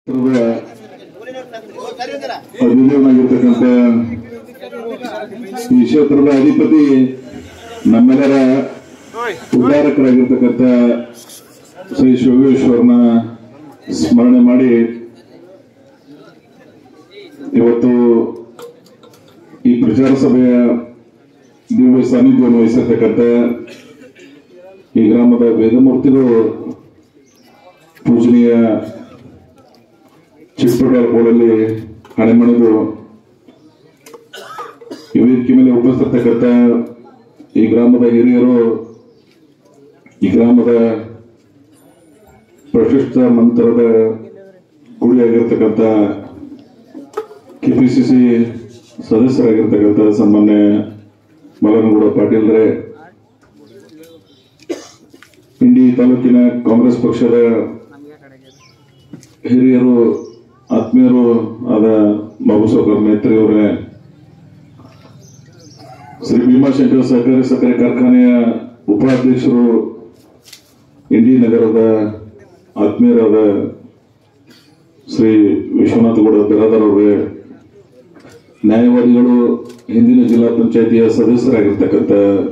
ಅಧಿದೇವನಾಗಿರ್ತಕ್ಕಂಥ ಈ ಕ್ಷೇತ್ರದ ಅಧಿಪತಿ ನಮ್ಮೆಲ್ಲರ ಉದ್ಧಾರಕರಾಗಿರ್ತಕ್ಕಂಥ ಶ್ರೀ ಶಿವೇಶ್ವರನ ಸ್ಮರಣೆ ಮಾಡಿ ಇವತ್ತು ಈ ಪ್ರಚಾರ ಸಭೆಯ ದಿವ್ಯ ಸಾನ್ನಿಧ್ಯವನ್ನು ವಹಿಸಿರ್ತಕ್ಕಂಥ ಈ ಗ್ರಾಮದ ವೇದಮೂರ್ತಿಗಳು ಪೂಜನೀಯ ಚಿಕ್ಕಪೇಟೆ ಬೋರ್ಡಲ್ಲಿ ಹಣೆಮಣಿದು ಈ ವೇದಿಕೆ ಮೇಲೆ ಉಪಸ್ಥಿತಕ್ಕಂಥ ಈ ಗ್ರಾಮದ ಹಿರಿಯರು ಈ ಗ್ರಾಮದ ಪ್ರತಿಷ್ಠಿತ ಮಂತ್ರದ ಗುಡಿಯಾಗಿರ್ತಕ್ಕಂಥ ಕೆಪಿಸಿಸಿ ಸದಸ್ಯರಾಗಿರ್ತಕ್ಕಂಥ ಸಾಮಾನ್ಯ ಮಲನಗೌಡ ಪಾಟೀಲ್ರೆ ಇಂಡಿ ತಾಲೂಕಿನ ಕಾಂಗ್ರೆಸ್ ಪಕ್ಷದ ಹಿರಿಯರು ಆತ್ಮೀಯರು ಆದ ಬಾಬು ಸಾವ್ಕರ್ ಮೇತ್ರಿ ಅವರೇ ಶ್ರೀ ಭೀಮಾಶಂಕರ ಸಹಕಾರಿ ಸಕ್ಕರೆ ಕಾರ್ಖಾನೆಯ ಉಪಾಧ್ಯಕ್ಷರು ಇಂಡಿ ನಗರದ ಆತ್ಮೀಯರಾದ ಶ್ರೀ ವಿಶ್ವನಾಥ ಗೌಡ ಬಿರಾದರ್ ಅವರೇ ನ್ಯಾಯವಾದಿಗಳು ಹಿಂದಿನ ಜಿಲ್ಲಾ ಪಂಚಾಯಿತಿಯ ಸದಸ್ಯರಾಗಿರ್ತಕ್ಕಂಥ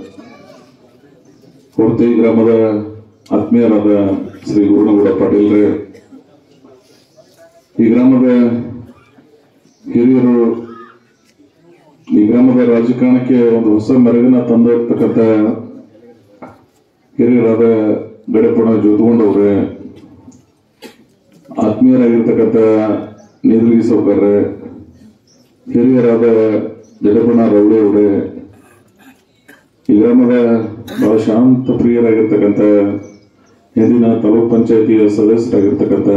ಹೊರತಿ ಗ್ರಾಮದ ಆತ್ಮೀಯರಾದ ಶ್ರೀ ಗುರುನಗೌಡ ಪಾಟೀಲ್ರೇ ಈ ಗ್ರಾಮದ ಹಿರಿಯರು ಈ ಗ್ರಾಮದ ರಾಜಕಾರಣಕ್ಕೆ ಒಂದು ಹೊಸ ಮೆರಗನ್ನ ತಂದಿರ್ತಕ್ಕಂಥ ಹಿರಿಯರಾದ ಗಡಪಣ ಜೋತಗೊಂಡವ್ರೆ ಆತ್ಮೀಯರಾಗಿರ್ತಕ್ಕಂಥ ನೀಲಗಿ ಸೌಕರ್ಯ ಹಿರಿಯರಾದ ಜಡಪಣ ರೌಡೆ ಅವರೇ ಈ ಗ್ರಾಮದ ಬಹಳ ಶಾಂತ ಪ್ರಿಯರಾಗಿರ್ತಕ್ಕಂಥ ಹಿಂದಿನ ತಾಲೂಕ್ ಪಂಚಾಯತಿಯ ಸದಸ್ಯರಾಗಿರ್ತಕ್ಕಂಥ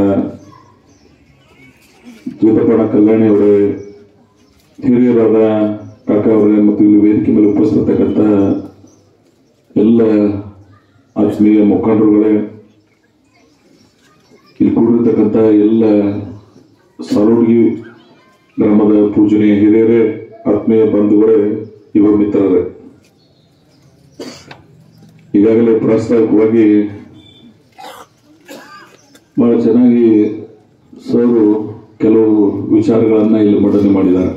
ಜೀತಪಣ ಕಲ್ಯಾಣಿ ಅವರೇ ಹಿರಿಯರಾದ ಕಾಕಾ ಅವರೇ ಮತ್ತು ಇಲ್ಲಿ ವೇದಿಕೆ ಮೇಲೆ ಉಪಸ್ಥಿತಕ್ಕಂಥ ಎಲ್ಲ ಆತ್ಮೀಯ ಮುಖಂಡರುಗಳೇ ಇಲ್ಲಿ ಕೂಡಿರ್ತಕ್ಕಂಥ ಎಲ್ಲ ಸಾರೋಡ್ಗಿ ಗ್ರಾಮದ ಪೂಜನೀಯ ಹಿರಿಯರೇ ಆತ್ಮೀಯ ಬಂಧುಗಳೇ ಯುವ ಮಿತ್ರರೇ ಈಗಾಗಲೇ ಪ್ರಾಸ್ತಾವಿಕವಾಗಿ ಬಹಳ ಚೆನ್ನಾಗಿ ಸರು ಕೆಲವು ವಿಚಾರಗಳನ್ನ ಇಲ್ಲಿ ಮಂಡನೆ ಮಾಡಿದ್ದಾರೆ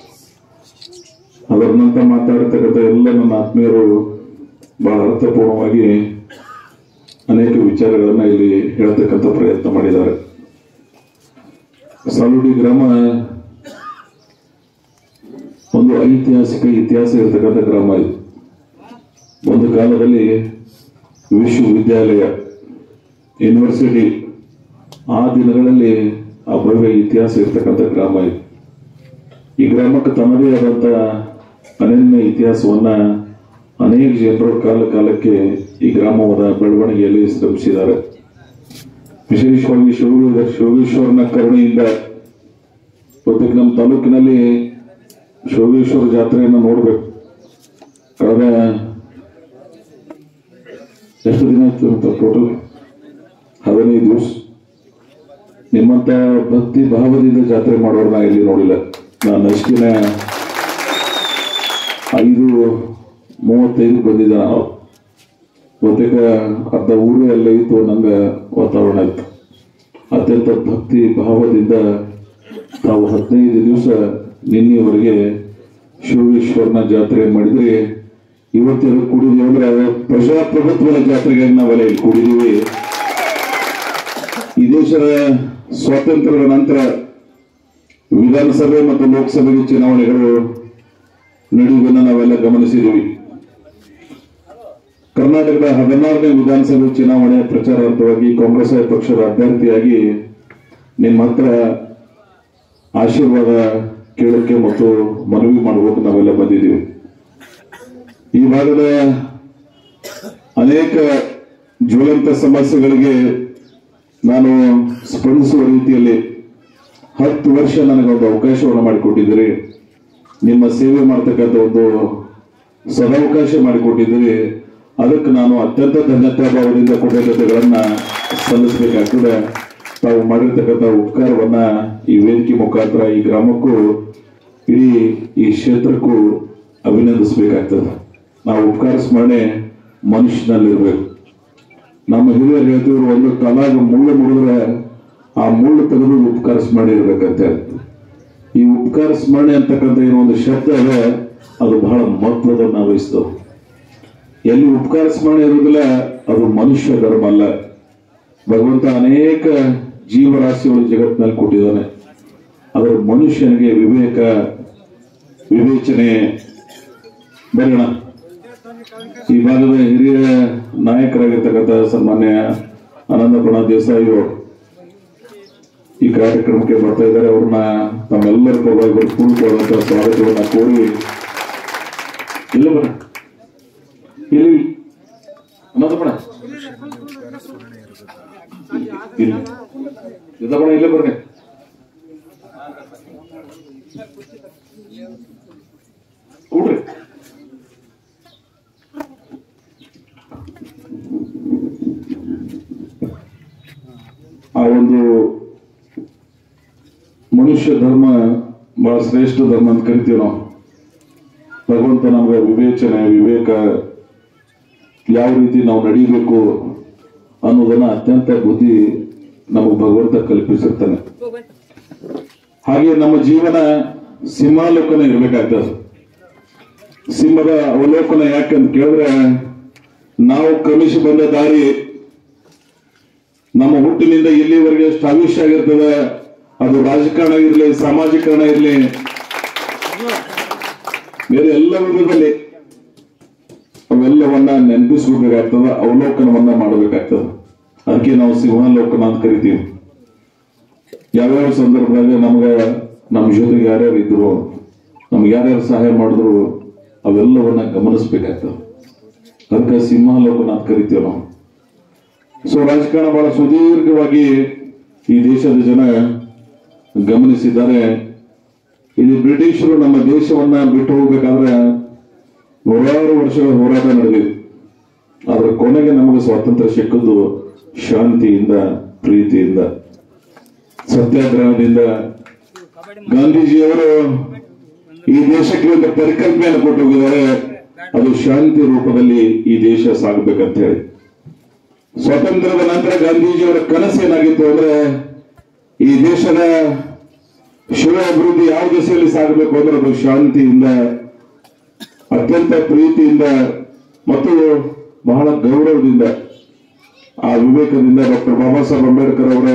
ಅದರ ನಂತರ ಮಾತಾಡತಕ್ಕಂಥ ಎಲ್ಲ ನನ್ನ ಆತ್ಮೀಯರು ಬಹಳ ಅರ್ಥಪೂರ್ಣವಾಗಿ ಅನೇಕ ವಿಚಾರಗಳನ್ನ ಇಲ್ಲಿ ಹೇಳ್ತಕ್ಕಂಥ ಪ್ರಯತ್ನ ಮಾಡಿದ್ದಾರೆ ಸಾಲುಡಿ ಗ್ರಾಮ ಒಂದು ಐತಿಹಾಸಿಕ ಇತಿಹಾಸ ಇರತಕ್ಕಂಥ ಗ್ರಾಮ ಇದು ಒಂದು ಕಾಲದಲ್ಲಿ ವಿಶ್ವವಿದ್ಯಾಲಯ ಯೂನಿವರ್ಸಿಟಿ ಆ ದಿನಗಳಲ್ಲಿ ಆ ಭವ್ಯ ಇತಿಹಾಸ ಇರ್ತಕ್ಕಂಥ ಗ್ರಾಮ ಇದು ಈ ಗ್ರಾಮಕ್ಕೆ ತನ್ನದೇ ಆದಂತ ಅನನ್ಯ ಇತಿಹಾಸವನ್ನ ಅನೇಕ ಜನರು ಕಾಲ ಕಾಲಕ್ಕೆ ಈ ಗ್ರಾಮದ ಬೆಳವಣಿಗೆಯಲ್ಲಿ ಶ್ರಮಿಸಿದ್ದಾರೆ ವಿಶೇಷವಾಗಿ ಶಿವ ಶಿವಗೇಶ್ವರನ ಕರುಣೆಯಿಂದ ಇವತ್ತಿಗೆ ನಮ್ಮ ತಾಲೂಕಿನಲ್ಲಿ ಶಿವಗೇಶ್ವರ ಜಾತ್ರೆಯನ್ನು ನೋಡ್ಬೇಕು ಕಳೆದ ಎಷ್ಟು ದಿನ ಆಯ್ತು ಅಂತ ಟೋಟಲ್ ಹದಿನೈದು ದಿವಸ ನಿಮ್ಮಂತ ಭಕ್ತಿ ಭಾವದಿಂದ ಜಾತ್ರೆ ಮಾಡೋರು ನಾ ಇಲ್ಲಿ ನೋಡಿಲ್ಲ ನಾನು ಅಷ್ಟಿನ ಐದು ಮೂವತ್ತೈದು ಬಂದಿದ್ದ ನಾವು ಬಹುತೇಕ ಅರ್ಧ ಊರೇ ಎಲ್ಲ ಇತ್ತು ನಂಗೆ ವಾತಾವರಣ ಇತ್ತು ಅತ್ಯಂತ ಭಕ್ತಿ ಭಾವದಿಂದ ತಾವು ಹದಿನೈದು ದಿವಸ ನಿನ್ನೆಯವರೆಗೆ ಶಿವೇಶ್ವರನ ಜಾತ್ರೆ ಮಾಡಿದ್ರೆ ಇವತ್ತಿನ ಕೂಡಿದೀವಿ ಅಂದ್ರೆ ಪ್ರಜಾಪ್ರಭುತ್ವದ ಜಾತ್ರೆಗೆ ನಾವೆಲ್ಲ ಇಲ್ಲಿ ಕೂಡಿದೀವಿ ಈ ದೇಶದ ಸ್ವಾತಂತ್ರ್ಯದ ನಂತರ ವಿಧಾನಸಭೆ ಮತ್ತು ಲೋಕಸಭೆಗೆ ಚುನಾವಣೆಗಳು ನಡೆಯುವುದನ್ನು ನಾವೆಲ್ಲ ಗಮನಿಸಿದ್ದೀವಿ ಕರ್ನಾಟಕದ ಹದಿನಾರನೇ ವಿಧಾನಸಭೆ ಚುನಾವಣೆ ಪ್ರಚಾರಾರ್ಥವಾಗಿ ಕಾಂಗ್ರೆಸ್ ಪಕ್ಷದ ಅಭ್ಯರ್ಥಿಯಾಗಿ ನಿಮ್ಮ ಹತ್ರ ಆಶೀರ್ವಾದ ಕೇಳಕ್ಕೆ ಮತ್ತು ಮನವಿ ಮಾಡುವುದಕ್ಕೆ ನಾವೆಲ್ಲ ಬಂದಿದ್ದೀವಿ ಈ ಭಾಗದ ಅನೇಕ ಜ್ವಲಂತ ಸಮಸ್ಯೆಗಳಿಗೆ ನಾನು ಸ್ಪಂದಿಸುವ ರೀತಿಯಲ್ಲಿ ಹತ್ತು ವರ್ಷ ನನಗೊಂದು ಅವಕಾಶವನ್ನು ಮಾಡಿಕೊಟ್ಟಿದ್ದೀರಿ ನಿಮ್ಮ ಸೇವೆ ಮಾಡ್ತಕ್ಕಂಥ ಒಂದು ಸದಾವಕಾಶ ಮಾಡಿಕೊಟ್ಟಿದ್ದೀರಿ ಅದಕ್ಕೆ ನಾನು ಅತ್ಯಂತ ಧನ್ಯತಾ ಭಾವದಿಂದ ಕೃತಜ್ಞತೆಗಳನ್ನ ಸಲ್ಲಿಸಬೇಕಾಗ್ತದೆ ತಾವು ಮಾಡಿರ್ತಕ್ಕಂಥ ಉಪಕಾರವನ್ನ ಈ ವೇದಿಕೆ ಮುಖಾಂತರ ಈ ಗ್ರಾಮಕ್ಕೂ ಇಡೀ ಈ ಕ್ಷೇತ್ರಕ್ಕೂ ಅಭಿನಂದಿಸಬೇಕಾಗ್ತದೆ ನಾವು ಉಪಕಾರ ಸ್ಮರಣೆ ಮನುಷ್ಯನಲ್ಲಿರ್ಬೇಕು ನಮ್ಮ ಹಿರಿಯರು ಹೇಳ್ತಿದ್ರು ಒಂದು ಕಾಲಾಗ ಮುಳ್ಳು ಮುಡಿದ್ರೆ ಆ ಮುಳ್ಳು ತೆಗೆದು ಉಪಕಾರ ಸ್ಮರಣೆ ಇರ್ಬೇಕಂತ ಹೇಳಿ ಈ ಉಪಕಾರ ಸ್ಮರಣೆ ಅಂತಕ್ಕಂಥ ಏನೋ ಒಂದು ಶಬ್ದ ಇದೆ ಅದು ಬಹಳ ಮಹತ್ವದನ್ನ ವಹಿಸ್ತದೆ ಎಲ್ಲಿ ಉಪಕಾರ ಸ್ಮರಣೆ ಇರುವುದಿಲ್ಲ ಅದು ಮನುಷ್ಯ ಧರ್ಮ ಅಲ್ಲ ಭಗವಂತ ಅನೇಕ ಜೀವರಾಶಿಗಳು ಜಗತ್ತಿನಲ್ಲಿ ಕೊಟ್ಟಿದ್ದಾನೆ ಅದರ ಮನುಷ್ಯನಿಗೆ ವಿವೇಕ ವಿವೇಚನೆ ಬರೋಣ ಈ ಭಾಗದ ಹಿರಿಯ ನಾಯಕರಾಗಿರ್ತಕ್ಕಂಥ ಸನ್ಮಾನ್ಯ ಆನಂದಪಣ ದೇಸಾಯಿ ಅವರು ಈ ಕಾರ್ಯಕ್ರಮಕ್ಕೆ ಬರ್ತಾ ಇದ್ದಾರೆ ಅವ್ರನ್ನ ತಮ್ಮೆಲ್ಲರ ಪರವಾಗಿ ಪೂರ್ಣವಾದಂತಹ ಸ್ವಾಗತವನ್ನ ಕೋರಿ ಇಲ್ಲ ಬರ ಇಲ್ಲಿ ಆನಂದಪಣ ಇಲ್ಲಿ ಸಿದ್ದಪ್ಪಣ ಇಲ್ಲೇ ಬರ್ರಿ ಕೂಡ್ರಿ ಆ ಒಂದು ಮನುಷ್ಯ ಧರ್ಮ ಬಹಳ ಶ್ರೇಷ್ಠ ಧರ್ಮ ಅಂತ ಕರಿತೀವಿ ನಾವು ಭಗವಂತ ನಮಗೆ ವಿವೇಚನೆ ವಿವೇಕ ಯಾವ ರೀತಿ ನಾವು ನಡೀಬೇಕು ಅನ್ನೋದನ್ನ ಅತ್ಯಂತ ಬುದ್ಧಿ ನಮಗೆ ಭಗವಂತ ಕಲ್ಪಿಸಿರ್ತಾನೆ ಹಾಗೆ ನಮ್ಮ ಜೀವನ ಸಿಂಹಾಲೋಕನ ಇರ್ಬೇಕಾಗ್ತದೆ ಸಿಂಹದ ಅವಲೋಕನ ಯಾಕಂತ ಕೇಳಿದ್ರೆ ನಾವು ಕ್ರಮಿಸಿ ಬಂದ ದಾರಿ ನಮ್ಮ ಹುಟ್ಟಿನಿಂದ ಇಲ್ಲಿವರೆಗೆ ಎಷ್ಟು ಆವಿಷ್ಯ ಆಗಿರ್ತದೆ ಅದು ರಾಜಕಾರಣ ಇರಲಿ ಸಾಮಾಜಿಕರಣ ಇರಲಿ ಬೇರೆ ಎಲ್ಲ ವಿಧದಲ್ಲಿ ಅವೆಲ್ಲವನ್ನ ನೆನಪಿಸ್ಬೇಕಾಗ್ತದ ಅವಲೋಕನವನ್ನ ಮಾಡಬೇಕಾಗ್ತದ ಅದಕ್ಕೆ ನಾವು ಸಿಂಹಾಲೋಕನ ಅಂತ ಕರಿತೀವಿ ಯಾವ್ಯಾವ ಸಂದರ್ಭದಲ್ಲಿ ನಮ್ಗೆ ನಮ್ಮ ಜೊತೆಗೆ ಯಾರ್ಯಾರು ಇದ್ರು ನಮ್ಗೆ ಯಾರ್ಯಾರು ಸಹಾಯ ಮಾಡಿದ್ರು ಅವೆಲ್ಲವನ್ನ ಗಮನಿಸ್ಬೇಕಾಗ್ತದೆ ಅದಕ್ಕೆ ಸಿಂಹಾಲೋಕನ ಅಂತ ಕರಿತೀವಿ ನಾವು ಸೊ ರಾಜಕಾರಣ ಬಹಳ ಸುದೀರ್ಘವಾಗಿ ಈ ದೇಶದ ಜನ ಗಮನಿಸಿದ್ದಾರೆ ಇದು ಬ್ರಿಟಿಷರು ನಮ್ಮ ದೇಶವನ್ನ ಬಿಟ್ಟು ಹೋಗ್ಬೇಕಾದ್ರೆ ನೂರಾರು ವರ್ಷಗಳ ಹೋರಾಟ ನಡೆದಿದೆ ಆದ್ರೆ ಕೊನೆಗೆ ನಮಗೆ ಸ್ವಾತಂತ್ರ್ಯ ಸಿಕ್ಕದ್ದು ಶಾಂತಿಯಿಂದ ಪ್ರೀತಿಯಿಂದ ಸತ್ಯಾಗ್ರಹದಿಂದ ಗಾಂಧೀಜಿಯವರು ಈ ದೇಶಕ್ಕೆ ಒಂದು ಪರಿಕಲ್ಪನೆಯನ್ನು ಕೊಟ್ಟು ಹೋಗಿದ್ದಾರೆ ಅದು ಶಾಂತಿ ರೂಪದಲ್ಲಿ ಈ ದೇಶ ಸಾಗಬೇಕಂತ ಹೇಳಿ ಸ್ವಾತಂತ್ರ್ಯದ ನಂತರ ಗಾಂಧೀಜಿಯವರ ಕನಸು ಏನಾಗಿತ್ತು ಅಂದ್ರೆ ಈ ದೇಶದ ಶಿವ ಅಭಿವೃದ್ಧಿ ಯಾವ ದಿಸೆಯಲ್ಲಿ ಸಾಗಬೇಕು ಅಂದ್ರೆ ಅದು ಶಾಂತಿಯಿಂದ ಅತ್ಯಂತ ಪ್ರೀತಿಯಿಂದ ಮತ್ತು ಬಹಳ ಗೌರವದಿಂದ ಆ ವಿವೇಕದಿಂದ ಡಾಕ್ಟರ್ ಬಾಬಾ ಸಾಹೇಬ್ ಅಂಬೇಡ್ಕರ್ ಅವರ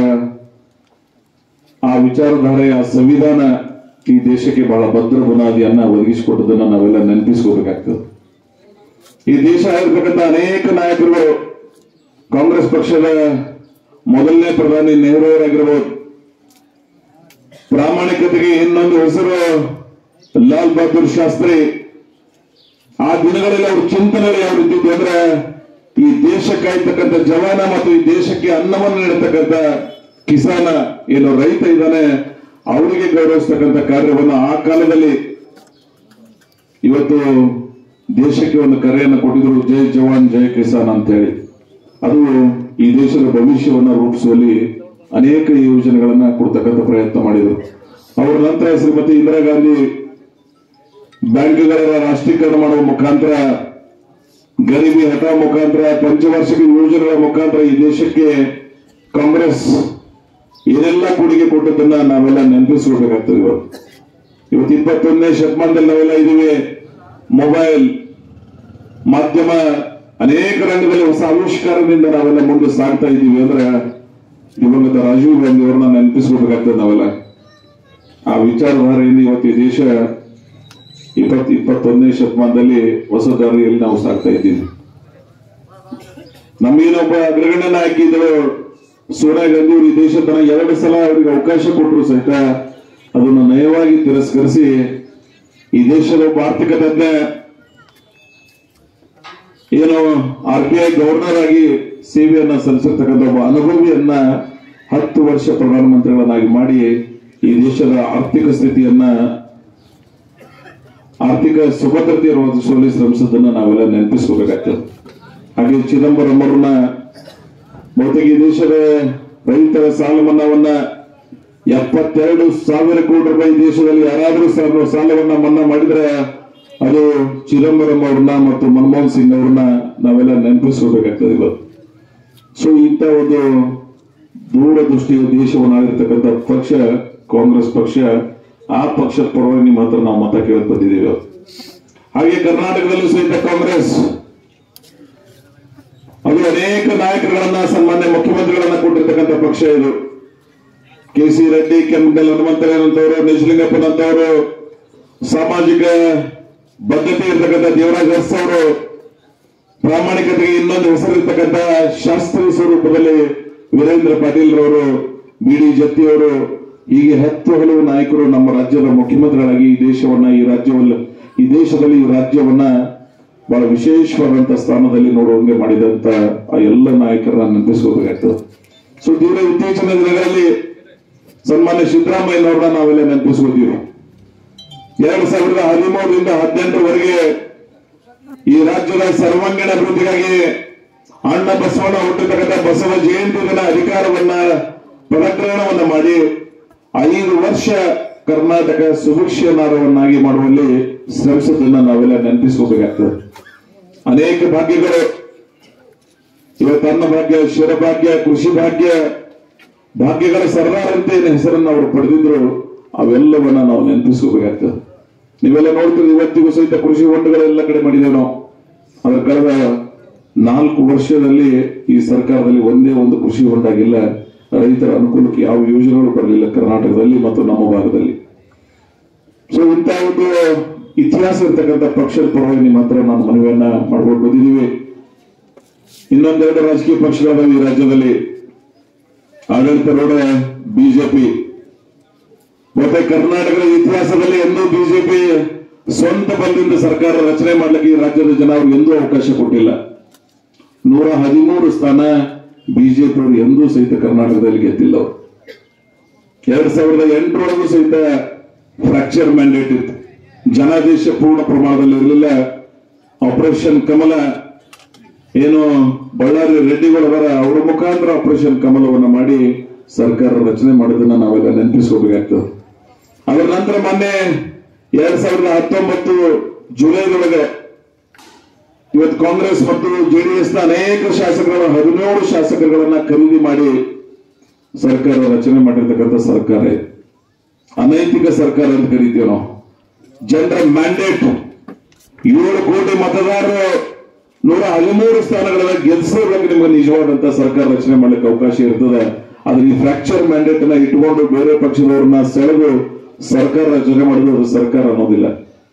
ಆ ವಿಚಾರಧಾರೆ ಆ ಸಂವಿಧಾನ ಈ ದೇಶಕ್ಕೆ ಬಹಳ ಭದ್ರ ಬುನಾದಿಯನ್ನ ಒದಗಿಸಿಕೊಟ್ಟದನ್ನ ನಾವೆಲ್ಲ ನೆನಪಿಸ್ಕೋಬೇಕಾಗ್ತದೆ ಈ ದೇಶ ಆಗಿರ್ತಕ್ಕಂಥ ಅನೇಕ ನಾಯಕರುಗಳು ಕಾಂಗ್ರೆಸ್ ಪಕ್ಷದ ಮೊದಲನೇ ಪ್ರಧಾನಿ ನೆಹರು ಅವರಾಗಿರ್ಬೋದು ಪ್ರಾಮಾಣಿಕತೆಗೆ ಇನ್ನೊಂದು ಹೆಸರು ಲಾಲ್ ಬಹದ್ದೂರ್ ಶಾಸ್ತ್ರಿ ಆ ದಿನಗಳಲ್ಲಿ ಅವ್ರ ಚಿಂತನೆಗಳು ಯಾವ ರೀತಿ ಇದ್ವು ಅಂದ್ರೆ ಈ ದೇಶ ಕಾಯ್ತಕ್ಕಂಥ ಜವಾನ ಮತ್ತು ಈ ದೇಶಕ್ಕೆ ಅನ್ನವನ್ನು ನೀಡತಕ್ಕಂಥ ಕಿಸಾನ ಏನು ರೈತ ಇದ್ದಾನೆ ಅವರಿಗೆ ಗೌರವಿಸ್ತಕ್ಕಂಥ ಕಾರ್ಯವನ್ನು ಆ ಕಾಲದಲ್ಲಿ ಇವತ್ತು ದೇಶಕ್ಕೆ ಒಂದು ಕರೆಯನ್ನು ಕೊಟ್ಟಿದ್ರು ಜೈ ಜವಾನ್ ಜೈ ಕಿಸಾನ್ ಅಂತ ಹೇಳಿ ಅದು ಈ ದೇಶದ ಭವಿಷ್ಯವನ್ನು ರೂಪಿಸುವಲ್ಲಿ ಅನೇಕ ಯೋಜನೆಗಳನ್ನ ಕೊಡ್ತಕ್ಕಂಥ ಪ್ರಯತ್ನ ಮಾಡಿದರು ಅವರ ನಂತರ ಶ್ರೀಮತಿ ಇಂದಿರಾ ಗಾಂಧಿ ಬ್ಯಾಂಕ್ಗಳ ರಾಷ್ಟ್ರೀಕರಣ ಮಾಡುವ ಮುಖಾಂತರ ಗರೀಬಿ ಹಠಾವ್ ಮುಖಾಂತರ ಪಂಚವಾರ್ಷಿಕ ಯೋಜನೆಗಳ ಮುಖಾಂತರ ಈ ದೇಶಕ್ಕೆ ಕಾಂಗ್ರೆಸ್ ಏನೆಲ್ಲ ಕೊಡುಗೆ ಕೊಟ್ಟದನ್ನ ನಾವೆಲ್ಲ ನೆನಪಿಸ್ಕೋಬೇಕಾಗ್ತದೆ ಇವತ್ತು ಇವತ್ತು ಇಪ್ಪತ್ತೊಂದನೇ ಶತಮಾನದಲ್ಲಿ ನಾವೆಲ್ಲ ಇದೀವಿ ಮೊಬೈಲ್ ಮಾಧ್ಯಮ ಅನೇಕ ರಂಗದಲ್ಲಿ ಹೊಸ ಆವಿಷ್ಕಾರದಿಂದ ನಾವೆಲ್ಲ ಮುಂದೆ ಸಾಗ್ತಾ ಇದ್ದೀವಿ ಅಂದ್ರೆ ದಿವಂಗತ ರಾಜೀವ್ ಗಾಂಧಿ ಅವರನ್ನ ನೆನಪಿಸ್ಕೋಬೇಕಾಗ್ತದೆ ನಾವೆಲ್ಲ ಆ ವಿಚಾರಧಾರೆಯಿಂದ ಇವತ್ತು ಈ ದೇಶ ಇಪ್ಪತ್ ಇಪ್ಪತ್ತೊಂದನೇ ಶತಮಾನದಲ್ಲಿ ಹೊಸ ದಾರಿಯಲ್ಲಿ ನಾವು ಸಾಗ್ತಾ ಇದ್ದೀವಿ ನಮ್ಗೇನೊಬ್ಬ ಅಗ್ರಗಣ್ಯ ನಾಯಕಿ ಇದ್ದಳು ಸೋನಿಯಾ ಗಾಂಧಿ ಅವರು ಈ ದೇಶ ತನ ಎರಡು ಸಲ ಅವರಿಗೆ ಅವಕಾಶ ಕೊಟ್ಟರು ಸಹಿತ ಅದನ್ನು ನಯವಾಗಿ ತಿರಸ್ಕರಿಸಿ ಈ ದೇಶದ ಒಬ್ಬ ಆರ್ಥಿಕ ತಜ್ಞ ಏನು ಆರ್ ಬಿ ಐ ಗವರ್ನರ್ ಆಗಿ ಸೇವೆಯನ್ನ ಸಲ್ಲಿಸಿರ್ತಕ್ಕಂಥ ಒಬ್ಬ ಅನುಭವಿಯನ್ನ ಹತ್ತು ವರ್ಷ ಪ್ರಧಾನಮಂತ್ರಿಗಳನ್ನಾಗಿ ಮಾಡಿ ಈ ದೇಶದ ಆರ್ಥಿಕ ಸ್ಥಿತಿಯನ್ನ ಆರ್ಥಿಕ ಸುಭದ್ರತೆಯನ್ನು ಒದಗಿಸುವಲ್ಲಿ ಶ್ರಮಿಸೋದನ್ನ ನಾವೆಲ್ಲ ನೆನಪಿಸ್ಕೋಬೇಕಾಗ್ತದೆ ಹಾಗೆ ಚಿದಂಬರಂ ಅವ್ರನ್ನ ಬಹುತೇಕ ಈ ದೇಶದ ರೈತರ ಸಾಲ ಮನ್ನಾವನ್ನ ಎಪ್ಪತ್ತೆರಡು ಸಾವಿರ ಕೋಟಿ ರೂಪಾಯಿ ದೇಶದಲ್ಲಿ ಯಾರಾದರೂ ಸಾಲ ಸಾಲವನ್ನ ಮನ್ನಾ ಮಾಡಿದ್ರೆ ಅದು ಚಿದಂಬರಂ ಅವ್ರನ್ನ ಮತ್ತು ಮನಮೋಹನ್ ಸಿಂಗ್ ಅವ್ರನ್ನ ನಾವೆಲ್ಲ ನೆನಪಿಸ್ಕೋಬೇಕಾಗ್ತದೆ ಇವತ್ತು ಸೊ ಇಂಥ ಒಂದು ದೂರದೃಷ್ಟಿಯ ದೇಶವನ್ನು ಆಳಿರ್ತಕ್ಕಂಥ ಪಕ್ಷ ಕಾಂಗ್ರೆಸ್ ಪಕ್ಷ ಆ ಪಕ್ಷದ ಪರವಾಗಿ ನಿಮ್ಮ ಹತ್ರ ನಾವು ಮತ ಕೇಳಕ್ ಬಂದಿದ್ದೇವೆ ಹಾಗೆ ಕರ್ನಾಟಕದಲ್ಲೂ ಸಹಿತ ಕಾಂಗ್ರೆಸ್ ಅದು ಅನೇಕ ನಾಯಕರುಗಳನ್ನ ಸನ್ಮಾನ್ಯ ಮುಖ್ಯಮಂತ್ರಿಗಳನ್ನ ಕೊಟ್ಟಿರ್ತಕ್ಕಂಥ ಪಕ್ಷ ಇದು ಕೆ ಸಿ ರೆಡ್ಡಿ ಕೆಂಪಲ್ ಹನುಮಂತಯ್ಯನಂತವರು ನಿಜಲಿಂಗಪ್ಪನಂತವರು ಸಾಮಾಜಿಕ ಬದ್ಧತೆ ಇರ್ತಕ್ಕಂಥ ದೇವರಾಜ್ ಅರಸ್ ಅವರು ಪ್ರಾಮಾಣಿಕತೆಗೆ ಇನ್ನೊಂದು ಹೆಸರಿರ್ತಕ್ಕಂಥ ಶಾಸ್ತ್ರೀಯ ಸ್ವರೂಪದಲ್ಲಿ ವೀರೇಂದ್ರ ಪಾಟೀಲ್ ರವರು ಬಿ ಡಿ ಜತ್ತಿಯವರು ಹೀಗೆ ಹತ್ತು ಹಲವು ನಾಯಕರು ನಮ್ಮ ರಾಜ್ಯದ ಮುಖ್ಯಮಂತ್ರಿಗಳಾಗಿ ಈ ದೇಶವನ್ನ ಈ ರಾಜ್ಯವನ್ನ ಈ ದೇಶದಲ್ಲಿ ಈ ರಾಜ್ಯವನ್ನ ಬಹಳ ವಿಶೇಷವಾದಂತ ಸ್ಥಾನದಲ್ಲಿ ನೋಡುವಂಗೆ ಮಾಡಿದಂತ ಆ ಎಲ್ಲ ನಾಯಕರನ್ನ ನೆನಪಿಸ್ಕೋಬೇಕಾಗ್ತದೆ ಸೊ ತೀವ್ರ ಇತ್ತೀಚಿನ ದಿನಗಳಲ್ಲಿ ಸನ್ಮಾನ್ಯ ಸಿದ್ದರಾಮಯ್ಯನವ್ರನ್ನ ನಾವೆಲ್ಲ ನೆನಪಿಸ್ಕೋತೀವಿ ಎರಡ್ ಸಾವಿರದ ಹದಿಮೂರರಿಂದ ಹದಿನೆಂಟರವರೆಗೆ ಈ ರಾಜ್ಯದ ಸರ್ವಾಂಗೀಣ ಅಭಿವೃದ್ಧಿಗಾಗಿ ಅಣ್ಣ ಬಸವಣ್ಣ ಹುಟ್ಟಿರ್ತಕ್ಕಂಥ ಬಸವ ಜಯಂತಿ ದಿನ ಅಧಿಕಾರವನ್ನ ಪ್ರಕರಣವನ್ನ ಮಾಡಿ ಐದು ವರ್ಷ ಕರ್ನಾಟಕ ಸುಭಿಕ್ಷ ನಾಡವನ್ನಾಗಿ ಮಾಡುವಲ್ಲಿ ಶ್ರಮಿಸೋದನ್ನ ನಾವೆಲ್ಲ ನೆನಪಿಸ್ಕೋಬೇಕಾಗ್ತದೆ ಅನೇಕ ಭಾಗ್ಯಗಳು ಇವತ್ತು ಅನ್ನ ಭಾಗ್ಯ ಶಿರಭಾಗ್ಯ ಕೃಷಿ ಭಾಗ್ಯ ಭಾಗ್ಯಗಳ ಸರ್ದಾರ್ ಅಂತ ಏನ್ ಹೆಸರನ್ನ ಅವರು ಪಡೆದಿದ್ರು ಅವೆಲ್ಲವನ್ನ ನಾವು ನೆನಪಿಸ್ಕೋಬೇಕಾಗ್ತದೆ ನೀವೆಲ್ಲ ನೋಡ್ತೀರಿ ಇವತ್ತಿಗೂ ಸಹಿತ ಕೃಷಿ ಹೊಂಡಗಳೆಲ್ಲ ಕಡೆ ಮಾಡಿದ್ದೇವೆ ನಾವು ಅದರ ಕಳೆದ ನಾಲ್ಕು ವರ್ಷದಲ್ಲಿ ಈ ಸರ್ಕಾರದಲ್ಲಿ ಒಂದೇ ಒಂದು ಕೃಷಿ ಹೊಂಡಾಗಿಲ್ಲ ರೈತರ ಅನುಕೂಲಕ್ಕೆ ಯಾವ ಯೋಜನೆಗಳು ಬರಲಿಲ್ಲ ಕರ್ನಾಟಕದಲ್ಲಿ ಮತ್ತು ನಮ್ಮ ಭಾಗದಲ್ಲಿ ಸೊ ಇಂಥ ಒಂದು ಇತಿಹಾಸ ಇರ್ತಕ್ಕಂಥ ಪಕ್ಷದ ಪರವಾಗಿ ನಿಮ್ಮ ಹತ್ರ ನಾನು ಮನವಿಯನ್ನ ಮಾಡ್ಕೊಂಡು ಬಂದಿದ್ದೀವಿ ಇನ್ನೊಂದೆರಡು ರಾಜಕೀಯ ಪಕ್ಷಗಳಾದವು ಈ ರಾಜ್ಯದಲ್ಲಿ ಆಡಳಿತಾರೂಢ ಬಿಜೆಪಿ ಮತ್ತೆ ಕರ್ನಾಟಕದ ಇತಿಹಾಸದಲ್ಲಿ ಎಂದೂ ಬಿಜೆಪಿ ಸ್ವಂತ ಬಲದಿಂದ ಸರ್ಕಾರ ರಚನೆ ಮಾಡ್ಲಿಕ್ಕೆ ಈ ರಾಜ್ಯದ ಜನ ಅವ್ರಿಗೆ ಎಂದೂ ಅವಕಾಶ ಕೊಟ್ಟಿಲ್ಲ ನೂರ ಹದಿಮೂರು ಸ್ಥಾನ ಬಿಜೆಪಿ ಅವರು ಎಂದೂ ಸಹಿತ ಕರ್ನಾಟಕದಲ್ಲಿ ಗೆದ್ದಿಲ್ಲ ಅವರು ಎರಡ್ ಸಾವಿರದ ಎಂಟರೊಳಗೂ ಸಹಿತ ಫ್ರಾಕ್ಚರ್ ಮ್ಯಾಂಡೇಟ್ ಇತ್ತು ಜನಾದೇಶ ಪೂರ್ಣ ಪ್ರಮಾಣದಲ್ಲಿ ಇರಲಿಲ್ಲ ಆಪರೇಷನ್ ಕಮಲ ಏನು ಬಳ್ಳಾರಿ ರೆಡ್ಡಿಗಳವರ ಅವರ ಮುಖಾಂತರ ಆಪರೇಷನ್ ಕಮಲವನ್ನ ಮಾಡಿ ಸರ್ಕಾರ ರಚನೆ ಮಾಡೋದನ್ನ ನಾವೆಲ್ಲ ನೆನಪಿಸ್ಕೋಬೇಕಾಗ್ತದೆ ಅದರ ನಂತರ ಮೊನ್ನೆ ಎರಡ್ ಸಾವಿರದ ಹತ್ತೊಂಬತ್ತು ಜುಲೈದೊಳಗೆ ಇವತ್ತು ಕಾಂಗ್ರೆಸ್ ಮತ್ತು ಜೆಡಿಎಸ್ ನ ಅನೇಕ ಶಾಸಕರ ಹದಿನೇಳು ಶಾಸಕರುಗಳನ್ನ ಖರೀದಿ ಮಾಡಿ ಸರ್ಕಾರ ರಚನೆ ಮಾಡಿರ್ತಕ್ಕಂಥ ಸರ್ಕಾರ ಇದು ಅನೈತಿಕ ಸರ್ಕಾರ ಅಂತ ಕರಿತೀವಿ ನಾವು ಜನರ ಮ್ಯಾಂಡೇಟ್ ಏಳು ಕೋಟಿ ಮತದಾರರು ನೂರ ಹದಿಮೂರು ಸ್ಥಾನಗಳನ್ನ ಗೆಲ್ಲಿಸೋದಕ್ಕೆ ನಿಮಗೆ ನಿಜವಾದಂತ ಸರ್ಕಾರ ರಚನೆ ಮಾಡ್ಲಿಕ್ಕೆ ಅವಕಾಶ ಇರ್ತದೆ ಆದ್ರೆ ಈ ಫ್ರಾಕ್ಚರ್ ಮ್ಯಾಂಡೇಟ್ ನ ಇಟ್ಕೊಂಡು ಬೇರೆ ಪಕ್ಷದವ್ರನ್ನ ಸೆಳೆದು ಸರ್ಕಾರ ರಚನೆ ಮಾಡೋದು ಅದು ಸರ್ಕಾರ ಅನ್ನೋದಿಲ್ಲ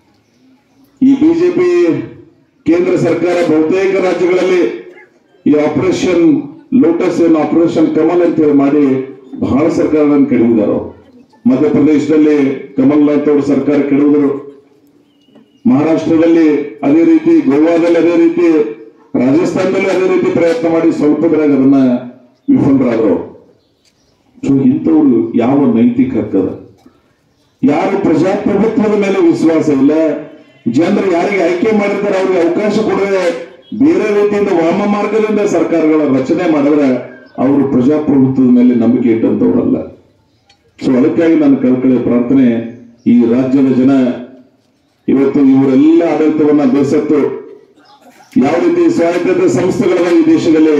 ಈ ಬಿಜೆಪಿ ಕೇಂದ್ರ ಸರ್ಕಾರ ಬಹುತೇಕ ರಾಜ್ಯಗಳಲ್ಲಿ ಈ ಆಪರೇಷನ್ ಲೋಟಸ್ ಏನು ಆಪರೇಷನ್ ಕಮಲ್ ಅಂತ ಹೇಳಿ ಮಾಡಿ ಬಹಳ ಸರ್ಕಾರಗಳನ್ನು ಕೆಡವಿದಾರ ಮಧ್ಯಪ್ರದೇಶದಲ್ಲಿ ಕಮಲ್ನಾಥ್ ಅವರು ಸರ್ಕಾರ ಕೆಡವಿದರು ಮಹಾರಾಷ್ಟ್ರದಲ್ಲಿ ಅದೇ ರೀತಿ ಗೋವಾದಲ್ಲಿ ಅದೇ ರೀತಿ ರಾಜಸ್ಥಾನದಲ್ಲಿ ಅದೇ ರೀತಿ ಪ್ರಯತ್ನ ಮಾಡಿ ಸ್ವಲ್ಪ ದಿನಾಗ ಅದನ್ನ ವಿಫಲರಾದರು ಸೊ ಇಂಥವ್ರು ಯಾವ ನೈತಿಕ ಹಕ್ಕದ ಯಾರು ಪ್ರಜಾಪ್ರಭುತ್ವದ ಮೇಲೆ ವಿಶ್ವಾಸ ಇಲ್ಲ ಜನರು ಯಾರಿಗೆ ಆಯ್ಕೆ ಮಾಡಿರ್ತಾರೆ ಅವ್ರಿಗೆ ಅವಕಾಶ ಕೊಡದೆ ಬೇರೆ ರೀತಿಯಿಂದ ವಾಮ ಮಾರ್ಗದಿಂದ ಸರ್ಕಾರಗಳ ರಚನೆ ಮಾಡಿದ್ರೆ ಅವರು ಪ್ರಜಾಪ್ರಭುತ್ವದ ಮೇಲೆ ನಂಬಿಕೆ ಇಟ್ಟಂತವ್ರಲ್ಲ ಸೊ ಅದಕ್ಕಾಗಿ ನನ್ನ ಕಲ್ಕಳೆ ಪ್ರಾರ್ಥನೆ ಈ ರಾಜ್ಯದ ಜನ ಇವತ್ತು ಇವರೆಲ್ಲ ಆಡಳಿತವನ್ನ ಬೇಸತ್ತು ಯಾವ ರೀತಿ ಸ್ವಾಯತ್ತತೆ ಸಂಸ್ಥೆಗಳ ಈ ದೇಶದಲ್ಲಿ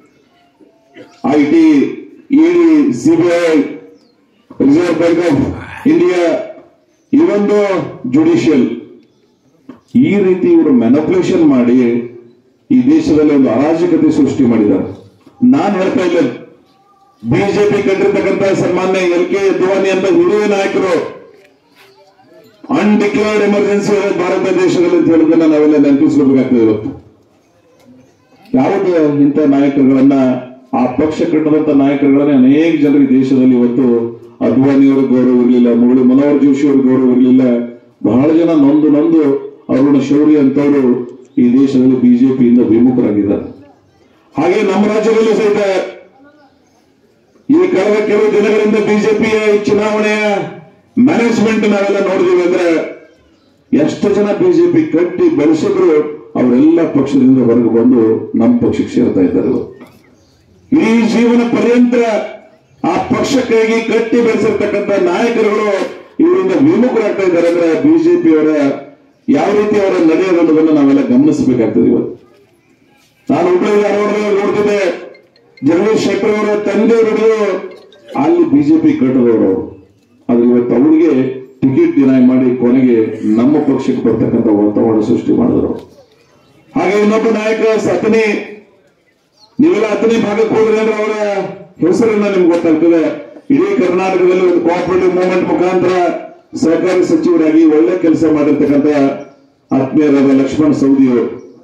I T ED CBI Reserve Bank of India ಇವೊಂದು ಜುಡಿಷಿಯಲ್ ಈ ರೀತಿ ಇವರು ಮ್ಯಾನುಪುಲೇಷನ್ ಮಾಡಿ ಈ ದೇಶದಲ್ಲಿ ಒಂದು ಅರಾಜಕತೆ ಸೃಷ್ಟಿ ಮಾಡಿದ್ದಾರೆ ನಾನು ಹೇಳ್ತಾ ಇಲ್ಲ ಬಿಜೆಪಿ ಕಂಡಿರ್ತಕ್ಕಂಥ ಸನ್ಮಾನ್ಯ ಎಲ್ ಕೆ ಅದ್ವಾನಿ ಅಂತ ಹಿರಿಯ ನಾಯಕರು ಅನ್ಡಿಕ್ಲೇರ್ಡ್ ಎಮರ್ಜೆನ್ಸಿ ಭಾರತ ದೇಶದಲ್ಲಿ ಅಂತ ಹೇಳೋದನ್ನ ನಾವೆಲ್ಲ ನೆನಪಿಸ್ಕೋಬೇಕಾಗ್ತದೆ ಇವತ್ತು ಯಾವುದು ಇಂಥ ನಾಯಕರುಗಳನ್ನ ಆ ಪಕ್ಷ ಕಟ್ಟದಂತ ನಾಯಕರುಗಳನ್ನ ಅನೇಕ ಜನರಿಗೆ ದೇಶದಲ್ಲಿ ಇವತ್ತು ಅದ್ವಾನಿಯವರ ಗೌರವ ಇರಲಿಲ್ಲ ಮುರಳಿ ಮನೋಹರ್ ಜೋಶಿ ಅವರ ಗೌರವ ಇರಲಿಲ್ಲ ಬಹಳ ಜನ ನೊಂದು ನೊಂದು ಅರುಣ ಶೌರಿ ಅಂತವರು ಈ ದೇಶದಲ್ಲಿ ಬಿಜೆಪಿಯಿಂದ ವಿಮುಖರಾಗಿದ್ದಾರೆ ಹಾಗೆ ನಮ್ಮ ರಾಜ್ಯದಲ್ಲೂ ಸಹಿತ ಈ ಕಳೆದ ಕೆಲವು ದಿನಗಳಿಂದ ಬಿಜೆಪಿಯ ಈ ಚುನಾವಣೆಯ ಮ್ಯಾನೇಜ್ಮೆಂಟ್ ನಾವೆಲ್ಲ ನೋಡಿದೀವಿ ಅಂದ್ರೆ ಎಷ್ಟು ಜನ ಬಿಜೆಪಿ ಕಟ್ಟಿ ಬೆಳೆಸಿದ್ರು ಅವರೆಲ್ಲ ಪಕ್ಷದಿಂದ ಹೊರಗೆ ಬಂದು ನಮ್ಮ ಪಕ್ಷಕ್ಕೆ ಸೇರ್ತಾ ಇದ್ದಾರೆ ಇವತ್ತು. ಇಡೀ ಜೀವನ ಪರ್ಯಂತ ಆ ಪಕ್ಷಕ್ಕಾಗಿ ಕಟ್ಟಿ ಬೆಳೆಸಿರ್ತಕ್ಕಂಥ ನಾಯಕರುಗಳು ಇವರಿಂದ ವಿಮುಖರಾಗ್ತಾ ಇದ್ದಾರೆ ಅಂದ್ರೆ ಬಿಜೆಪಿಯವರ ಯಾವ ರೀತಿ ಅವರ ನಡೆಯೋದನ್ನು ನಾವೆಲ್ಲ ಗಮನಿಸಬೇಕಾಗ್ತದೆ ಇವತ್ತು ನಾನು ಹುಬ್ಬಳ್ಳಿ ಧಾರವಾಡದಲ್ಲಿ ನೋಡ್ತಿದ್ದೆ ಜಗದೀಶ್ ಶೆಟ್ಟರ್ ಅವರ ತಂದೆಯವರು ಅಲ್ಲಿ ಬಿಜೆಪಿ ಕಟ್ಟದವರು ಆದ್ರೆ ಇವತ್ತು ಅವರಿಗೆ ಟಿಕೆಟ್ ಡಿನೈ ಮಾಡಿ ಕೊನೆಗೆ ನಮ್ಮ ಪಕ್ಷಕ್ಕೆ ಬರ್ತಕ್ಕಂಥ ವಾತಾವರಣ ಸೃಷ್ಟಿ ಮಾಡಿದ್ರು ಹಾಗೆ ಇನ್ನೊಬ್ಬ ನಾಯಕ ಸತನಿ ನೀವೆಲ್ಲ ಹತ್ತನೇ ಭಾಗಕ್ಕೆ ಹೋದ್ರೆ ಅಂದ್ರೆ ಅವರ ಹೆಸರನ್ನ ನಿಮ್ಗೆ ಗೊತ್ತಾಗ್ತದೆ ಇಡೀ ಕರ್ನಾಟಕದಲ್ಲಿ ಒಂದು ಕೋಆಪರೇಟಿವ್ ಮೂವ್ಮೆಂಟ್ ಮುಖಾಂತರ ಸಹಕಾರಿ ಸಚಿವರಾಗಿ ಒಳ್ಳೆ ಕೆಲಸ ಮಾಡಿರ್ತಕ್ಕಂಥ ಆತ್ಮೀಯರಾದ ಲಕ್ಷ್ಮಣ್ ಸೌದಿಯವರು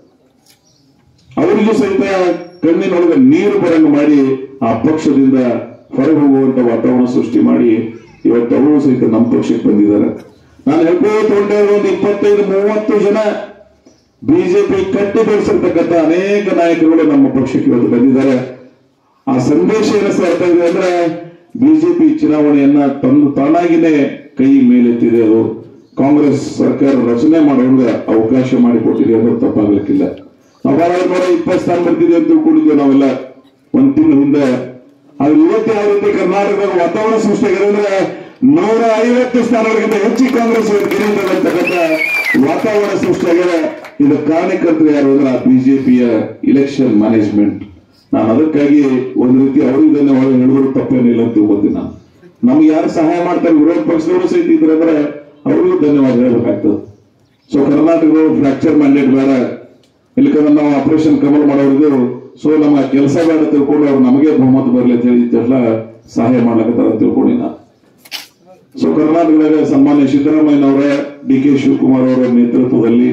ಅವರಿಗೂ ಸಹಿತ ಕಣ್ಣಿನೊಳಗೆ ನೀರು ಬರಂಗ ಮಾಡಿ ಆ ಪಕ್ಷದಿಂದ ಹೊರಗೆ ಹೋಗುವಂತ ವಾತಾವರಣ ಸೃಷ್ಟಿ ಮಾಡಿ ಇವತ್ತು ಅವರು ಸಹಿತ ನಮ್ಮ ಪಕ್ಷಕ್ಕೆ ಬಂದಿದ್ದಾರೆ ನಾನು ಹೇಳ್ಕೋತ ಹೊಂಟೆ ಒಂದು ಇಪ್ಪತ್ತೈದು ಮೂವತ್ತು ಜನ ಬಿಜೆಪಿ ಕಟ್ಟಿ ಬೆಳೆಸಿರ್ತಕ್ಕಂಥ ಅನೇಕ ನಾಯಕರುಗಳು ನಮ್ಮ ಪಕ್ಷಕ್ಕೆ ಇವತ್ತು ಬಂದಿದ್ದಾರೆ ಆ ಸಂದೇಶ ಏನು ಸಾರ್ತಾ ಇದೆ ಅಂದ್ರೆ ಬಿಜೆಪಿ ಚುನಾವಣೆಯನ್ನ ತಂದು ತಾನಾಗಿನೇ ಕೈ ಮೇಲೆತ್ತಿದೆ ಅದು ಕಾಂಗ್ರೆಸ್ ಸರ್ಕಾರ ರಚನೆ ಮಾಡುವಂಗ ಅವಕಾಶ ಮಾಡಿಕೊಟ್ಟಿದೆ ಅದು ತಪ್ಪಾಗಲಿಕ್ಕಿಲ್ಲ ನಾವು ಬಹಳ ನೋಡ ಇಪ್ಪತ್ತು ಸ್ಥಾನ ಬರ್ತಿದೆ ಅಂತ ತಿಳ್ಕೊಂಡಿದ್ವಿ ನಾವೆಲ್ಲ ಒಂದ್ ತಿಂಗಳ ಹಿಂದೆ ಆದ್ರೆ ಇವತ್ತು ಯಾವ ರೀತಿ ಕರ್ನಾಟಕದ ವಾತಾವರಣ ಸೃಷ್ಟಿಯಾಗಿದೆ ಅಂದ್ರೆ ನೂರ ಐವತ್ತು ಸ್ಥಾನಗಳಿಗಿಂತ ಹೆಚ್ಚು ಕಾಂಗ್ರೆಸ್ ಗೆಲ್ಲಿದೆ ಅಂತಕ್ಕಂಥ ವಾತಾವರಣ ಸೃಷ್ಟಿಯಾಗಿದೆ ಇದು ಕಾರಣಕರ್ತರು ಯಾರು ಅಂದ್ರೆ ಬಿಜೆಪಿಯ ಇಲೆಕ್ಷನ್ ಮ್ಯಾನೇಜ್ಮೆಂಟ್ ನಾನು ಅದಕ್ಕಾಗಿ ಒಂದ್ ರೀತಿ ಅವರು ಇದನ್ನ ಒಳಗೆ ಹೇಳಿದ್ರು ತಪ್ಪೇನಿಲ್ಲ ಅಂತ ತಿಳ್ಕೊತೀನಿ ನಾನು ನಮ್ಗೆ ಯಾರು ಸಹಾಯ ಮಾಡ್ತಾರೆ ವಿರೋಧ ಪಕ್ಷದವರು ಸಹಿತ ಇದ್ರೆ ಅಂದ್ರೆ ಅವ್ರಿಗೂ ಧನ್ಯವಾದ ಹೇಳ್ಬೇಕಾಗ್ತದೆ ಸೊ ಕರ್ನಾಟಕದ ಫ್ರಾಕ್ಚರ್ ಮ್ಯಾಂಡೇಟ್ ಬೇಡ ಇಲ್ಲಿಕಂದ್ರೆ ನಾವು ಆಪರೇಷನ್ ಕಮಲ್ ಮಾಡೋರಿದ್ದು ಸೊ ನಮ್ಮ ಕೆಲಸ ಬೇಡ ತಿಳ್ಕೊಂಡು ಅವ್ರು ನಮಗೆ ಬಹುಮತ ಬರಲಿ ಅಂತ ಹೇಳಿ ಎಲ್ಲ ಸಹಾಯ ಮಾಡ್ಲಕತ್ತಾರ ಅಂತ ತಿಳ್ಕೊಂಡು ನಾನು ಸೊ ಕರ್ನಾಟಕದಾಗ ಸನ್ಮಾನ್ಯ ಸಿದ್ದರಾಮಯ್ಯನವರ ಡಿ ಕೆ ಶಿವಕುಮಾರ್ ಅವರ ನೇತೃತ್ವದಲ್ಲಿ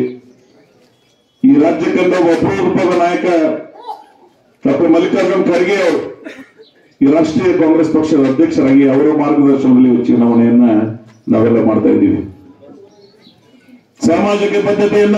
ಈ ರಾಜ್ಯಕ್ಕಂತ ಒಬ್ಬ ನಾಯಕ ಡಾಕ್ಟರ್ ಮಲ್ಲಿಕಾರ್ಜುನ್ ಖರ್ಗೆ ಅವರು ಈ ರಾಷ್ಟ್ರೀಯ ಕಾಂಗ್ರೆಸ್ ಪಕ್ಷದ ಅಧ್ಯಕ್ಷರಾಗಿ ಅವರ ಮಾರ್ಗದರ್ಶನದಲ್ಲಿ ಚುನಾವಣೆಯನ್ನ ನಾವೆಲ್ಲ ಮಾಡ್ತಾ ಇದ್ದೀವಿ ಸಾಮಾಜಿಕ ಬದ್ಧತೆಯನ್ನ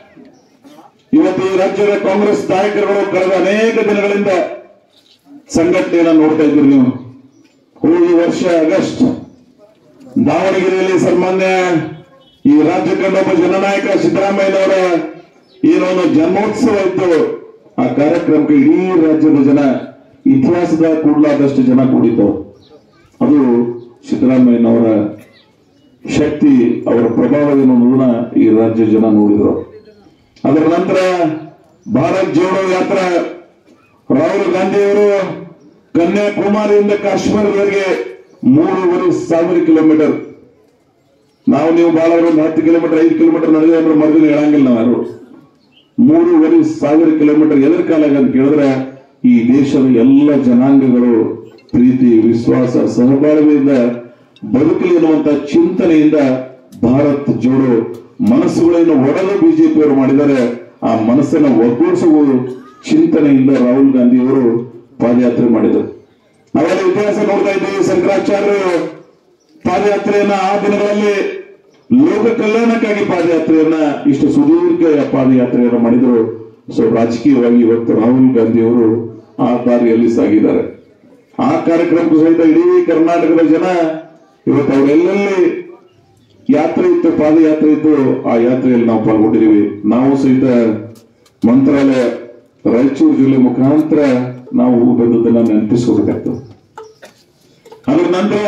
ಇವತ್ತು ಈ ರಾಜ್ಯದ ಕಾಂಗ್ರೆಸ್ ನಾಯಕರುಗಳು ಕಳೆದ ಅನೇಕ ದಿನಗಳಿಂದ ಸಂಘಟನೆಯನ್ನ ನೋಡ್ತಾ ಇದ್ದೀರಿ ನೀವು ಹೋದ ವರ್ಷ ಆಗಸ್ಟ್ ದಾವಣಗೆರೆಯಲ್ಲಿ ಸನ್ಮಾನ್ಯ ಈ ರಾಜ್ಯ ಕಂಡೊಬ್ಬ ಜನನಾಯಕ ಸಿದ್ದರಾಮಯ್ಯನವರ ಏನೋ ಒಂದು ಜನ್ಮೋತ್ಸವ ಇತ್ತು ಆ ಕಾರ್ಯಕ್ರಮಕ್ಕೆ ಇಡೀ ರಾಜ್ಯದ ಜನ ಇತಿಹಾಸದ ಕೂಡಲಾದಷ್ಟು ಜನ ಕೂಡಿದ್ದವು ಅದು ಸಿದ್ದರಾಮಯ್ಯನವರ ಶಕ್ತಿ ಅವರ ಪ್ರಭಾವ ಏನು ಅನ್ನೋದನ್ನ ಈ ರಾಜ್ಯ ಜನ ನೋಡಿದ್ರು ಅದರ ನಂತರ ಭಾರತ್ ಜೋಡೋ ಯಾತ್ರಾ ರಾಹುಲ್ ಗಾಂಧಿಯವರು ಕನ್ಯಾಕುಮಾರಿಯಿಂದ ಕಾಶ್ಮೀರದವರೆಗೆ ಮೂರುವರೆ ಸಾವಿರ ಕಿಲೋಮೀಟರ್ ನಾವು ನೀವು ಬಹಳ ಒಂದು ಹತ್ತು ಕಿಲೋಮೀಟರ್ ಐದು ಕಿಲೋಮೀಟರ್ ನಡೆದ ಅಂದ್ರೆ ಮರದಿನ ಹೇಳಂಗಿಲ್ಲ ನಾವು ಯಾರು ಮೂರುವರೆ ಸಾವಿರ ಕಿಲೋಮೀಟರ್ ಎದ್ರ ಕಾಲಾಗ ಅಂತ ಕೇಳಿದ್ರೆ ಈ ದೇಶದ ಎಲ್ಲ ಜನಾಂಗಗಳು ಪ್ರೀತಿ ವಿಶ್ವಾಸ ಸಹಬಾಳ್ವೆಯಿಂದ ಬದುಕಲಿ ಅನ್ನುವಂತ ಚಿಂತನೆಯಿಂದ ಭಾರತ್ ಜೋಡೋ ಮನಸ್ಸುಗಳನ್ನು ಒಡೆದು ಬಿಜೆಪಿಯವರು ಮಾಡಿದ್ದಾರೆ ಆ ಮನಸ್ಸನ್ನ ಒಗ್ಗೂಡಿಸುವ ಚಿಂತನೆಯಿಂದ ರಾಹುಲ್ ಗಾಂಧಿ ಅವರು ಪಾದಯಾತ್ರೆ ಮಾಡಿದರು ನಾವೆಲ್ಲ ಇತಿಹಾಸ ನೋಡ್ತಾ ಇದ್ದೀವಿ ಶಂಕರಾಚಾರ್ಯರು ಪಾದಯಾತ್ರೆಯನ್ನ ಆ ದಿನಗಳಲ್ಲಿ ಲೋಕ ಕಲ್ಯಾಣಕ್ಕಾಗಿ ಪಾದಯಾತ್ರೆಯನ್ನ ಇಷ್ಟು ಸುದೀರ್ಘ ಪಾದಯಾತ್ರೆಯನ್ನ ಮಾಡಿದರು ಸೊ ರಾಜಕೀಯವಾಗಿ ಇವತ್ತು ರಾಹುಲ್ ಗಾಂಧಿ ಅವರು ಆ ದಾರಿಯಲ್ಲಿ ಸಾಗಿದ್ದಾರೆ ಆ ಕಾರ್ಯಕ್ರಮಕ್ಕೂ ಸಹಿತ ಇಡೀ ಕರ್ನಾಟಕದ ಜನ ಇವತ್ತು ಅವರೆಲ್ಲಲ್ಲಿ ಯಾತ್ರೆ ಇತ್ತು ಪಾದಯಾತ್ರೆ ಇತ್ತು ಆ ಯಾತ್ರೆಯಲ್ಲಿ ನಾವು ಪಾಲ್ಗೊಂಡಿದ್ದೀವಿ ನಾವು ಸಹಿತ ಮಂತ್ರಾಲಯ ರಾಯಚೂರು ಜಿಲ್ಲೆ ಮುಖಾಂತರ ನಾವು ಹೋಗಿ ಬಂದದ್ದನ್ನ ನೆನಪಿಸ್ಕೋಬೇಕಾಗ್ತದೆ ಅದ್ರ ನಂತರ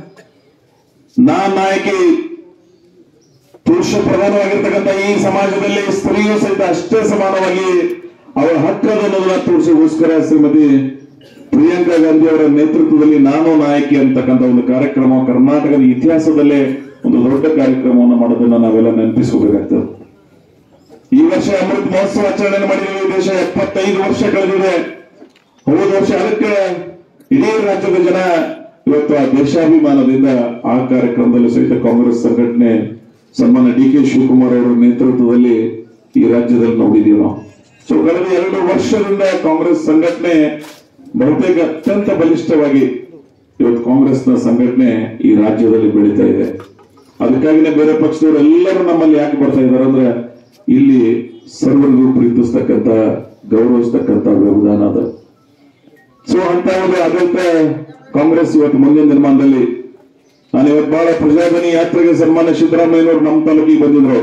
ನಾ ನಾಯಕಿ ಪುರುಷ ಪ್ರಧಾನವಾಗಿರ್ತಕ್ಕಂಥ ಈ ಸಮಾಜದಲ್ಲಿ ಸ್ತ್ರೀಯು ಸಹಿತ ಅಷ್ಟೇ ಸಮಾನವಾಗಿ ಅವರ ಹಕ್ಕದ ಅನ್ನೋದನ್ನ ತೋರಿಸೋಗೋಸ್ಕರ ಶ್ರೀಮತಿ ಪ್ರಿಯಾಂಕಾ ಗಾಂಧಿ ಅವರ ನೇತೃತ್ವದಲ್ಲಿ ನಾನು ನಾಯಕಿ ಅಂತಕ್ಕಂಥ ಒಂದು ಕಾರ್ಯಕ್ರಮ ಕರ್ನಾಟಕದ ಇತಿಹಾಸದಲ್ಲೇ ಒಂದು ದೊಡ್ಡ ಕಾರ್ಯಕ್ರಮವನ್ನು ಮಾಡೋದನ್ನ ನಾವೆಲ್ಲ ನೆನಪಿಸ್ಕೋಬೇಕಾಗ್ತದೆ ಈ ವರ್ಷ ಅಮೃತ ಮಹೋತ್ಸವ ಆಚರಣೆ ಮಾಡಿದ್ದೀವಿ ದೇಶ ಎಪ್ಪತ್ತೈದು ವರ್ಷ ಕಳೆದಿದೆ ಹೋದ ವರ್ಷ ಅದಕ್ಕೆ ಇಡೀ ರಾಜ್ಯದ ಜನ ಇವತ್ತು ಆ ದೇಶಾಭಿಮಾನದಿಂದ ಆ ಕಾರ್ಯಕ್ರಮದಲ್ಲಿ ಸಹಿತ ಕಾಂಗ್ರೆಸ್ ಸಂಘಟನೆ ಸನ್ಮಾನ್ಯ ಡಿ ಕೆ ಶಿವಕುಮಾರ್ ಅವರ ನೇತೃತ್ವದಲ್ಲಿ ಈ ರಾಜ್ಯದಲ್ಲಿ ನೋಡಿದೀವಿ ನಾವು ಸೊ ಕಳೆದ ಎರಡು ವರ್ಷದಿಂದ ಕಾಂಗ್ರೆಸ್ ಸಂಘಟನೆ ಬಹುತೇಕ ಅತ್ಯಂತ ಬಲಿಷ್ಠವಾಗಿ ಇವತ್ತು ಕಾಂಗ್ರೆಸ್ನ ಸಂಘಟನೆ ಈ ರಾಜ್ಯದಲ್ಲಿ ಬೆಳೀತಾ ಇದೆ ಅದಕ್ಕಾಗಿನೇ ಬೇರೆ ಪಕ್ಷದವರು ಎಲ್ಲರೂ ನಮ್ಮಲ್ಲಿ ಯಾಕೆ ಬರ್ತಾ ಇದ್ದಾರೆ ಅಂದ್ರೆ ಇಲ್ಲಿ ಸರ್ವರಿಗೂ ಪ್ರೀತಿಸ್ತಕ್ಕಂತ ಗೌರವಿಸ್ತಕ್ಕಂತ ವ್ಯವಧಾನ ಅದ ಸೊ ಅಂತ ಒಂದು ಆಡಳಿತ ಕಾಂಗ್ರೆಸ್ ಇವತ್ತು ಮುಂದಿನ ನಿರ್ಮಾಣದಲ್ಲಿ ನಾನು ಇವತ್ತು ಬಹಳ ಪ್ರಜಾಧನಿ ಯಾತ್ರೆಗೆ ಸನ್ಮಾನ್ಯ ಸಿದ್ದರಾಮಯ್ಯನವರು ನಮ್ಮ ತಾಲೂಕಿಗೆ ಬಂದಿದ್ರು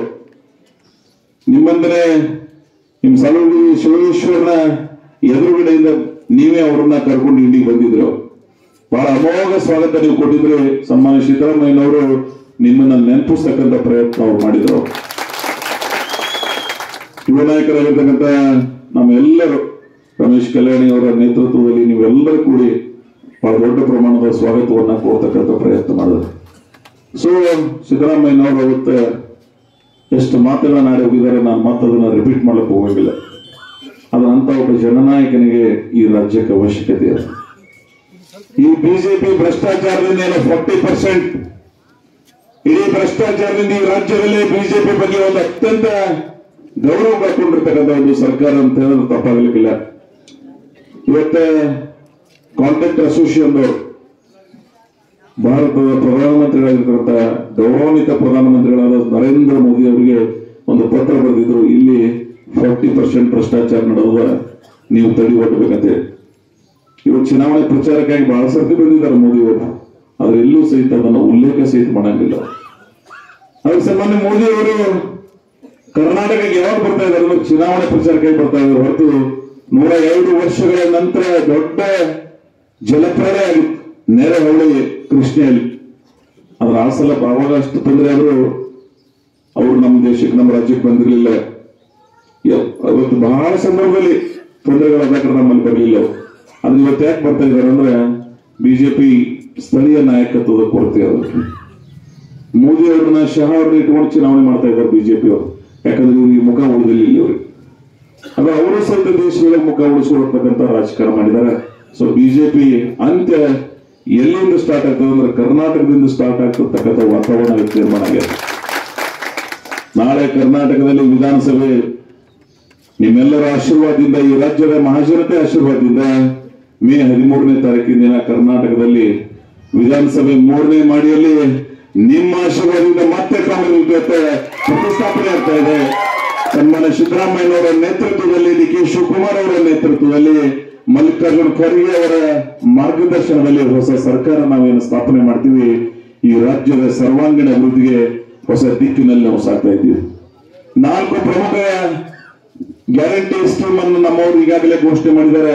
ನಿಮ್ಮಂದ್ರೆ ನಿಮ್ ಸಲುವಾಗಿ ಶಿವೇಶ್ವರನ ಎದುರುಗಡೆಯಿಂದ ನೀವೇ ಅವರನ್ನ ಕರ್ಕೊಂಡು ಇಲ್ಲಿಗೆ ಬಂದಿದ್ರು ಬಹಳ ಅಮೋಘ ಸ್ವಾಗತ ನೀವು ಕೊಟ್ಟಿದ್ರೆ ಸನ್ಮಾನ್ಯ ಸಿದ್ದರಾಮಯ್ಯನವರು ನಿಮ್ಮನ್ನ ನೆನಪಿಸ್ತಕ್ಕಂಥ ಪ್ರಯತ್ನ ಅವ್ರು ಮಾಡಿದ್ರು ಯುವ ನಾಯಕರಾಗಿರ್ತಕ್ಕಂಥ ನಮ್ಮೆಲ್ಲರೂ ರಮೇಶ್ ಕಲ್ಯಾಣಿ ಅವರ ನೇತೃತ್ವದಲ್ಲಿ ನೀವೆಲ್ಲರೂ ಕೂಡಿ ಬಹಳ ದೊಡ್ಡ ಪ್ರಮಾಣದ ಸ್ವಾಗತವನ್ನ ಕೊಡ್ತಕ್ಕಂಥ ಪ್ರಯತ್ನ ಮಾಡಿದ್ರು ಸೊ ಸಿದ್ದರಾಮಯ್ಯನವರು ಅವತ್ತು ಎಷ್ಟು ಮಾತುಗಳನ್ನ ಆಡಿ ಹೋಗಿದ್ದಾರೆ ನಾನು ಮತ್ತದನ್ನ ರಿಪೀಟ್ ಮಾಡ್ಲಿಕ್ಕೆ ಹೋಗಂಗಿಲ್ಲ ಅದು ಅಂತ ಒಬ್ಬ ಜನನಾಯಕನಿಗೆ ಈ ರಾಜ್ಯಕ್ಕೆ ಅವಶ್ಯಕತೆ ಇದೆ ಈ ಬಿಜೆಪಿ ಭ್ರಷ್ಟಾಚಾರದಿಂದ ಏನು ಫಾರ್ಟಿ ಪರ್ಸೆಂಟ್ ಇಡೀ ಭ್ರಷ್ಟಾಚಾರದಿಂದ ಈ ರಾಜ್ಯದಲ್ಲಿ ಬಿಜೆಪಿ ಬಗ್ಗೆ ಒಂದು ಅತ್ಯಂತ ಗೌರವ ಕಳ್ಕೊಂಡಿರ್ತಕ್ಕಂಥ ಒಂದು ಸರ್ಕಾರ ಅಂತ ಹೇಳಿದ್ರೆ ತಪ್ಪಾಗಲಿಕ್ಕಿಲ್ಲ ಇವತ್ತೆ ಕಾಂಟ್ರಾಕ್ಟ್ ಅಸೋಸಿಯೇಷನ್ ಅವರು ಭಾರತದ ಪ್ರಧಾನಮಂತ್ರಿಗಳಾಗಿರ್ತಕ್ಕಂಥ ಗೌರವಾನ್ವಿತ ಪ್ರಧಾನಮಂತ್ರಿಗಳಾದ ನರೇಂದ್ರ ಮೋದಿ ಅವರಿಗೆ ಒಂದು ಪತ್ರ ಬರೆದಿದ್ರು ಇಲ್ಲಿ ಫಾರ್ಟಿ ಪರ್ಸೆಂಟ್ ಭ್ರಷ್ಟಾಚಾರ ನಡೆದ ನೀವು ತಡೆ ಒಡ್ಬೇಕಂತೇಳಿ ಇವರು ಚುನಾವಣೆ ಪ್ರಚಾರಕ್ಕಾಗಿ ಬಹಳ ಸರ್ತಿ ಬಂದಿದ್ದಾರೆ ಮೋದಿ ಅವರು ಆದ್ರೆ ಎಲ್ಲೂ ಸಹಿತ ಅದನ್ನು ಉಲ್ಲೇಖ ಸಹಿತ ಮಾಡಂಗಿಲ್ಲ ಅದಕ್ಕೆ ಸನ್ಮಾನ್ಯ ಮೋದಿ ಅವರು ಕರ್ನಾಟಕಕ್ಕೆ ಯಾವಾಗ ಬರ್ತಾ ಇದ್ದಾರೆ ಅಂದ್ರೆ ಚುನಾವಣೆ ಪ್ರಚಾರಕ್ಕಾಗಿ ಬರ್ತಾ ಇದ್ದಾರೆ ಹೊರತು ನೂರ ಎರಡು ವರ್ಷಗಳ ನಂತರ ದೊಡ್ಡ ಜಲಪ್ರಳಯ ಆಗಿತ್ತು ನೆರೆಹೊಳೆ ಕೃಷ್ಣೆಯಲ್ಲಿ ಅದ್ರ ಆ ಸಲ ಅವಾಗ ಅಷ್ಟು ತೊಂದರೆ ಆದ್ರೂ ಅವರು ನಮ್ಮ ದೇಶಕ್ಕೆ ನಮ್ಮ ರಾಜ್ಯಕ್ಕೆ ಬಂದಿರಲಿಲ್ಲ ಅವತ್ತು ಬಹಳ ಸಂದರ್ಭದಲ್ಲಿ ತೊಂದರೆಗಳಾದ ಕಾರಣ ನಮ್ಮಲ್ಲಿ ಬರಲಿಲ್ಲ ಅವರು ಅದ್ರ ಇವತ್ತು ಯಾಕೆ ಬರ್ತಾ ಇದ್ದಾರೆ ಅಂದ್ರೆ ಬಿಜೆಪಿ ಸ್ಥಳೀಯ ನಾಯಕತ್ವದ ಕೊರತೆ ಅದು ಮೋದಿ ಅವ್ರನ್ನ ಶಹಾ ಅವ್ರನ್ನ ಇಟ್ಕೊಂಡು ಚುನಾವಣೆ ಮಾಡ್ತಾ ಇದ್ದಾರೆ ಬಿಜೆಪಿ ಅವರು ಯಾಕಂದ್ರೆ ಇವ್ರಿಗೆ ಮುಖ ಉಳಿದಿಲ್ಲ ಇಲ್ಲಿ ಅವ್ರಿಗೆ ಅದು ಅವರು ಸಹಿತ ದೇಶಗಳ ಮುಖ ಉಳಿಸ್ಕೊಳ್ತಕ್ಕಂಥ ರಾಜಕಾರಣ ಮಾಡಿದ್ದಾರೆ ಸೊ ಬಿಜೆಪಿ ಅಂತ್ಯ ಎಲ್ಲಿಂದ ಸ್ಟಾರ್ಟ್ ಆಗ್ತದೆ ಅಂದ್ರೆ ಕರ್ನಾಟಕದಿಂದ ಸ್ಟಾರ್ಟ್ ಆಗ್ತಿರ್ತಕ್ಕಂಥ ವಾತಾವರಣ ಇವತ್ತು ನಿರ್ಮಾಣ ಆಗಿದೆ ನಾಳೆ ಕರ್ನಾಟಕದಲ್ಲಿ ವಿಧಾನಸಭೆ ನಿಮ್ಮೆಲ್ಲರ ಆಶೀರ್ವಾದದಿಂದ ಈ ರಾಜ್ಯದ ಮಹಾಜನತೆ ಆಶೀರ್ವಾದದಿಂದ ಮೇ ಹದಿಮೂರನೇ ತಾರೀಕಿನ ದಿನ ಕರ್ನಾಟಕದಲ್ಲಿ ವಿಧಾನಸಭೆ ಮೂರನೇ ಮಾಡಿಯಲ್ಲಿ ನಿಮ್ಮ ಆಶೀರ್ವಾದದಿಂದ ಮತ್ತೆ ಕಾಂಗ್ರೆಸ್ ಜೊತೆ ಪ್ರತಿಷ್ಠಾಪನೆ ಆಗ್ತಾ ಇದೆ ಸನ್ಮಾನ್ಯ ಸಿದ್ದರಾಮಯ್ಯನವರ ನೇತೃತ್ವದಲ್ಲಿ ಡಿ ಕೆ ಶಿವಕುಮಾರ್ ಅವರ ನೇತೃತ್ವದಲ್ಲಿ ಮಲ್ಲಿಕಾರ್ಜುನ್ ಖರ್ಗೆ ಅವರ ಮಾರ್ಗದರ್ಶನದಲ್ಲಿ ಹೊಸ ಸರ್ಕಾರ ನಾವೇನು ಸ್ಥಾಪನೆ ಮಾಡ್ತೀವಿ ಈ ರಾಜ್ಯದ ಸರ್ವಾಂಗೀಣ ಅಭಿವೃದ್ಧಿಗೆ ಹೊಸ ದಿಕ್ಕಿನಲ್ಲಿ ನಾವು ಸಾಗ್ತಾ ಇದ್ದೀವಿ ನಾಲ್ಕು ಪ್ರಮುಖ ಗ್ಯಾರಂಟಿ ಸ್ಕೀಮ್ ಅನ್ನು ನಮ್ಮವರು ಈಗಾಗಲೇ ಘೋಷಣೆ ಮಾಡಿದ್ದಾರೆ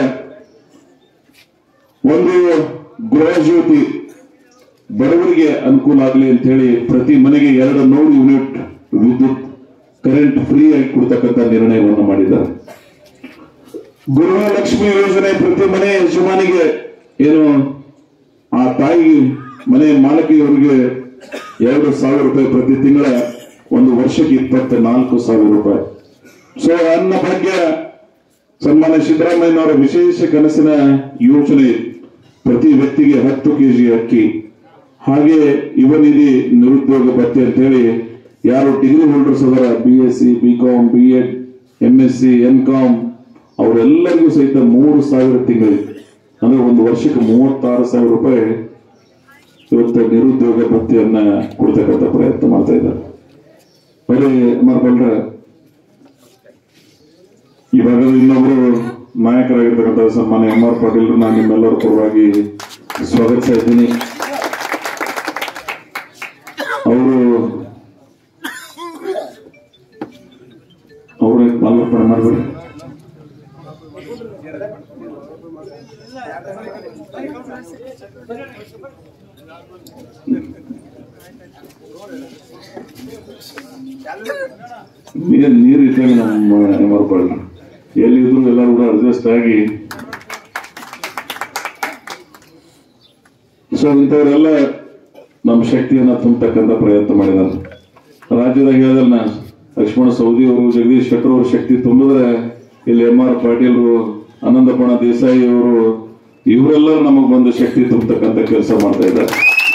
ಒಂದು ಗೃಹ ಜ್ಯೋತಿ ಬಡವರಿಗೆ ಅನುಕೂಲ ಆಗಲಿ ಅಂತ ಹೇಳಿ ಪ್ರತಿ ಮನೆಗೆ ಎರಡು ನೂರು ಯೂನಿಟ್ ವಿದ್ಯುತ್ ಕರೆಂಟ್ ಫ್ರೀ ಆಗಿ ಕೊಡ್ತಕ್ಕಂಥ ನಿರ್ಣಯವನ್ನು ಮಾಡಿದ್ದಾರೆ ಗೃಹಲಕ್ಷ್ಮಿ ಯೋಜನೆ ಪ್ರತಿ ಮನೆ ಯಜಮಾನಿಗೆ ಏನು ಆ ತಾಯಿ ಮನೆ ಮಾಲಕಿಯವರಿಗೆ ಎರಡು ಸಾವಿರ ರೂಪಾಯಿ ಪ್ರತಿ ತಿಂಗಳ ಒಂದು ವರ್ಷಕ್ಕೆ ಇಪ್ಪತ್ತ ನಾಲ್ಕು ಸಾವಿರ ರೂಪಾಯಿ ಸೊ ಅನ್ನ ಭಾಗ್ಯ ಸನ್ಮಾನ್ಯ ಸಿದ್ದರಾಮಯ್ಯನವರ ವಿಶೇಷ ಕನಸಿನ ಯೋಜನೆ ಪ್ರತಿ ವ್ಯಕ್ತಿಗೆ ಹತ್ತು ಕೆಜಿ ಅಕ್ಕಿ ಹಾಗೆ ಯುವ ನಿಧಿ ನಿರುದ್ಯೋಗ ಭತ್ಯೆ ಅಂತ ಹೇಳಿ ಯಾರು ಡಿಗ್ರಿ ಹೋಲ್ಡರ್ಸ್ ಅದರ B S C B com B Ed M S C M com ಅವರೆಲ್ಲರಿಗೂ ಸಹಿತ ಮೂರು ಸಾವಿರ ತಿಂಗಳಿಗೆ ಅಂದ್ರೆ ಒಂದು ವರ್ಷಕ್ಕೆ ಮೂವತ್ತಾರು ಸಾವಿರ ರೂಪಾಯಿ ಇವತ್ತು ನಿರುದ್ಯೋಗ ಭತ್ಯೆಯನ್ನ ಕೊಡ್ತಕ್ಕಂಥ ಪ್ರಯತ್ನ ಮಾಡ್ತಾ ಇದ್ದಾರೆ ಬರೀ ಮಾಡ್ಕೊಂಡ್ರೆ ಈ ಭಾಗದ ಇನ್ನೊಬ್ರು ನಾಯಕರಾಗಿರ್ತಕ್ಕಂಥ ಸನ್ಮಾನ್ಯ ಎಂ ಆರ್ ಪಾಟೀಲ್ ನಾನು ನಿಮ್ಮೆಲ್ಲರ ಪರವಾಗಿ ಸ್ವಾಗತಿಸ್ತಾ ಇದ್ದೀನಿ ಅವರು ಅವರು ಮಾಲಾರ್ಪಣೆ ಮಾಡಬೇಡಿ ನೀರು ನೀರು ಇದ್ದಾಗ ನಮ್ಮ ಎಂ ಆರ್ ಪಾಟೀಲ್ ಎಲ್ಲಿದ್ರು ಎಲ್ಲರೂ ಕೂಡ ಅಡ್ಜಸ್ಟ್ ಆಗಿ ಸೊ ಇಂಥವರೆಲ್ಲ ನಮ್ಮ ಶಕ್ತಿಯನ್ನ ತುಂಬತಕ್ಕಂಥ ಪ್ರಯತ್ನ ಮಾಡಿದ್ದಾರೆ ರಾಜ್ಯದಾಗ ಹೇಳಿದ್ರಲ್ಲ ಲಕ್ಷ್ಮಣ ಸೌದಿ ಅವರು ಜಗದೀಶ್ ಶೆಟ್ಟರ್ ಅವರು ಶಕ್ತಿ ತುಂಬಿದ್ರೆ ಇಲ್ಲಿ ಎಂ ಆರ್ ಪಾಟೀಲ್ರು ಆನಂದಪಣ ದೇಸಾಯಿ ಅವರು ಇವರೆಲ್ಲರೂ ನಮಗ್ ಬಂದು ಶಕ್ತಿ ತುಂಬತಕ್ಕಂಥ ಕೆಲಸ ಮಾಡ್ತಾ ಇದ್ದಾರೆ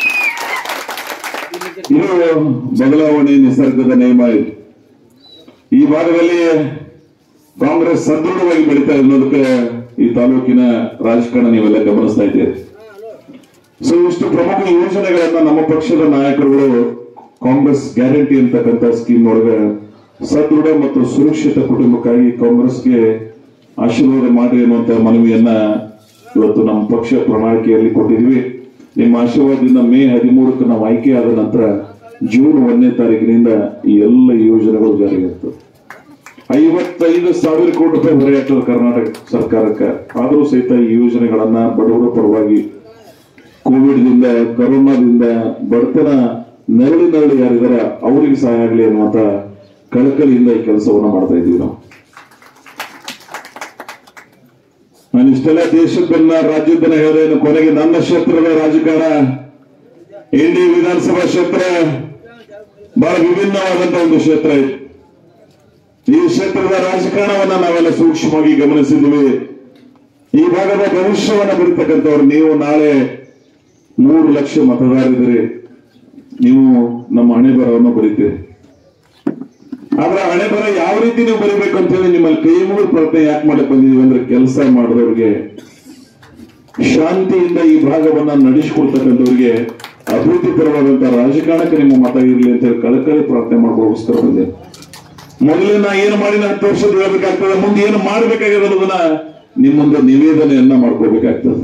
ಇದು ಬದಲಾವಣೆ ನಿಸರ್ಗದ ನಿಯಮ ಇದು ಈ ಭಾಗದಲ್ಲಿ ಕಾಂಗ್ರೆಸ್ ಸದೃಢವಾಗಿ ಬೆಳೀತಾ ಇದೆ ಅನ್ನೋದಕ್ಕೆ ಈ ತಾಲೂಕಿನ ರಾಜಕಾರಣ ನೀವೆಲ್ಲ ಗಮನಿಸ್ತಾ ಇದ್ದೀರಿ ಸೊ ಇಷ್ಟು ಪ್ರಮುಖ ಯೋಜನೆಗಳನ್ನ ನಮ್ಮ ಪಕ್ಷದ ನಾಯಕರುಗಳು ಕಾಂಗ್ರೆಸ್ ಗ್ಯಾರಂಟಿ ಅಂತಕ್ಕಂಥ ಸ್ಕೀಮ್ ಒಳಗೆ ಸದೃಢ ಮತ್ತು ಸುರಕ್ಷಿತ ಕುಟುಂಬಕ್ಕಾಗಿ ಕಾಂಗ್ರೆಸ್ಗೆ ಆಶೀರ್ವಾದ ಮಾಡಿ ಅನ್ನುವಂತ ಮನವಿಯನ್ನ ಇವತ್ತು ನಮ್ಮ ಪಕ್ಷ ಪ್ರಣಾಳಿಕೆಯಲ್ಲಿ ಕೊಟ್ಟಿದ್ವಿ ನಿಮ್ಮ ಆಶೀರ್ವಾದದಿಂದ ಮೇ ಹದಿಮೂರಕ್ಕೆ ನಾವು ಆಯ್ಕೆಯಾದ ನಂತರ ಜೂನ್ ಒಂದನೇ ತಾರೀಕಿನಿಂದ ಈ ಎಲ್ಲ ಯೋಜನೆಗಳು ಜಾರಿಗೆ ಇರ್ತವೆ ಐವತ್ತೈದು ಸಾವಿರ ಕೋಟಿ ರೂಪಾಯಿ ಹೊರೆ ಆಗ್ತದೆ ಕರ್ನಾಟಕ ಸರ್ಕಾರಕ್ಕೆ ಆದರೂ ಸಹಿತ ಈ ಯೋಜನೆಗಳನ್ನ ಬಡವರ ಪರವಾಗಿ ಕೋವಿಡ್ ದಿಂದ ಕರೋನಾದಿಂದ ಬಡತನ ನರಳಿ ನರಳಿ ಯಾರಿದಾರ ಅವರಿಗೆ ಸಹಾಯ ಆಗಲಿ ಅನ್ನುವಂತ ಕಳಕಳಿಯಿಂದ ಈ ಕೆಲಸವನ್ನ ಮಾಡ್ತಾ ಇದ್ದೀವಿ ನಾವು ಇಷ್ಟೆಲ್ಲ ದೇಶದನ್ನ ರಾಜ್ಯದನ್ನ ಹೇಳಿದ್ರೆ ಕೊನೆಗೆ ನನ್ನ ಕ್ಷೇತ್ರದ ರಾಜಕಾರಣ ಇಂಡಿ ವಿಧಾನಸಭಾ ಕ್ಷೇತ್ರ ಬಹಳ ವಿಭಿನ್ನವಾದಂತ ಒಂದು ಕ್ಷೇತ್ರ ಇದೆ ಈ ಕ್ಷೇತ್ರದ ರಾಜಕಾರಣವನ್ನ ನಾವೆಲ್ಲ ಸೂಕ್ಷ್ಮವಾಗಿ ಗಮನಿಸಿದ್ವಿ ಈ ಭಾಗದ ಭವಿಷ್ಯವನ್ನ ಬರೀತಕ್ಕಂಥವ್ರು ನೀವು ನಾಳೆ ಮೂರು ಲಕ್ಷ ಮತದಾರರಿದ್ದೀರಿ ನೀವು ನಮ್ಮ ಹಣೆ ಬರವನ್ನು ಬರೀತೀರಿ ಆದ್ರೆ ಹಣೆ ಬರ ಯಾವ ರೀತಿ ನೀವು ಬರೀಬೇಕು ಅಂತ ಹೇಳಿ ನಿಮ್ಮಲ್ಲಿ ಕೈ ಮುಗಿದು ಪ್ರಯತ್ನ ಯಾಕೆ ಮಾಡಕ್ ಬಂದಿದೀವಿ ಅಂದ್ರೆ ಕೆಲಸ ಮಾಡಿದವ್ರಿಗೆ ಶಾಂತಿಯಿಂದ ಈ ಭಾಗವನ್ನ ನಡೆಸಿಕೊಡ್ತಕ್ಕಂಥವ್ರಿಗೆ ಅಭಿವೃದ್ಧಿ ಪರವಾದಂತಹ ರಾಜಕಾರಣಕ್ಕೆ ನಿಮ್ಮ ಮತ ಇರಲಿ ಅಂತ ಹೇಳಿ ಕಳಕಳಿ ಪ್ರಾರ್ಥನೆ ಮಾಡ್ಕೋಸ್ಕರ ಬಂದೆ ಮೊದಲೇ ನಾ ಏನು ಮಾಡಿನ ಹತ್ತು ವರ್ಷದ ಹೇಳ್ಬೇಕಾಗ್ತದೆ ಮುಂದೆ ಏನು ಮಾಡ್ಬೇಕಾಗಿದೆ ಅನ್ನೋದನ್ನ ನಿಮ್ಮೊಂದು ನಿವೇದನೆಯನ್ನ ಮಾಡ್ಕೋಬೇಕಾಗ್ತದೆ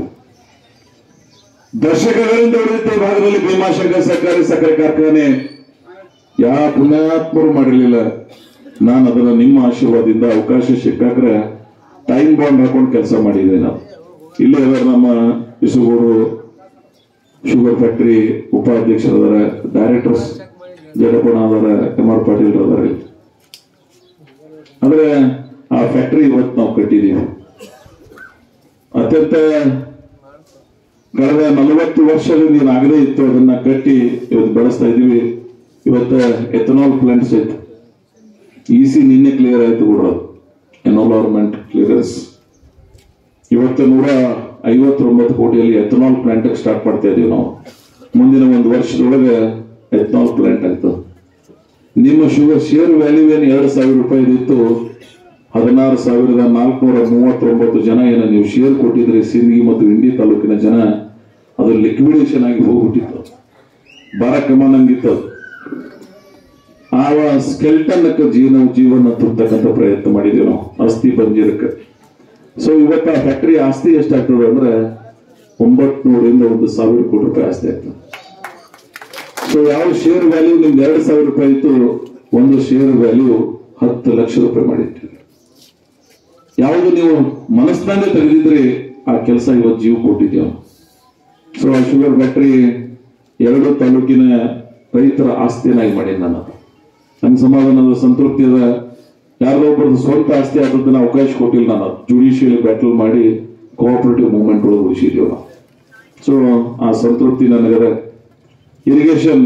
ದಶಕಗಳಿಂದ ಉಳಿದ ಈ ಭಾಗದಲ್ಲಿ ಭೀಮಾಶಂಕರ್ ಸರ್ಕಾರಿ ಸಕ್ಕರೆ ಕಾರ್ಖಾನೆ ಯಾವ ಪುಣ್ಯಾತ್ಮರು ಮಾಡಿರ್ಲಿಲ್ಲ ನಾನು ಅದನ್ನ ನಿಮ್ಮ ಆಶೀರ್ವಾದದಿಂದ ಅವಕಾಶ ಸಿಕ್ಕಾಕ್ರೆ ಟೈಮ್ ಬಾಂಡ್ ಹಾಕೊಂಡು ಕೆಲಸ ಮಾಡಿದ್ದೆ ನಾವು ಇಲ್ಲೇ ಅದಾರ ನಮ್ಮ ಇಸುಗೂರು ಶುಗರ್ ಫ್ಯಾಕ್ಟರಿ ಉಪಾಧ್ಯಕ್ಷರದಾರ ಡೈರೆಕ್ಟರ್ಸ್ ಜಡಪಣ ಅದಾರ ಎಂ ಆರ್ ಪಾಟೀಲ್ ಅದಾರ ಇಲ್ಲಿ. ಅಂದ್ರೆ ಆ ಫ್ಯಾಕ್ಟರಿ ಇವತ್ತು ನಾವು ಕಟ್ಟಿದೀವಿ ಅತ್ಯಂತ ಕಳೆದ ನಲವತ್ತು ವರ್ಷದಿಂದ ಏನಾಗದೇ ಇತ್ತು ಅದನ್ನ ಕಟ್ಟಿ ಇವತ್ತು ಬೆಳೆಸ್ತಾ ಇದೀವಿ ಇವತ್ತು ಎಥನಾಲ್ ಪ್ಲಾಂಟ್ಸ್ ಐತೆ ಇಸಿ ನಿನ್ನೆ ಕ್ಲಿಯರ್ ಆಯ್ತು ಕೂಡ ಎನ್ವೈರನ್ಮೆಂಟ್ ಕ್ಲಿಯರೆನ್ಸ್ ಇವತ್ತು ನೂರ ಐವತ್ತೊಂಬತ್ತು ಕೋಟಿಯಲ್ಲಿ ಎಥನಾಲ್ ಪ್ಲಾಂಟ್ ಸ್ಟಾರ್ಟ್ ಮಾಡ್ತಾ ಇದೀವಿ ನಾವು ಮುಂದಿನ ಒಂದು ವರ್ಷದೊಳಗೆ ಎಥನಾಲ್ ಪ್ಲಾಂಟ್ ಆಗ್ತದೆ ನಿಮ್ಮ ಶುಗರ್ ಶೇರ್ ವ್ಯಾಲ್ಯೂ ಏನು ಎರಡು ಸಾವಿರ ರೂಪಾಯಿ ಇತ್ತು ಹದಿನಾರು ಸಾವಿರದ ನಾಲ್ಕುನೂರ ಮೂವತ್ತೊಂಬತ್ತು ಜನ ಏನು ನೀವು ಶೇರ್ ಕೊಟ್ಟಿದ್ರಿ ಸಿಂದಗಿ ಮತ್ತು ಇಂಡಿ ತಾಲೂಕಿನ ಜನ ಅದು ಲಿಕ್ವಿಡೇಷನ್ ಆಗಿ ಹೋಗ್ಬಿಟ್ಟಿತ್ತು ಬರ ಕಮಾನಂಗಿತ್ತು ಅದು. ಆ ಸ್ಕೆಲ್ಟನ್ ಜೀವನ ಜೀವನ ತುಂಬತಕ್ಕಂಥ ಪ್ರಯತ್ನ ಮಾಡಿದೀವಿ ನಾವು ಅಸ್ಥಿ ಬಂಜೀರಕ್ಕೆ ಸೊ ಇವತ್ತು ಆ ಫ್ಯಾಕ್ಟರಿ ಆಸ್ತಿ ಎಷ್ಟಾಗ್ತದೆ ಅಂದ್ರೆ ಒಂಬತ್ನೂರಿಂದ ಒಂದು ಸಾವಿರ ಕೋಟಿ ರೂಪಾಯಿ ಆಸ್ತಿ ಆಗ್ತದೆ ಸೊ ಯಾವ ಶೇರ್ ವ್ಯಾಲ್ಯೂ ನಿಮ್ದು ಎರಡು ಸಾವಿರ ರೂಪಾಯಿ ಇತ್ತು ಒಂದು ಶೇರ್ ವ್ಯಾಲ್ಯೂ ಹತ್ತು ಲಕ್ಷ ರೂಪಾಯಿ ಮಾಡಿರ್ತೀವಿ ಯಾವುದು ನೀವು ಮನಸ್ಸಿನಲ್ಲಿ ತೆಗೆದಿದ್ರೆ ಆ ಕೆಲಸ ಇವತ್ತು ಜೀವ ಕೊಟ್ಟಿದ್ದೇವೆ ಸೊ ಆ ಶುಗರ್ ಫ್ಯಾಕ್ಟರಿ ಎರಡು ತಾಲೂಕಿನ ರೈತರ ಆಸ್ತಿಯನ್ನಾಗಿ ಮಾಡಿ ನಾನು ನನ್ನ ಸಮಾಧಾನದ ಸಂತೃಪ್ತಿ ಅದ ಯಾರೋ ಒಬ್ಬರದ್ದು ಸ್ವಂತ ಆಸ್ತಿ ಆದದ್ದನ್ನ ಅವಕಾಶ ಕೊಟ್ಟಿಲ್ಲ ನಾನು ಜುಡಿಷಿಯಲಿ ಬ್ಯಾಟಲ್ ಮಾಡಿ ಕೋಆಪರೇಟಿವ್ ಮೂವ್ಮೆಂಟ್ ಒಳಗೆ ಉಳಿಸಿದೀವಿ ನಾವು ಸೊ ಆ ಸಂತೃಪ್ತಿ ನನಗದ ಇರಿಗೇಷನ್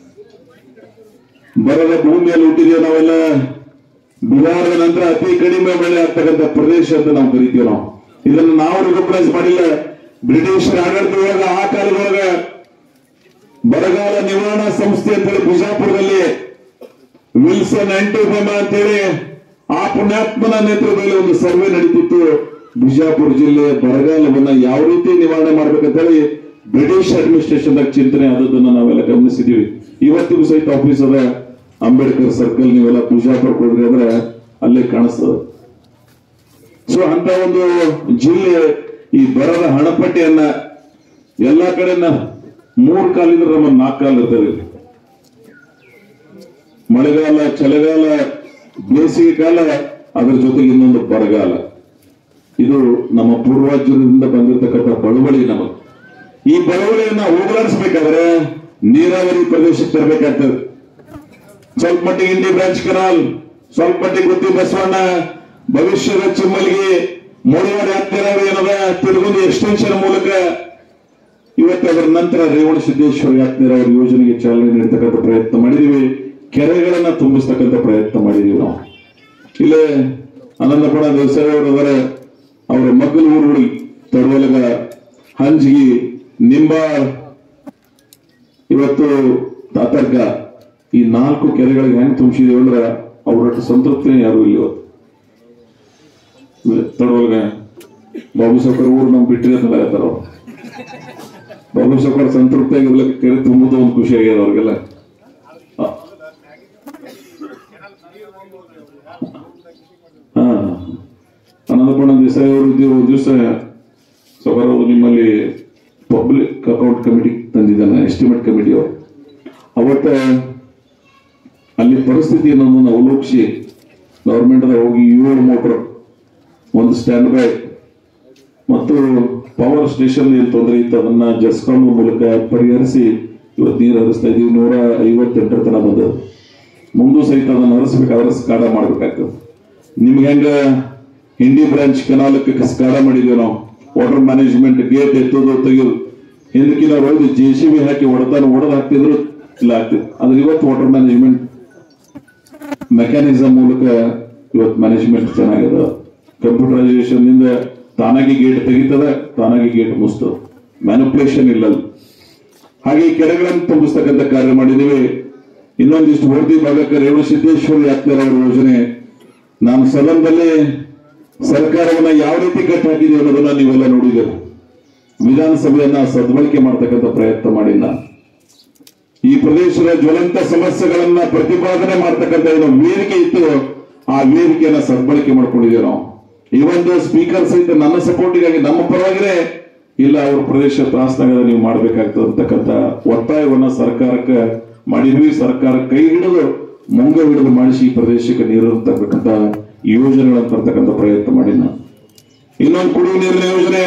ಬರದ ಭೂಮಿಯಲ್ಲಿ ಹುಟ್ಟಿದೀವಿ ನಾವೆಲ್ಲ ಬಿಹಾರದ ನಂತರ ಅತಿ ಕಡಿಮೆ ಬೆಳೆ ಆಗ್ತಕ್ಕಂಥ ಪ್ರದೇಶ ಅಂತ ನಾವು ಕರಿತೀವಿ ನಾವು ಇದನ್ನು ನಾವು ರಿಕಗ್ನೈಸ್ ಮಾಡಿಲ್ಲ ಬ್ರಿಟಿಷರ ಆಡಳಿತದೊಳಗ ಆ ಕಾಲದೊಳಗ ಬರಗಾಲ ನಿವಾರಣಾ ಸಂಸ್ಥೆ ಅಂತೇಳಿ ಬಿಜಾಪುರದಲ್ಲಿ ವಿಲ್ಸನ್ ಆಂಟಿಫೆಮಾ ಅಂತೇಳಿ ಆ ಪುಣ್ಯಾತ್ಮನ ನೇತೃತ್ವದಲ್ಲಿ ಒಂದು ಸರ್ವೆ ನಡೀತಿತ್ತು ಬಿಜಾಪುರ ಜಿಲ್ಲೆ ಬರಗಾಲವನ್ನ ಯಾವ ರೀತಿ ನಿವಾರಣೆ ಮಾಡ್ಬೇಕಂತೇಳಿ ಬ್ರಿಟಿಷ್ ಅಡ್ಮಿನಿಸ್ಟ್ರೇಷನ್ ಚಿಂತನೆ ಆದದ್ದನ್ನ ನಾವೆಲ್ಲ ಗಮನಿಸಿದೀವಿ ಇವತ್ತಿಗೂ ಸಹಿತ ಆಫೀಸ್ ಅದ ಅಂಬೇಡ್ಕರ್ ಸರ್ಕಲ್ ನೀವೆಲ್ಲ ಬಿಜಾಪುರಕ್ಕೆ ಹೋದ್ರಿ ಅಂದ್ರೆ ಅಲ್ಲೇ ಕಾಣಿಸ್ತದೆ ಸೊ ಅಂತ ಒಂದು ಜಿಲ್ಲೆ ಈ ಬರದ ಹಣಪಟ್ಟಿಯನ್ನ ಎಲ್ಲಾ ಕಡೆನ ಮೂರ್ ಕಾಲಿದ್ರೆ ನಮ್ಮ ನಾಲ್ಕು ಕಾಲ ಇರ್ತದೆ ಇಲ್ಲಿ. ಮಳೆಗಾಲ ಚಳಿಗಾಲ ಬೇಸಿಗೆ ಕಾಲ ಅದರ ಜೊತೆಗೆ ಇನ್ನೊಂದು ಬರಗಾಲ ಇದು ನಮ್ಮ ಪೂರ್ವಜರಿಂದ ಬಂದಿರತಕ್ಕಂಥ ಬಳುವಳಿ ನಮಗೆ ಈ ಬಳುವಳಿಯನ್ನ ಹೋಗಲಾಡಿಸ್ಬೇಕಾದ್ರೆ ನೀರಾವರಿ ಪ್ರದೇಶಕ್ಕೆ ತರಬೇಕಾಗ್ತದೆ ಸ್ವಲ್ಪ ಮಟ್ಟಿಗೆ ಇಂಡಿ ಬ್ರಾಂಚ್ ಕೆನಾಲ್ ಸ್ವಲ್ಪ ಮಟ್ಟಿಗೆ ಗುತ್ತಿ ಬಸವಣ್ಣ ಭವಿಷ್ಯದ ಚಿಮ್ಮಲ್ಗಿ ಮುಳುವಡೆ ಹತ್ತಿರ ಏನದ ತಿರುಗುಂದಿ ಎಕ್ಸ್ಟೆನ್ಷನ್ ಮೂಲಕ ಇವತ್ತು ಅದರ ನಂತರ ರೇವಣ ಸಿದ್ದೇಶ್ವರ ಯಾತ್ ನೀರಾವರಿ ಯೋಜನೆಗೆ ಚಾಲನೆ ನೀಡತಕ್ಕಂಥ ಪ್ರಯತ್ನ ಮಾಡಿದೀವಿ ಕೆರೆಗಳನ್ನ ತುಂಬಿಸ್ತಕ್ಕಂಥ ಪ್ರಯತ್ನ ಮಾಡಿದೀವಿ ನಾವು ಇಲ್ಲೇ ಆನಂದಪುರ ದೇಸಾಯಿ ಅವರು ಅದರ ಅವರ ಮಗ್ಗಲು ಊರುಗಳು ತಡವಲಗ ಹಂಜಿಗಿ ನಿಂಬಾಳ್ ಇವತ್ತು ತಾತರ್ಗ ಈ ನಾಲ್ಕು ಕೆರೆಗಳಿಗೆ ಹೆಂಗ್ ತುಂಬಿಸಿದೀವಿ ಅಂದ್ರೆ ಅವರಷ್ಟು ಸಂತೃಪ್ತಿನೇ ಯಾರು ಇಲ್ಲ ಇವತ್ತು ತಡವಲ್ಗ ಬಾಬು ಸಾವ್ಕರ್ ಊರು ನಮ್ ಬಿಟ್ಟಿದೆ ಅಂತ ಹೇಳ್ತಾರ ಅವ್ರು ಬಾಬು ಸಾವ್ಕರ್ ಸಂತೃಪ್ತಿಯಾಗಿರ್ಲಿಕ್ಕೆ ಕೆರೆ ತುಂಬುದು ಒಂದು ಖುಷಿ ಆಗ್ಯದ ಅವ್ರಿಗೆಲ್ಲ ಆ. ಹಾ ಆನಂದಪಣ್ಣ ದೇಸಾಯಿ ಅವರು ಇದ್ದೀವಿ ಒಂದು ದಿವಸ ಸೌಕರ್ ಅವರು ನಿಮ್ಮಲ್ಲಿ ಪಬ್ಲಿಕ್ ಅಕೌಂಟ್ ಕಮಿಟಿ ತಂದಿದ್ದಾನೆ ಎಸ್ಟಿಮೇಟ್ ಕಮಿಟಿ ಅವರು ಅವತ್ತ ಅಲ್ಲಿ ಪರಿಸ್ಥಿತಿ ಅನ್ನೋದನ್ನ ಅವಲೋಕಿಸಿ ಗೌರ್ಮೆಂಟ್ ಹೋಗಿ ಏಳು ಮೋಟರ್ ಒಂದು ಸ್ಟ್ಯಾಂಡ್ ಬೈ ಮತ್ತು ಪವರ್ ಸ್ಟೇಷನ್ ಏನು ತೊಂದರೆ ಇತ್ತು ಅದನ್ನ ಜಸ್ಕಾಂ ಮೂಲಕ ಪರಿಹರಿಸಿ ಇವತ್ತು ನೀರು ಹರಿಸ್ತಾ ಇದೀವಿ ನೂರ ಐವತ್ತೆಂಟರ ತನಕ ಬಂದದ್ದು ಮುಂದೂ ಸಹಿತ ಅದನ್ನ ಹರಿಸ್ಬೇಕಾದ್ರೆ ಸ್ಕಾಡ ಮಾಡ್ಬೇಕಾಗ್ತದೆ ನಿಮ್ಗೆ ಹೆಂಗ ಹಿಂಡಿ ಬ್ರಾಂಚ್ ಕೆನಾಲಕ್ಕೆ ಸ್ಕಾಡ ಮಾಡಿದೀವಿ ನಾವು ವಾಟರ್ ಮ್ಯಾನೇಜ್ಮೆಂಟ್ ಗೇಟ್ ಎತ್ತೋದು ತೆಗೆಯೋದು ಹಿಂದಕ್ಕಿನ ಹೋಗಿ ಜೆ ಸಿ ಬಿ ಹಾಕಿ ಹೊಡೆತಾನ ಹೊಡೆದು ಹಾಕ್ತಿದ್ರು ಇಲ್ಲ ಆಗ್ತಿದ್ರು ಆದ್ರೆ ಇವತ್ತು ವಾಟರ್ ಮ್ಯಾನೇಜ್ಮೆಂಟ್ ಮೆಕ್ಯಾನಿಸಮ್ ಮೂಲಕ ಇವತ್ತು ಮ್ಯಾನೇಜ್ಮೆಂಟ್ ಚೆನ್ನಾಗಿದೆ ಕಂಪ್ಯೂಟರೈಸೇಷನ್ ನಿಂದ ತಾನಾಗಿ ಗೇಟ್ ತೆಗಿತದ ತಾನಾಗಿ ಗೇಟ್ ಮುಸ್ತದ ಮ್ಯಾನುಪುಲೇಷನ್ ಇಲ್ಲ ಅಲ್ಲಿ. ಹಾಗೆ ಈ ಕೆರೆಗಳನ್ನು ತುಂಬಿಸ್ತಕ್ಕಂಥ ಕಾರ್ಯ ಮಾಡಿದ್ದೀವಿ ಇನ್ನೊಂದಿಷ್ಟು ಹೊರದಿ ಭಾಗಕ್ಕೆ ರೇವಣ ಸಿದ್ದೇಶ್ವರ ಯಾತ್ರೆ ಅವರ ಯೋಜನೆ ನಾನು ಸದನದಲ್ಲಿ ಸರ್ಕಾರವನ್ನ ಯಾವ ರೀತಿ ಕಟ್ಟಿ ಹಾಕಿದೀವಿ ಅನ್ನೋದನ್ನ ನೀವೆಲ್ಲ ನೋಡಿದ್ದೀರಿ ವಿಧಾನಸಭೆಯನ್ನ ಸದ್ಬಳಕೆ ಮಾಡ್ತಕ್ಕಂಥ ಪ್ರಯತ್ನ ಮಾಡಿ ನಾನು ಈ ಪ್ರದೇಶದ ಜ್ವಲಂತ ಸಮಸ್ಯೆಗಳನ್ನ ಪ್ರತಿಪಾದನೆ ಮಾಡ್ತಕ್ಕಂಥ ಏನು ವೇದಿಕೆ ಇತ್ತು ಆ ವೇದಿಕೆಯನ್ನ ಸದ್ಬಳಕೆ ಮಾಡ್ಕೊಂಡಿದ್ದೀವಿ ನಾವು ಈ ಒಂದು ಸ್ಪೀಕರ್ ಸಹಿತ ನನ್ನ ಸಪೋರ್ಟಿಗಾಗಿ ನಮ್ಮ ಪರವಾಗಿನೇ ಇಲ್ಲ ಅವ್ರ ಪ್ರದೇಶ ತ್ರಾಸನಾಗದ ನೀವು ಮಾಡ್ಬೇಕಾಗ್ತದೆ ಅಂತಕ್ಕಂಥ ಒತ್ತಾಯವನ್ನ ಸರ್ಕಾರಕ್ಕೆ ಮಾಡಿದ್ವಿ ಸರ್ಕಾರ ಕೈ ಹಿಡಿದು ಮುಂಗ ಹಿಡಿದು ಮಾಡಿಸಿ ಈ ಪ್ರದೇಶಕ್ಕೆ ನೀರು ತರ್ತಕ್ಕಂಥ ಯೋಜನೆಗಳನ್ನ ತರ್ತಕ್ಕಂಥ ಪ್ರಯತ್ನ ಮಾಡಿ ನಾನು ಇನ್ನೊಂದು ಕುಡಿಯುವ ನೀರಿನ ಯೋಜನೆ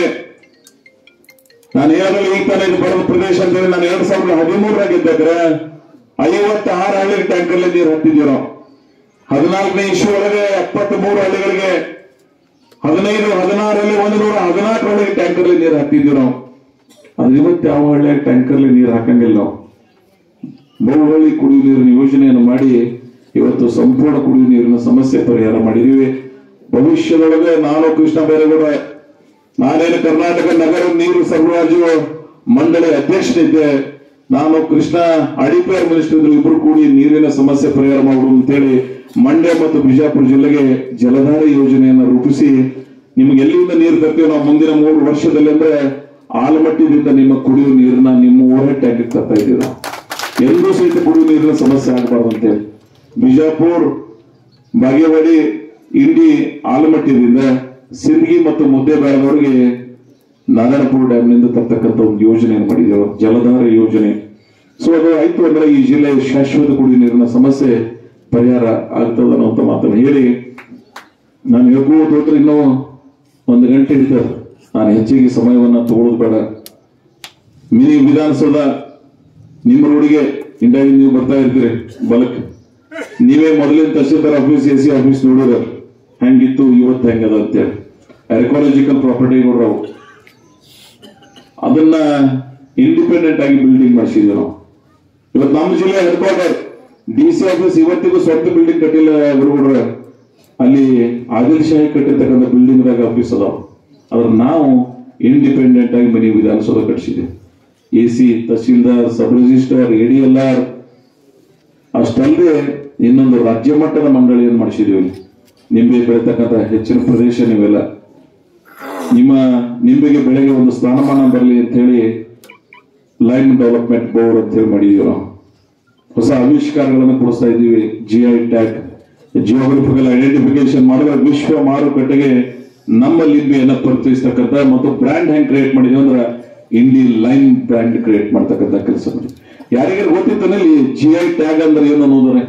ನಾನು ಹೇಳಲು ಈಗ ತಾನೇ ಇದು ಬರದ ಪ್ರದೇಶ ಅಂತ ಹೇಳಿ ನಾನು ಎರಡ್ ಸಾವಿರದ ಹದಿಮೂರರಾಗಿದ್ದಾಗ ಐವತ್ತಾರು ಹಳ್ಳಿಗೆ ಟ್ಯಾಂಕರ್ಲಿ ನೀರು ಹತ್ತಿದ್ವಿ ನಾವು ಹದಿನಾಲ್ಕನೇ ಇಶ್ಯೂ ಒಳಗೆ ಎಪ್ಪತ್ತ್ ಮೂರು ಹಳ್ಳಿಗಳಿಗೆ ಹದಿನೈದು ಹದಿನಾರರಲ್ಲಿ ಒಂದು ನೂರ ಹದಿನಾಲ್ಕು ಹಳ್ಳಿಗೆ ಟ್ಯಾಂಕರ್ಲಿ ನೀರು ಹಾಕ್ತಿದ್ವಿ ನಾವು ಆದ್ರೆ ಇವತ್ತು ಯಾವ ಹಳ್ಳಿಯಾಗ ಟ್ಯಾಂಕರ್ಲಿ ನೀರು ಹಾಕಂಗಿಲ್ಲ ನಾವು ಬಹುಹಳ್ಳಿ ಕುಡಿಯುವ ನೀರಿನ ಯೋಜನೆಯನ್ನು ಮಾಡಿ ಇವತ್ತು ಸಂಪೂರ್ಣ ಕುಡಿಯುವ ನೀರಿನ ಸಮಸ್ಯೆ ಪರಿಹಾರ ಮಾಡಿದೀವಿ ಭವಿಷ್ಯದೊಳಗೆ ನಾನು ಕೃಷ್ಣ ಬೈರೇಗೌಡ ನಾನೇನು ಕರ್ನಾಟಕ ನಗರ ನೀರು ಸರಬರಾಜು ಮಂಡಳಿ ಅಧ್ಯಕ್ಷನಿದ್ದೆ ನಾನು ಕೃಷ್ಣ ಅಡಿಪೇರ್ ಮಿನಿಸ್ಟರ್ ಇಬ್ಬರು ಕೂಡಿ ನೀರಿನ ಸಮಸ್ಯೆ ಪರಿಹಾರ ಮಾಡುವುದು ಅಂತೇಳಿ ಮಂಡ್ಯ ಮತ್ತು ಬಿಜಾಪುರ ಜಿಲ್ಲೆಗೆ ಜಲಧಾರೆ ಯೋಜನೆಯನ್ನು ರೂಪಿಸಿ ನಿಮ್ಗೆ ಎಲ್ಲಿಂದ ನೀರು ತರ್ತೀವಿ ನಾವು ಮುಂದಿನ ಮೂರು ವರ್ಷದಲ್ಲಿ ಅಂದ್ರೆ ಆಲಮಟ್ಟಿದಿಂದ ನಿಮ್ಮ ಕುಡಿಯುವ ನೀರನ್ನ ನಿಮ್ಮ ಊರೇ ಟ್ಯಾಂಕ್ ತರ್ತಾ ಇದ್ದೀವಿ ನಾವು ಎಲ್ಲೂ ಸಹಿತ ಕುಡಿಯುವ ನೀರಿನ ಸಮಸ್ಯೆ ಆಗಬಾರ್ದು ಅಂತೇಳಿ ಬಿಜಾಪುರ್ ಬಾಗೇವಾಡಿ ಇಂಡಿ ಆಲಮಟ್ಟಿದಿಂದ ಸಿಂದಗಿ ಮತ್ತು ಮುದ್ದೇಬೇಳದವರೆಗೆ ನಾರಾಯಣಪುರ ಡ್ಯಾಮ್ನಿಂದ ತರ್ತಕ್ಕಂಥ ಒಂದು ಯೋಜನೆಯನ್ನು ಮಾಡಿದ್ದೇವೆ ಜಲಧಾರ ಯೋಜನೆ ಸೊ ಅದು ಆಯ್ತು ಅಂದ್ರೆ ಈ ಜಿಲ್ಲೆ ಶಾಶ್ವತ ಕುಡಿಯುವ ನೀರಿನ ಸಮಸ್ಯೆ ಪರಿಹಾರ ಆಗ್ತದ ಅನ್ನುವಂಥ ಮಾತನ್ನು ಹೇಳಿ ನಾನು ಹೇಳ್ಬೋದು ಹೋದ್ರೆ ಇನ್ನೂ ಒಂದು ಗಂಟೆ ಹಿಡಿತದೆ ನಾನು ಹೆಚ್ಚಿಗೆ ಸಮಯವನ್ನ ತಗೊಳ್ಳೋದು ಬೇಡ ಮಿನಿ ವಿಧಾನಸೌಧ ನಿಮ್ಮ ರೋಡಿಗೆ ಇಂಡಿಯಾಗಿ ನೀವು ಬರ್ತಾ ಇರ್ತೀರಿ ಬಲಕ್ ನೀವೇ ಮೊದಲಿನ tahsildar office A C office ನೋಡೋದ ಹೆಂಗಿತ್ತು ಇವತ್ತು ಹೆಂಗದ ಅಂತೇಳಿ ಎರ್ಕಾಲಜಿಕಲ್ ಪ್ರಾಪರ್ಟಿ ನೋಡ್ರವು ಅದನ್ನ ಇಂಡಿಪೆಂಡೆಂಟ್ ಆಗಿ ಬಿಲ್ಡಿಂಗ್ ಮಾಡಿಸಿದ್ವಿ ನಾವು ಇವತ್ತು ನಮ್ಮ ಜಿಲ್ಲೆ headquarter D C office ಇವತ್ತಿಗೂ ಸ್ವಂತ ಬಿಲ್ಡಿಂಗ್ ಕಟ್ಟಿಲ್ಲ ಗುರುಗೌಡ್ರ ಅಲ್ಲಿ ಆದಿಲ್ ಶಾಹಿ ಕಟ್ಟಿರ್ತಕ್ಕಂಥ ಬಿಲ್ಡಿಂಗ್ ದಾಗ ಆಫೀಸ್ ಅದಾವ ಅದ್ರ ನಾವು ಇಂಡಿಪೆಂಡೆಂಟ್ ಆಗಿ ಮನೆ ವಿಧಾನಸೌಧ ಕಟ್ಟಿಸಿದ್ವಿ A C tahsildar sub register A D L R ಅಷ್ಟಲ್ಲದೆ ಇನ್ನೊಂದು ರಾಜ್ಯ ಮಟ್ಟದ ಮಂಡಳಿಯನ್ನು ಮಾಡಿಸಿದ್ವಿ ಇಲ್ಲಿ ನಿಂಬೆ ಬೆಳೀತಕ್ಕಂಥ ಹೆಚ್ಚಿನ ಪ್ರದೇಶ ನೀವೆಲ್ಲ ನಿಮ್ಮ ನಿಂಬೆಗೆ ಬೆಳೆಗೆ ಒಂದು ಸ್ಥಾನಮಾನ ಬರಲಿ ಅಂತ ಹೇಳಿ ಲೈನ್ ಡೆವಲಪ್ಮೆಂಟ್ ಬೋರ್ಡ್ ಅಂತ ಹೇಳಿ ಮಾಡಿದೀವಿ ನಾವು ಹೊಸ ಆವಿಷ್ಕಾರಗಳನ್ನು ಕೊಡಿಸ್ತಾ ಇದ್ದೀವಿ G I tag geographical identification ಮಾಡಿದ್ರೆ ವಿಶ್ವ ಮಾರುಕಟ್ಟೆಗೆ ನಮ್ಮ ಲಿಂಬೆಯನ್ನು ಪರಿಚಯಿಸ್ತಕ್ಕಂಥ ಮತ್ತು ಬ್ರ್ಯಾಂಡ್ ಹೆಂಗ್ ಕ್ರಿಯೇಟ್ ಮಾಡಿದೀವಿ ಅಂದ್ರೆ ಇಂಡಿ ಲೈನ್ ಬ್ರ್ಯಾಂಡ್ ಕ್ರಿಯೇಟ್ ಮಾಡ್ತಕ್ಕಂಥ ಕೆಲಸ ಮಾಡಿ ಯಾರಿಗಾರು ಗೊತ್ತಿತ್ತನಲ್ಲಿ ಜಿ ಐ ಟ್ಯಾಗ್ ಅಂದ್ರೆ ಏನು ಅನ್ನೋದ್ರೆ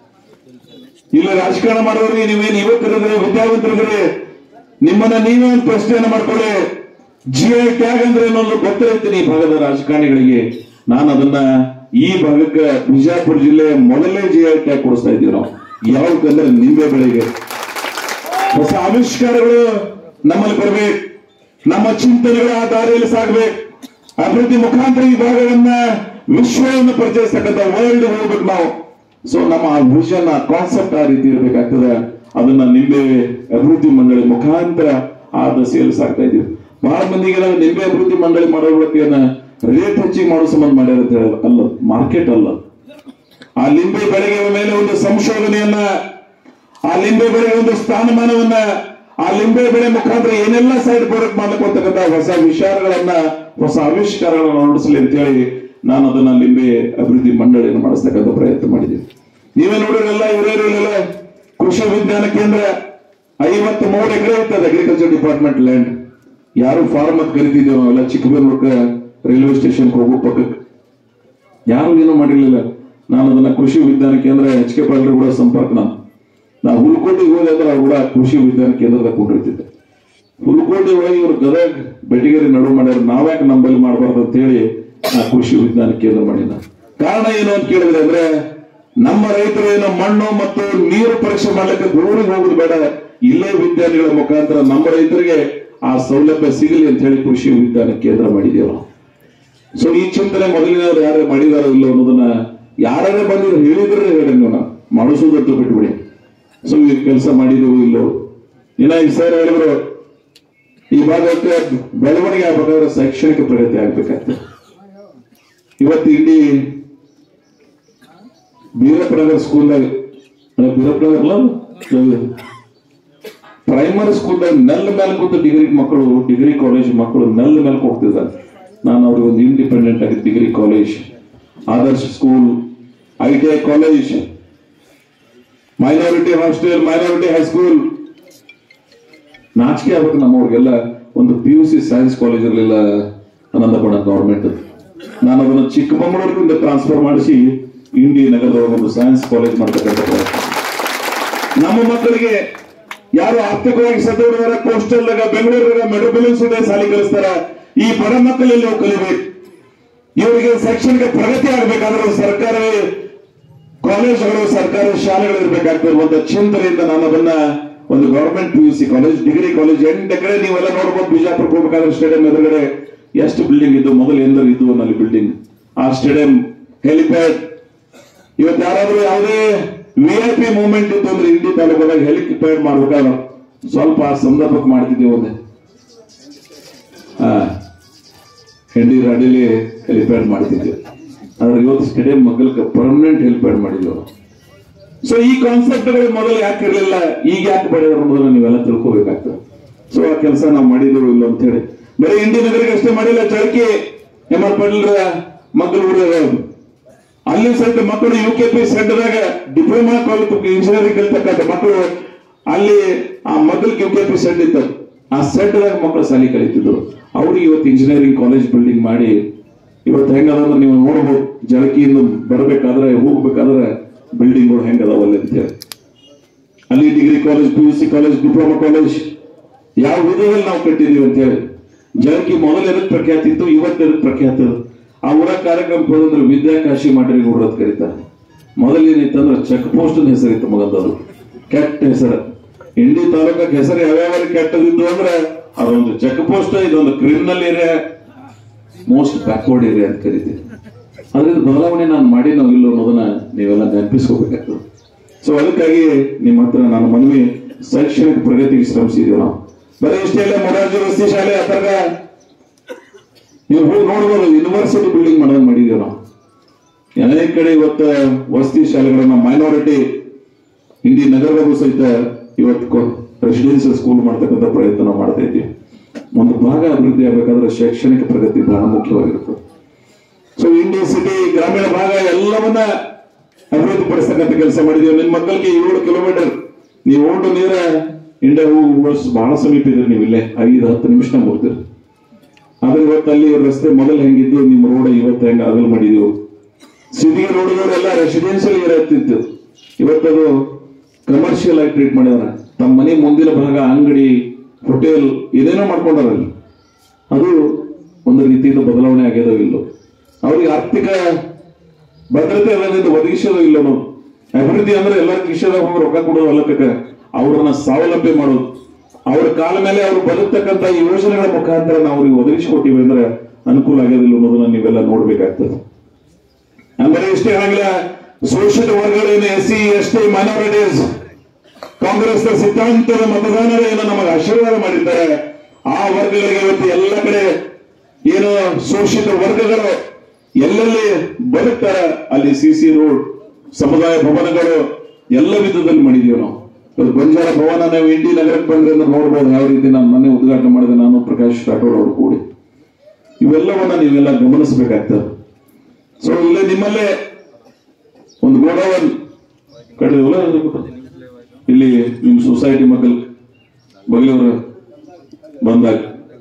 ಇಲ್ಲ ರಾಜಕಾರಣ ಮಾಡೋರಿಗೆ ನೀವೇನು ಯುವಕರಿದ್ರೆ ವಿದ್ಯಾವಂತರಿದ್ರೆ ನಿಮ್ಮನ್ನ ನೀವೇ ಒಂದು ಪ್ರಶ್ನೆಯನ್ನು ಮಾಡ್ಕೊಳ್ಳಿ ಜಿ ಐ ಟ್ಯಾಗ್ ಅಂದ್ರೆ ಏನೊಂದು ಗೊತ್ತಿರುತ್ತೆ ಈ ಭಾಗದ ರಾಜಕಾರಣಿಗಳಿಗೆ ನಾನು ಅದನ್ನ ಈ ಭಾಗಕ್ಕೆ ಬಿಜಾಪುರ ಜಿಲ್ಲೆ ಮೊದಲನೇ ಜಿ ಐ ಟ್ಯಾಗ್ ಕೊಡಿಸ್ತಾ ಇದ್ದೀವಿ ನಾವು ಯಾವ್ದಂದ್ರೆ ನಿಂಬೆ ಬೆಳೆಗೆ ಹೊಸ ಆವಿಷ್ಕಾರಗಳು ನಮ್ಮಲ್ಲಿ ಬರ್ಬೇಕು ನಮ್ಮ ಚಿಂತನೆಗಳು ಆ ದಾರಿಯಲ್ಲಿ ಸಾಗ್ಬೇಕು ಅಭಿವೃದ್ಧಿ ಮುಖಾಂತರ ಈ ಭಾಗವನ್ನ ವಿಶ್ವವನ್ನು ಪರಿಚಯಿಸ್ತಕ್ಕಂಥ ವರ್ಲ್ಡ್ ಹೋಗ್ಬೇಕು ನಾವು ಸೊ ನಮ್ಮ ಆ ವಿಷನ್ ಆ ಕಾನ್ಸೆಪ್ಟ್ ಆ ರೀತಿ ಇರಬೇಕಾಗ್ತದೆ ಅದನ್ನ ನಿಂಬೆ ಅಭಿವೃದ್ಧಿ ಮಂಡಳಿ ಮುಖಾಂತರ ಆ ದಸೆಯಲ್ಲಿ ಸಾಕ್ತಾ ಇದೀವಿ ಬಹಳ ಮಂದಿಗೆ ನಾವು ನಿಂಬೆ ಅಭಿವೃದ್ಧಿ ಮಂಡಳಿ ಮಾಡೋ ಬಳಕೆಯನ್ನ ರೇಟ್ ಹೆಚ್ಚಿಗೆ ಮಾಡೋ ಸಂಬಂಧ ಮಾಡ್ಯಾರ ಅಂತ ಹೇಳೋದು ಅಲ್ಲ ಮಾರ್ಕೆಟ್ ಅಲ್ಲ ಆ ಲಿಂಬೆ ಬೆಳೆಗೆ ಮೇಲೆ ಒಂದು ಸಂಶೋಧನೆಯನ್ನ ಆ ಲಿಂಬೆ ಬೆಳೆಗೆ ಒಂದು ಸ್ಥಾನಮಾನವನ್ನ ಆ ಲಿಂಬೆ ಬೆಳೆ ಮುಖಾಂತರ ಏನೆಲ್ಲ ಸೈಡ್ ಪ್ರಾಡಕ್ಟ್ ಮಾಡ್ಕೊಳ್ತಕ್ಕಂಥ ಹೊಸ ವಿಚಾರಗಳನ್ನ ಹೊಸ ಆವಿಷ್ಕಾರಗಳನ್ನ ನಡೆಸಲಿ ಅಂತ ಹೇಳಿ ನಾನು ಅದನ್ನ ಲಿಂಬೆ ಅಭಿವೃದ್ಧಿ ಮಂಡಳಿಯನ್ನು ಮಾಡಿಸ್ತಕ್ಕಂಥ ಪ್ರಯತ್ನ ಮಾಡಿದ್ದೀನಿ ನೀವೇ ನೋಡಿರಲ್ಲ ಇವರೇರಿಲ್ಲ ಕೃಷಿ ವಿಜ್ಞಾನ ಕೇಂದ್ರ ಐವತ್ತು ಮೂರು ಎಕರೆ ಇರ್ತದೆ ಅಗ್ರಿಕಲ್ಚರ್ ಡಿಪಾರ್ಟ್ಮೆಂಟ್ ಲ್ಯಾಂಡ್ ಯಾರು ಫಾರ್ಮ್ ಅಂತ ಕರಿತಿದ್ದೇವೆ ನಾವೆಲ್ಲ ಚಿಕ್ಕಬಳ್ಳೂರ್ಗೆ ರೈಲ್ವೆ ಸ್ಟೇಷನ್ ಹೋಗೋ ಪಕ್ಕಕ್ಕೆ ಯಾರು ಏನೂ ಮಾಡಿರ್ಲಿಲ್ಲ ನಾನು ಅದನ್ನ ಕೃಷಿ ವಿಜ್ಞಾನ ಕೇಂದ್ರ ಎಚ್ ಕೆ ಪಾಲ್ರಿ ಕೂಡ ಸಂಪರ್ಕ ನಾನು ನಾ ಹುಲ್ಕೋಟಿಗೆ ಹೋದೆ ಅಂದ್ರೆ ಅವ್ರು ಕೂಡ ಕೃಷಿ ವಿಜ್ಞಾನ ಕೇಂದ್ರದ ಕೂಡಿರ್ತಿದ್ದೆ ಹುಲ್ಕೋಟಿ ಒಳಗೆ ಇವರು ಗದಗ ಬೆಟಗೇರಿ ನಡು ಮಾಡ್ಯಾರ ನಾವ್ಯಾಕೆ ನಂಬಲ್ಲಿ ಮಾಡಬಾರ್ದು ಅಂತ ಹೇಳಿ ನಾ ಕೃಷಿ ವಿಜ್ಞಾನ ಕೇಂದ್ರ ಮಾಡಿದ ಕಾರಣ ಏನು ಅಂತ ಕೇಳಿದ್ರೆ ಅಂದ್ರೆ ನಮ್ಮ ರೈತರು ಏನೋ ಮಣ್ಣು ಮತ್ತು ನೀರು ಪರೀಕ್ಷೆ ಮಾಡ್ಲಿಕ್ಕೆ ದೂರಿಗೆ ಹೋಗುದು ಬೇಡ ಇಲ್ಲೇ ವಿಜ್ಞಾನಿಗಳ ಮುಖಾಂತರ ನಮ್ಮ ರೈತರಿಗೆ ಆ ಸೌಲಭ್ಯ ಸಿಗಲಿ ಅಂತ ಹೇಳಿ ಕೃಷಿ ವಿಜ್ಞಾನ ಕೇಂದ್ರ ಮಾಡಿದ್ದೇವೆ ನಾವು ಸೊ ಈ ಚಿಂತನೆ ಮೊದಲಿನವ್ರು ಯಾರು ಮಾಡಿದಾರೋ ಇಲ್ಲೋ ಅನ್ನೋದನ್ನ ಯಾರೇ ಬಂದಿದ್ರು ಹೇಳಿದ್ರೆ ಹೇಳಿ ನೀವು ನಾವು ಮಾಡಿಸೋದಂತೂ ಬಿಟ್ಬಿಡಿ ಸೊ ಈ ಕೆಲಸ ಮಾಡಿದೆವು ಇಲ್ಲೋ ಇನ್ನ ಈ ಸರ್ ಹೇಳಿದ್ರು ಈ ಭಾಗಕ್ಕೆ ಬೆಳವಣಿಗೆ ಆಗ್ಬೇಕಾದ್ರೆ ಶೈಕ್ಷಣಿಕ ಪ್ರಗತಿ ಆಗ್ಬೇಕಾಗ್ತದೆ ಇವತ್ತು ಇಲ್ಲಿ ಬೀರಪ್ಪನಗರ ಸ್ಕೂಲ್ದಾಗ ಬೀರಪ್ಪನಗರ ಅಲ್ಲ ಅದು? ಪ್ರೈಮರಿ ಸ್ಕೂಲ್ದಾಗ ನೆಲ್ ಮೇಲೆ ಕೂತು ಡಿಗ್ರಿ ಮಕ್ಕಳು ಡಿಗ್ರಿ ಕಾಲೇಜ್ ಮಕ್ಕಳು ನೆಲ್ ಮೇಲೆ ಹೋಗ್ತಿದ್ದಾರೆ ನಾನು ಅವ್ರಿಗೆ ಒಂದು ಇಂಡಿಪೆಂಡೆಂಟ್ ಆಗಿ degree college Adarsha school I T I college minority hostel minority high school ನಾಚಿಕೆ ಆಗ್ಬೇಕು ನಮ್ಮವ್ರಿಗೆಲ್ಲ ಒಂದು P U C science college ಇರಲಿಲ್ಲ ಆನಂದಪಡ ಗೌರ್ಮೆಂಟ್ ನಾನು ಅದನ್ನು ಚಿಕ್ಕಮಗಳೂರಿನಿಂದ ಟ್ರಾನ್ಸ್ಫರ್ ಮಾಡಿಸಿ ಇಂಡಿ ನಗರದೊಳಗೆ ಒಂದು ಸೈನ್ಸ್ ಕಾಲೇಜ್ ಮಾಡ್ತಕ್ಕಂಥ ಪ್ರಯತ್ನ. ನಮ್ಮ ಮಕ್ಕಳಿಗೆ ಯಾರು ಆರ್ಥಿಕವಾಗಿ ಸದೃಢರ ಕೋಸ್ಟಲ್ ಬೆಂಗಳೂರಾಗ ಮೆಟ್ರೋಪಾಲಿಟನ್ ಶಾಲೆ ಕಲಿಸ್ತಾರ ಈ ಬಡ ಮಕ್ಕಳಲ್ಲಿ ನಾವು ಕಲಿಬೇಕು ಇವರಿಗೆ ಶೈಕ್ಷಣಿಕ ಪ್ರಗತಿ ಆಗಬೇಕಾದ್ರೆ ಸರ್ಕಾರವೇ ಕಾಲೇಜುಗಳು ಸರ್ಕಾರಿ ಶಾಲೆಗಳು ಇರಬೇಕಾಗ್ತಿರುವಂತ ಚಿಂತನೆಯಿಂದ ನಾನು ಅದನ್ನ ಒಂದು government P U C college degree college ಎಂಟು ಎಕರೆ ನೀವೆಲ್ಲ ನೋಡ್ಬೋದು ಬಿಜಾಪುರ ಹೋಗ್ಬೇಕಾದ್ರೆ ಸ್ಟೇಡಿಯಂ ಎದುರುಗಡೆ ಎಷ್ಟು ಬಿಲ್ಡಿಂಗ್ ಇದ್ದು ಮೊದಲು ಎಂದರು ಇದ್ದು ಅಲ್ಲಿ ಬಿಲ್ಡಿಂಗ್ ಆ ಸ್ಟೇಡಿಯಂ ಹೆಲಿಪ್ಯಾಡ್ ಇವತ್ತು ಯಾರಾದ್ರೂ ಯಾವುದೇ ವಿ ಐ ಪಿ ಮೂವ್ಮೆಂಟ್ ಇತ್ತು ಅಂದ್ರೆ ಇಂಡಿ ತಾಲೂಕದಾಗ ಹೆಲಿಪ್ಯಾಡ್ ಮಾಡ್ಬೇಕಾದ್ರೆ ಸ್ವಲ್ಪ ಆ ಸಂದರ್ಭಕ್ಕೆ ಮಾಡ್ತಿದ್ದೀವಿ ಒಂದೇ ಹಾ ಹೆಂಡಿ ರಾಡಿಲಿ ಹೆಲಿಪ್ಯಾಡ್ ಮಾಡ್ತಿದ್ವಿ ಆದ್ರೆ ಇವತ್ತು ಸ್ಟೇಡಿಯಂ ಮಗ್ಗಲ್ಕ ಪರ್ಮನೆಂಟ್ ಹೆಲಿಪ್ಯಾಡ್ ಮಾಡಿದ್ವಿ ಸೊ ಈ ಕಾನ್ಸೆಪ್ಟ್ಗಳು ಮೊದಲು ಯಾಕೆ ಇರಲಿಲ್ಲ ಈಗ ಯಾಕೆ ಪಡೆಯೋದ್ರ ಮೊದಲು ನೀವೆಲ್ಲ ತಿಳ್ಕೊಬೇಕಾಗ್ತದೆ ಸೊ ಆ ಕೆಲಸ ನಾವು ಮಾಡಿದ್ರು ಇಲ್ಲ ಅಂತ ಹೇಳಿ ಬರೀ ಇಂಡಿ ನಗರಿಗೆ ಅಷ್ಟೇ ಮಾಡಿಲ್ಲ ಚಳಕಿ ಎಂ ಆರ್ ಪಾಟೀಲ್ ಮಕ್ಕಳು ಅಲ್ಲಿ ಸಹಿತ ಮಕ್ಕಳು ಯು ಕೆ ಪಿ ಸೆಂಟರ್ದಾಗ ಡಿಪ್ಲೊಮಾ ಕಾಲೇಜ್ ಇಂಜಿನಿಯರಿಂಗ್ ಕಲಿತಕ್ಕಂಥ ಮಕ್ಕಳು ಅಲ್ಲಿ ಆ ಮಕ್ಕಳಿಗೆ ಯು ಕೆ ಪಿ ಸೆಂಟ್ ಇತ್ತು ಆ ಸೆಂಟರ್ದಾಗ ಮಕ್ಕಳು ಶಾಲೆ ಕಲಿತಿದ್ರು ಅವ್ರಿಗೆ ಇವತ್ತು ಇಂಜಿನಿಯರಿಂಗ್ ಕಾಲೇಜ್ ಬಿಲ್ಡಿಂಗ್ ಮಾಡಿ ಇವತ್ತು ಹೆಂಗದಂದ್ರೆ ನೀವು ನೋಡ್ಬೋದು ಜಳಕಿಯಿಂದ ಬರ್ಬೇಕಾದ್ರೆ ಹೋಗ್ಬೇಕಾದ್ರೆ ಬಿಲ್ಡಿಂಗ್ಗಳು ಹೆಂಗದಾವಲ್ಲಿ ಅಂತೇಳಿ ಅಲ್ಲಿ degree college P U C college diploma college ಯಾವ ವಿಧದಲ್ಲಿ ನಾವು ಕಟ್ಟಿದೀವಿ ಅಂತ ಹೇಳಿ ಜಳಕಿ ಮೊದಲು ಎದಕ್ ಪ್ರಖ್ಯಾತಿ ಇತ್ತು ಇವತ್ತು ಎದಕ್ ಪ್ರಖ್ಯಾತಿ ಇದೆ? ಆ ಊರ ಕಾರ್ಯಕ್ರಮ ಹೋದಂದ್ರೆ ವಿದ್ಯಾಕಾಶಿ ಮಾಡ್ರಿ ಊರದ್ ಕರೀತಾರೆ ಮೊದಲೇನಿತ್ತಂದ್ರೆ ಚೆಕ್ ಪೋಸ್ಟ್ ಹೆಸರಿತ್ತು ಮಗದವರು ಕೆಟ್ಟ ಹೆಸರು ಇಂಡಿ ತಾಲೂಕಕ್ಕೆ ಹೆಸರು ಯಾವ್ಯಾವ ಕೆಟ್ಟದಿದ್ದು ಅಂದ್ರೆ ಅದೊಂದು ಚೆಕ್ ಪೋಸ್ಟ್ ಇದೊಂದು criminal area most backward area ಅಂತ ಕರಿತೀವಿ ಅದ್ರಿಂದ ಬದಲಾವಣೆ ನಾನು ಮಾಡಿ ನಾವು ಇಲ್ಲ ಅನ್ನೋದನ್ನ ನೀವೆಲ್ಲ ನೆನಪಿಸ್ಕೋಬೇಕಾಗ್ತದೆ ಸೊ ಅದಕ್ಕಾಗಿ ನಿಮ್ಮ ಹತ್ರ ನಾನು ಮನವಿ ಶೈಕ್ಷಣಿಕ ಪ್ರಗತಿಗೆ ಶ್ರಮಿಸಿದೀವಿ ನಾವು ಬರೀ ಇಷ್ಟೇ ಇಲ್ಲ ಮೊರಾರ್ಜಿ ವಸತಿ ಶಾಲೆ ಅಥರ್ಗ ನೀವು ಹೋಗಿ ನೋಡ್ಬೋದು ಯೂನಿವರ್ಸಿಟಿ ಬಿಲ್ಡಿಂಗ್ ಮಾಡೋದು ಮಾಡಿದೀವಿ ನಾವು ಅನೇಕ ಕಡೆ ಇವತ್ತು ವಸತಿ ಶಾಲೆಗಳನ್ನ ಮೈನಾರಿಟಿ ಇಂಡಿ ನಗರದಾಗೂ ಸಹಿತ ಇವತ್ತು ರೆಸಿಡೆನ್ಸಿಯಲ್ ಸ್ಕೂಲ್ ಮಾಡ್ತಕ್ಕಂಥ ಪ್ರಯತ್ನ ನಾವು ಮಾಡ್ತಾ ಇದ್ದೀವಿ ಒಂದು ಭಾಗ ಅಭಿವೃದ್ಧಿ ಆಗಬೇಕಾದ್ರೆ ಶೈಕ್ಷಣಿಕ ಪ್ರಗತಿ ಬಹಳ ಮುಖ್ಯವಾಗಿರ್ತದೆ ಸೊ ಇಂಡಿ ಸಿಟಿ ಗ್ರಾಮೀಣ ಭಾಗ ಎಲ್ಲವನ್ನ ಅಭಿವೃದ್ಧಿ ಪಡಿಸ್ತಕ್ಕಂಥ ಕೆಲಸ ಮಾಡಿದೀವಿ ನಿಮ್ಮ ಮಕ್ಕಳಿಗೆ ಏಳು ಕಿಲೋಮೀಟರ್ ನೀವು ಓಡು ನೀರ ಇಂಡಿಯಾ ಹೋಗುವಷ್ಟು ಬಹಳ ಸಮೀಪ ಇದ್ರಿ ನೀವು ಇಲ್ಲೇ ಐದು ಹತ್ತು ನಿಮಿಷ ಹೋಗ್ತೀರಿ ಆದ್ರೆ ಇವತ್ತು ಅಲ್ಲಿ ರಸ್ತೆ ಮೊದಲು ಹೆಂಗಿದ್ದು ನಿಮ್ಮ ರೋಡ್ ಇವತ್ತು ಹೆಂಗ ಅಗಲ್ ಮಾಡಿದೀವಿ ಸಿಟಿಗೆ ರೋಡ್ಗಳೆಲ್ಲ ರೆಸಿಡೆನ್ಷಿಯಲ್ ಇರತ್ತಿತ್ತು ಇವತ್ತದು ಕಮರ್ಷಿಯಲ್ ಆಗಿ ಟ್ರೀಟ್ ಮಾಡಿದಾರೆ ತಮ್ಮ ಮನೆ ಮುಂದಿನ ಭಾಗ ಅಂಗಡಿ ಹೋಟೆಲ್ ಏನೇನೋ ಮಾಡ್ಕೊಂಡಾರ ಅಲ್ಲಿ ಅದು ಒಂದು ರೀತಿಯಿಂದ ಬದಲಾವಣೆ ಆಗ್ಯದೋ ಇಲ್ಲೋ ಅವ್ರಿಗೆ ಆರ್ಥಿಕ ಭದ್ರತೆ ಅದರಿಂದ ಒದಗಿಸೋದು ಇಲ್ಲ ನಾವು ಅಭಿವೃದ್ಧಿ ಅಂದ್ರೆ ಎಲ್ಲರ ಕಿಶದಾಗ ಹೋಗಿ ರೊಕ್ಕ ಕೊಡೋದು ಅಲ್ಲಕ್ಕ ಅವ್ರನ್ನ ಸ್ವಾವಲಂಬಿ ಮಾಡೋದು ಅವ್ರ ಕಾಲ ಮೇಲೆ ಅವ್ರು ಬದುಕ್ತಕ್ಕಂತ ಈ ಯೋಜನೆಗಳ ಮುಖಾಂತರ ನಾವು ಅವ್ರಿಗೆ ಒದಗಿಸಿಕೊಟ್ಟಿವಿ ಅಂದ್ರೆ ಅನುಕೂಲ ಆಗೋದಿಲ್ಲ ಅನ್ನೋದನ್ನ ನೀವೆಲ್ಲ ನೋಡ್ಬೇಕಾಗ್ತದೆ ಅಂದ್ರೆ ಇಷ್ಟೇ ಆಗಿಲ್ಲ ಶೋಷಿತ ವರ್ಗಗಳೇನು S C S T minorities Congress ಸಿದ್ಧಾಂತದ ಮತದಾನರು ಏನು ನಮಗೆ ಆಶೀರ್ವಾದ ಮಾಡಿದ್ದಾರೆ ಆ ವರ್ಗಗಳಿಗೆ ಇವತ್ತು ಎಲ್ಲ ಕಡೆ ಏನು ಶೋಷಿತ ವರ್ಗಗಳು ಎಲ್ಲೆಲ್ಲಿ ಬದುಕ್ತಾರೆ ಅಲ್ಲಿ ಸಿ ಸಿ ರೋಡ್ ಸಮುದಾಯ ಭವನಗಳು ಎಲ್ಲ ವಿಧದಲ್ಲಿ ಮಾಡಿದೀವಿ ನಾವು ಇವತ್ತು ಬಂಜಾರ ಭವನ ನಾವು ಇಂಡಿ ನಗರಕ್ಕೆ ಬಂದ್ರೆ ಅಂದ್ರೆ ನೋಡ್ಬೋದು ಯಾವ ರೀತಿ ನಾನು ಮೊನ್ನೆ ಉದ್ಘಾಟನೆ ಮಾಡಿದೆ ನಾನು ಪ್ರಕಾಶ್ ರಾಠೋಡ್ ಅವರು ಕೂಡಿ ಇವೆಲ್ಲವನ್ನ ನೀವೆಲ್ಲ ಗಮನಿಸಬೇಕಾಗ್ತದೆ ಸೊ ಇಲ್ಲೇ ನಿಮ್ಮಲ್ಲೇ ಒಂದು ಗೋಡಾವನ್ ಕಟ್ಟಿದವಲ್ಲ ಇಲ್ಲಿ ನಿಮ್ಮ ಸೊಸೈಟಿ ಮಕ್ಕಳು ಬಗೆಯವರು ಬಂದಾಗ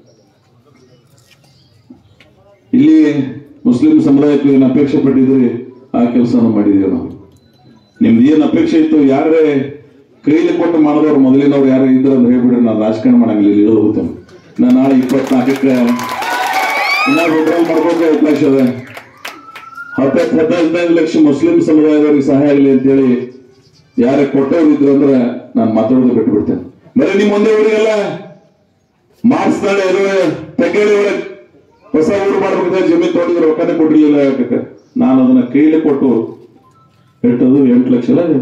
ಇಲ್ಲಿ ಮುಸ್ಲಿಂ ಸಮುದಾಯಕ್ಕೆ ಏನು ಅಪೇಕ್ಷೆ ಪಟ್ಟಿದ್ರಿ ಆ ಕೆಲಸನ ಮಾಡಿದೀವಿ ನಾವು ನಿಮ್ದು ಏನ್ ಅಪೇಕ್ಷೆ ಇತ್ತು ಯಾರೇ ಕೈಲಿ ಕೊಟ್ಟು ಮಾಡಿದವ್ರು ಮೊದಲಿನವ್ರು ಯಾರು ಇದ್ರು ಅಂತ ಹೇಳ್ಬಿಡ್ರಿ ನಾನು ರಾಜಕಾರಣ ಮಾಡಂಗಿಲ್ಲ ಇಲ್ಲಿ ಇಳಿದು ಹೋಗ್ತೇನೆ ನಾನು ನಾಳೆ ಇಪ್ಪತ್ನಾಲ್ಕಕ್ಕೆ ಏನಾದ್ರು ಡ್ರೈವ್ ಮಾಡ್ಬೇಕು ಅವಕಾಶ ಅದ ಹತ್ತತ್ತು ಹದಿನೈದು ಲಕ್ಷ ಮುಸ್ಲಿಂ ಸಮುದಾಯದವರಿಗೆ ಸಹಾಯ ಆಗಲಿ ಅಂತೇಳಿ ಯಾರೇ ಕೊಟ್ಟವ್ರು ಇದ್ರು ಅಂದ್ರೆ ನಾನು ಮಾತಾಡೋದು ಬಿಟ್ಬಿಡ್ತೇನೆ ಬರೀ ನಿಮ್ಮ ಒಂದೇ ಊರಿಗೆಲ್ಲ ಮಾರ್ಚ್ನಲ್ಲಿ ಇರುವ ತೆಗೇಳಿ ಒಳಗೆ ಹೊಸ ಊರು ಮಾಡ್ಬೇಕಾದ್ರೆ ಜಮೀನ್ ತೊಗೊಂಡಿದ್ರು ರೊಕ್ಕನೇ ಕೊಟ್ಟಿರ್ಲಿಲ್ಲ ಯಾಕೆ ನಾನು ಅದನ್ನ ಕೈಲಿ ಕೊಟ್ಟು ಇಟ್ಟದು ಎಂಟು ಲಕ್ಷ ಅಲ್ಲ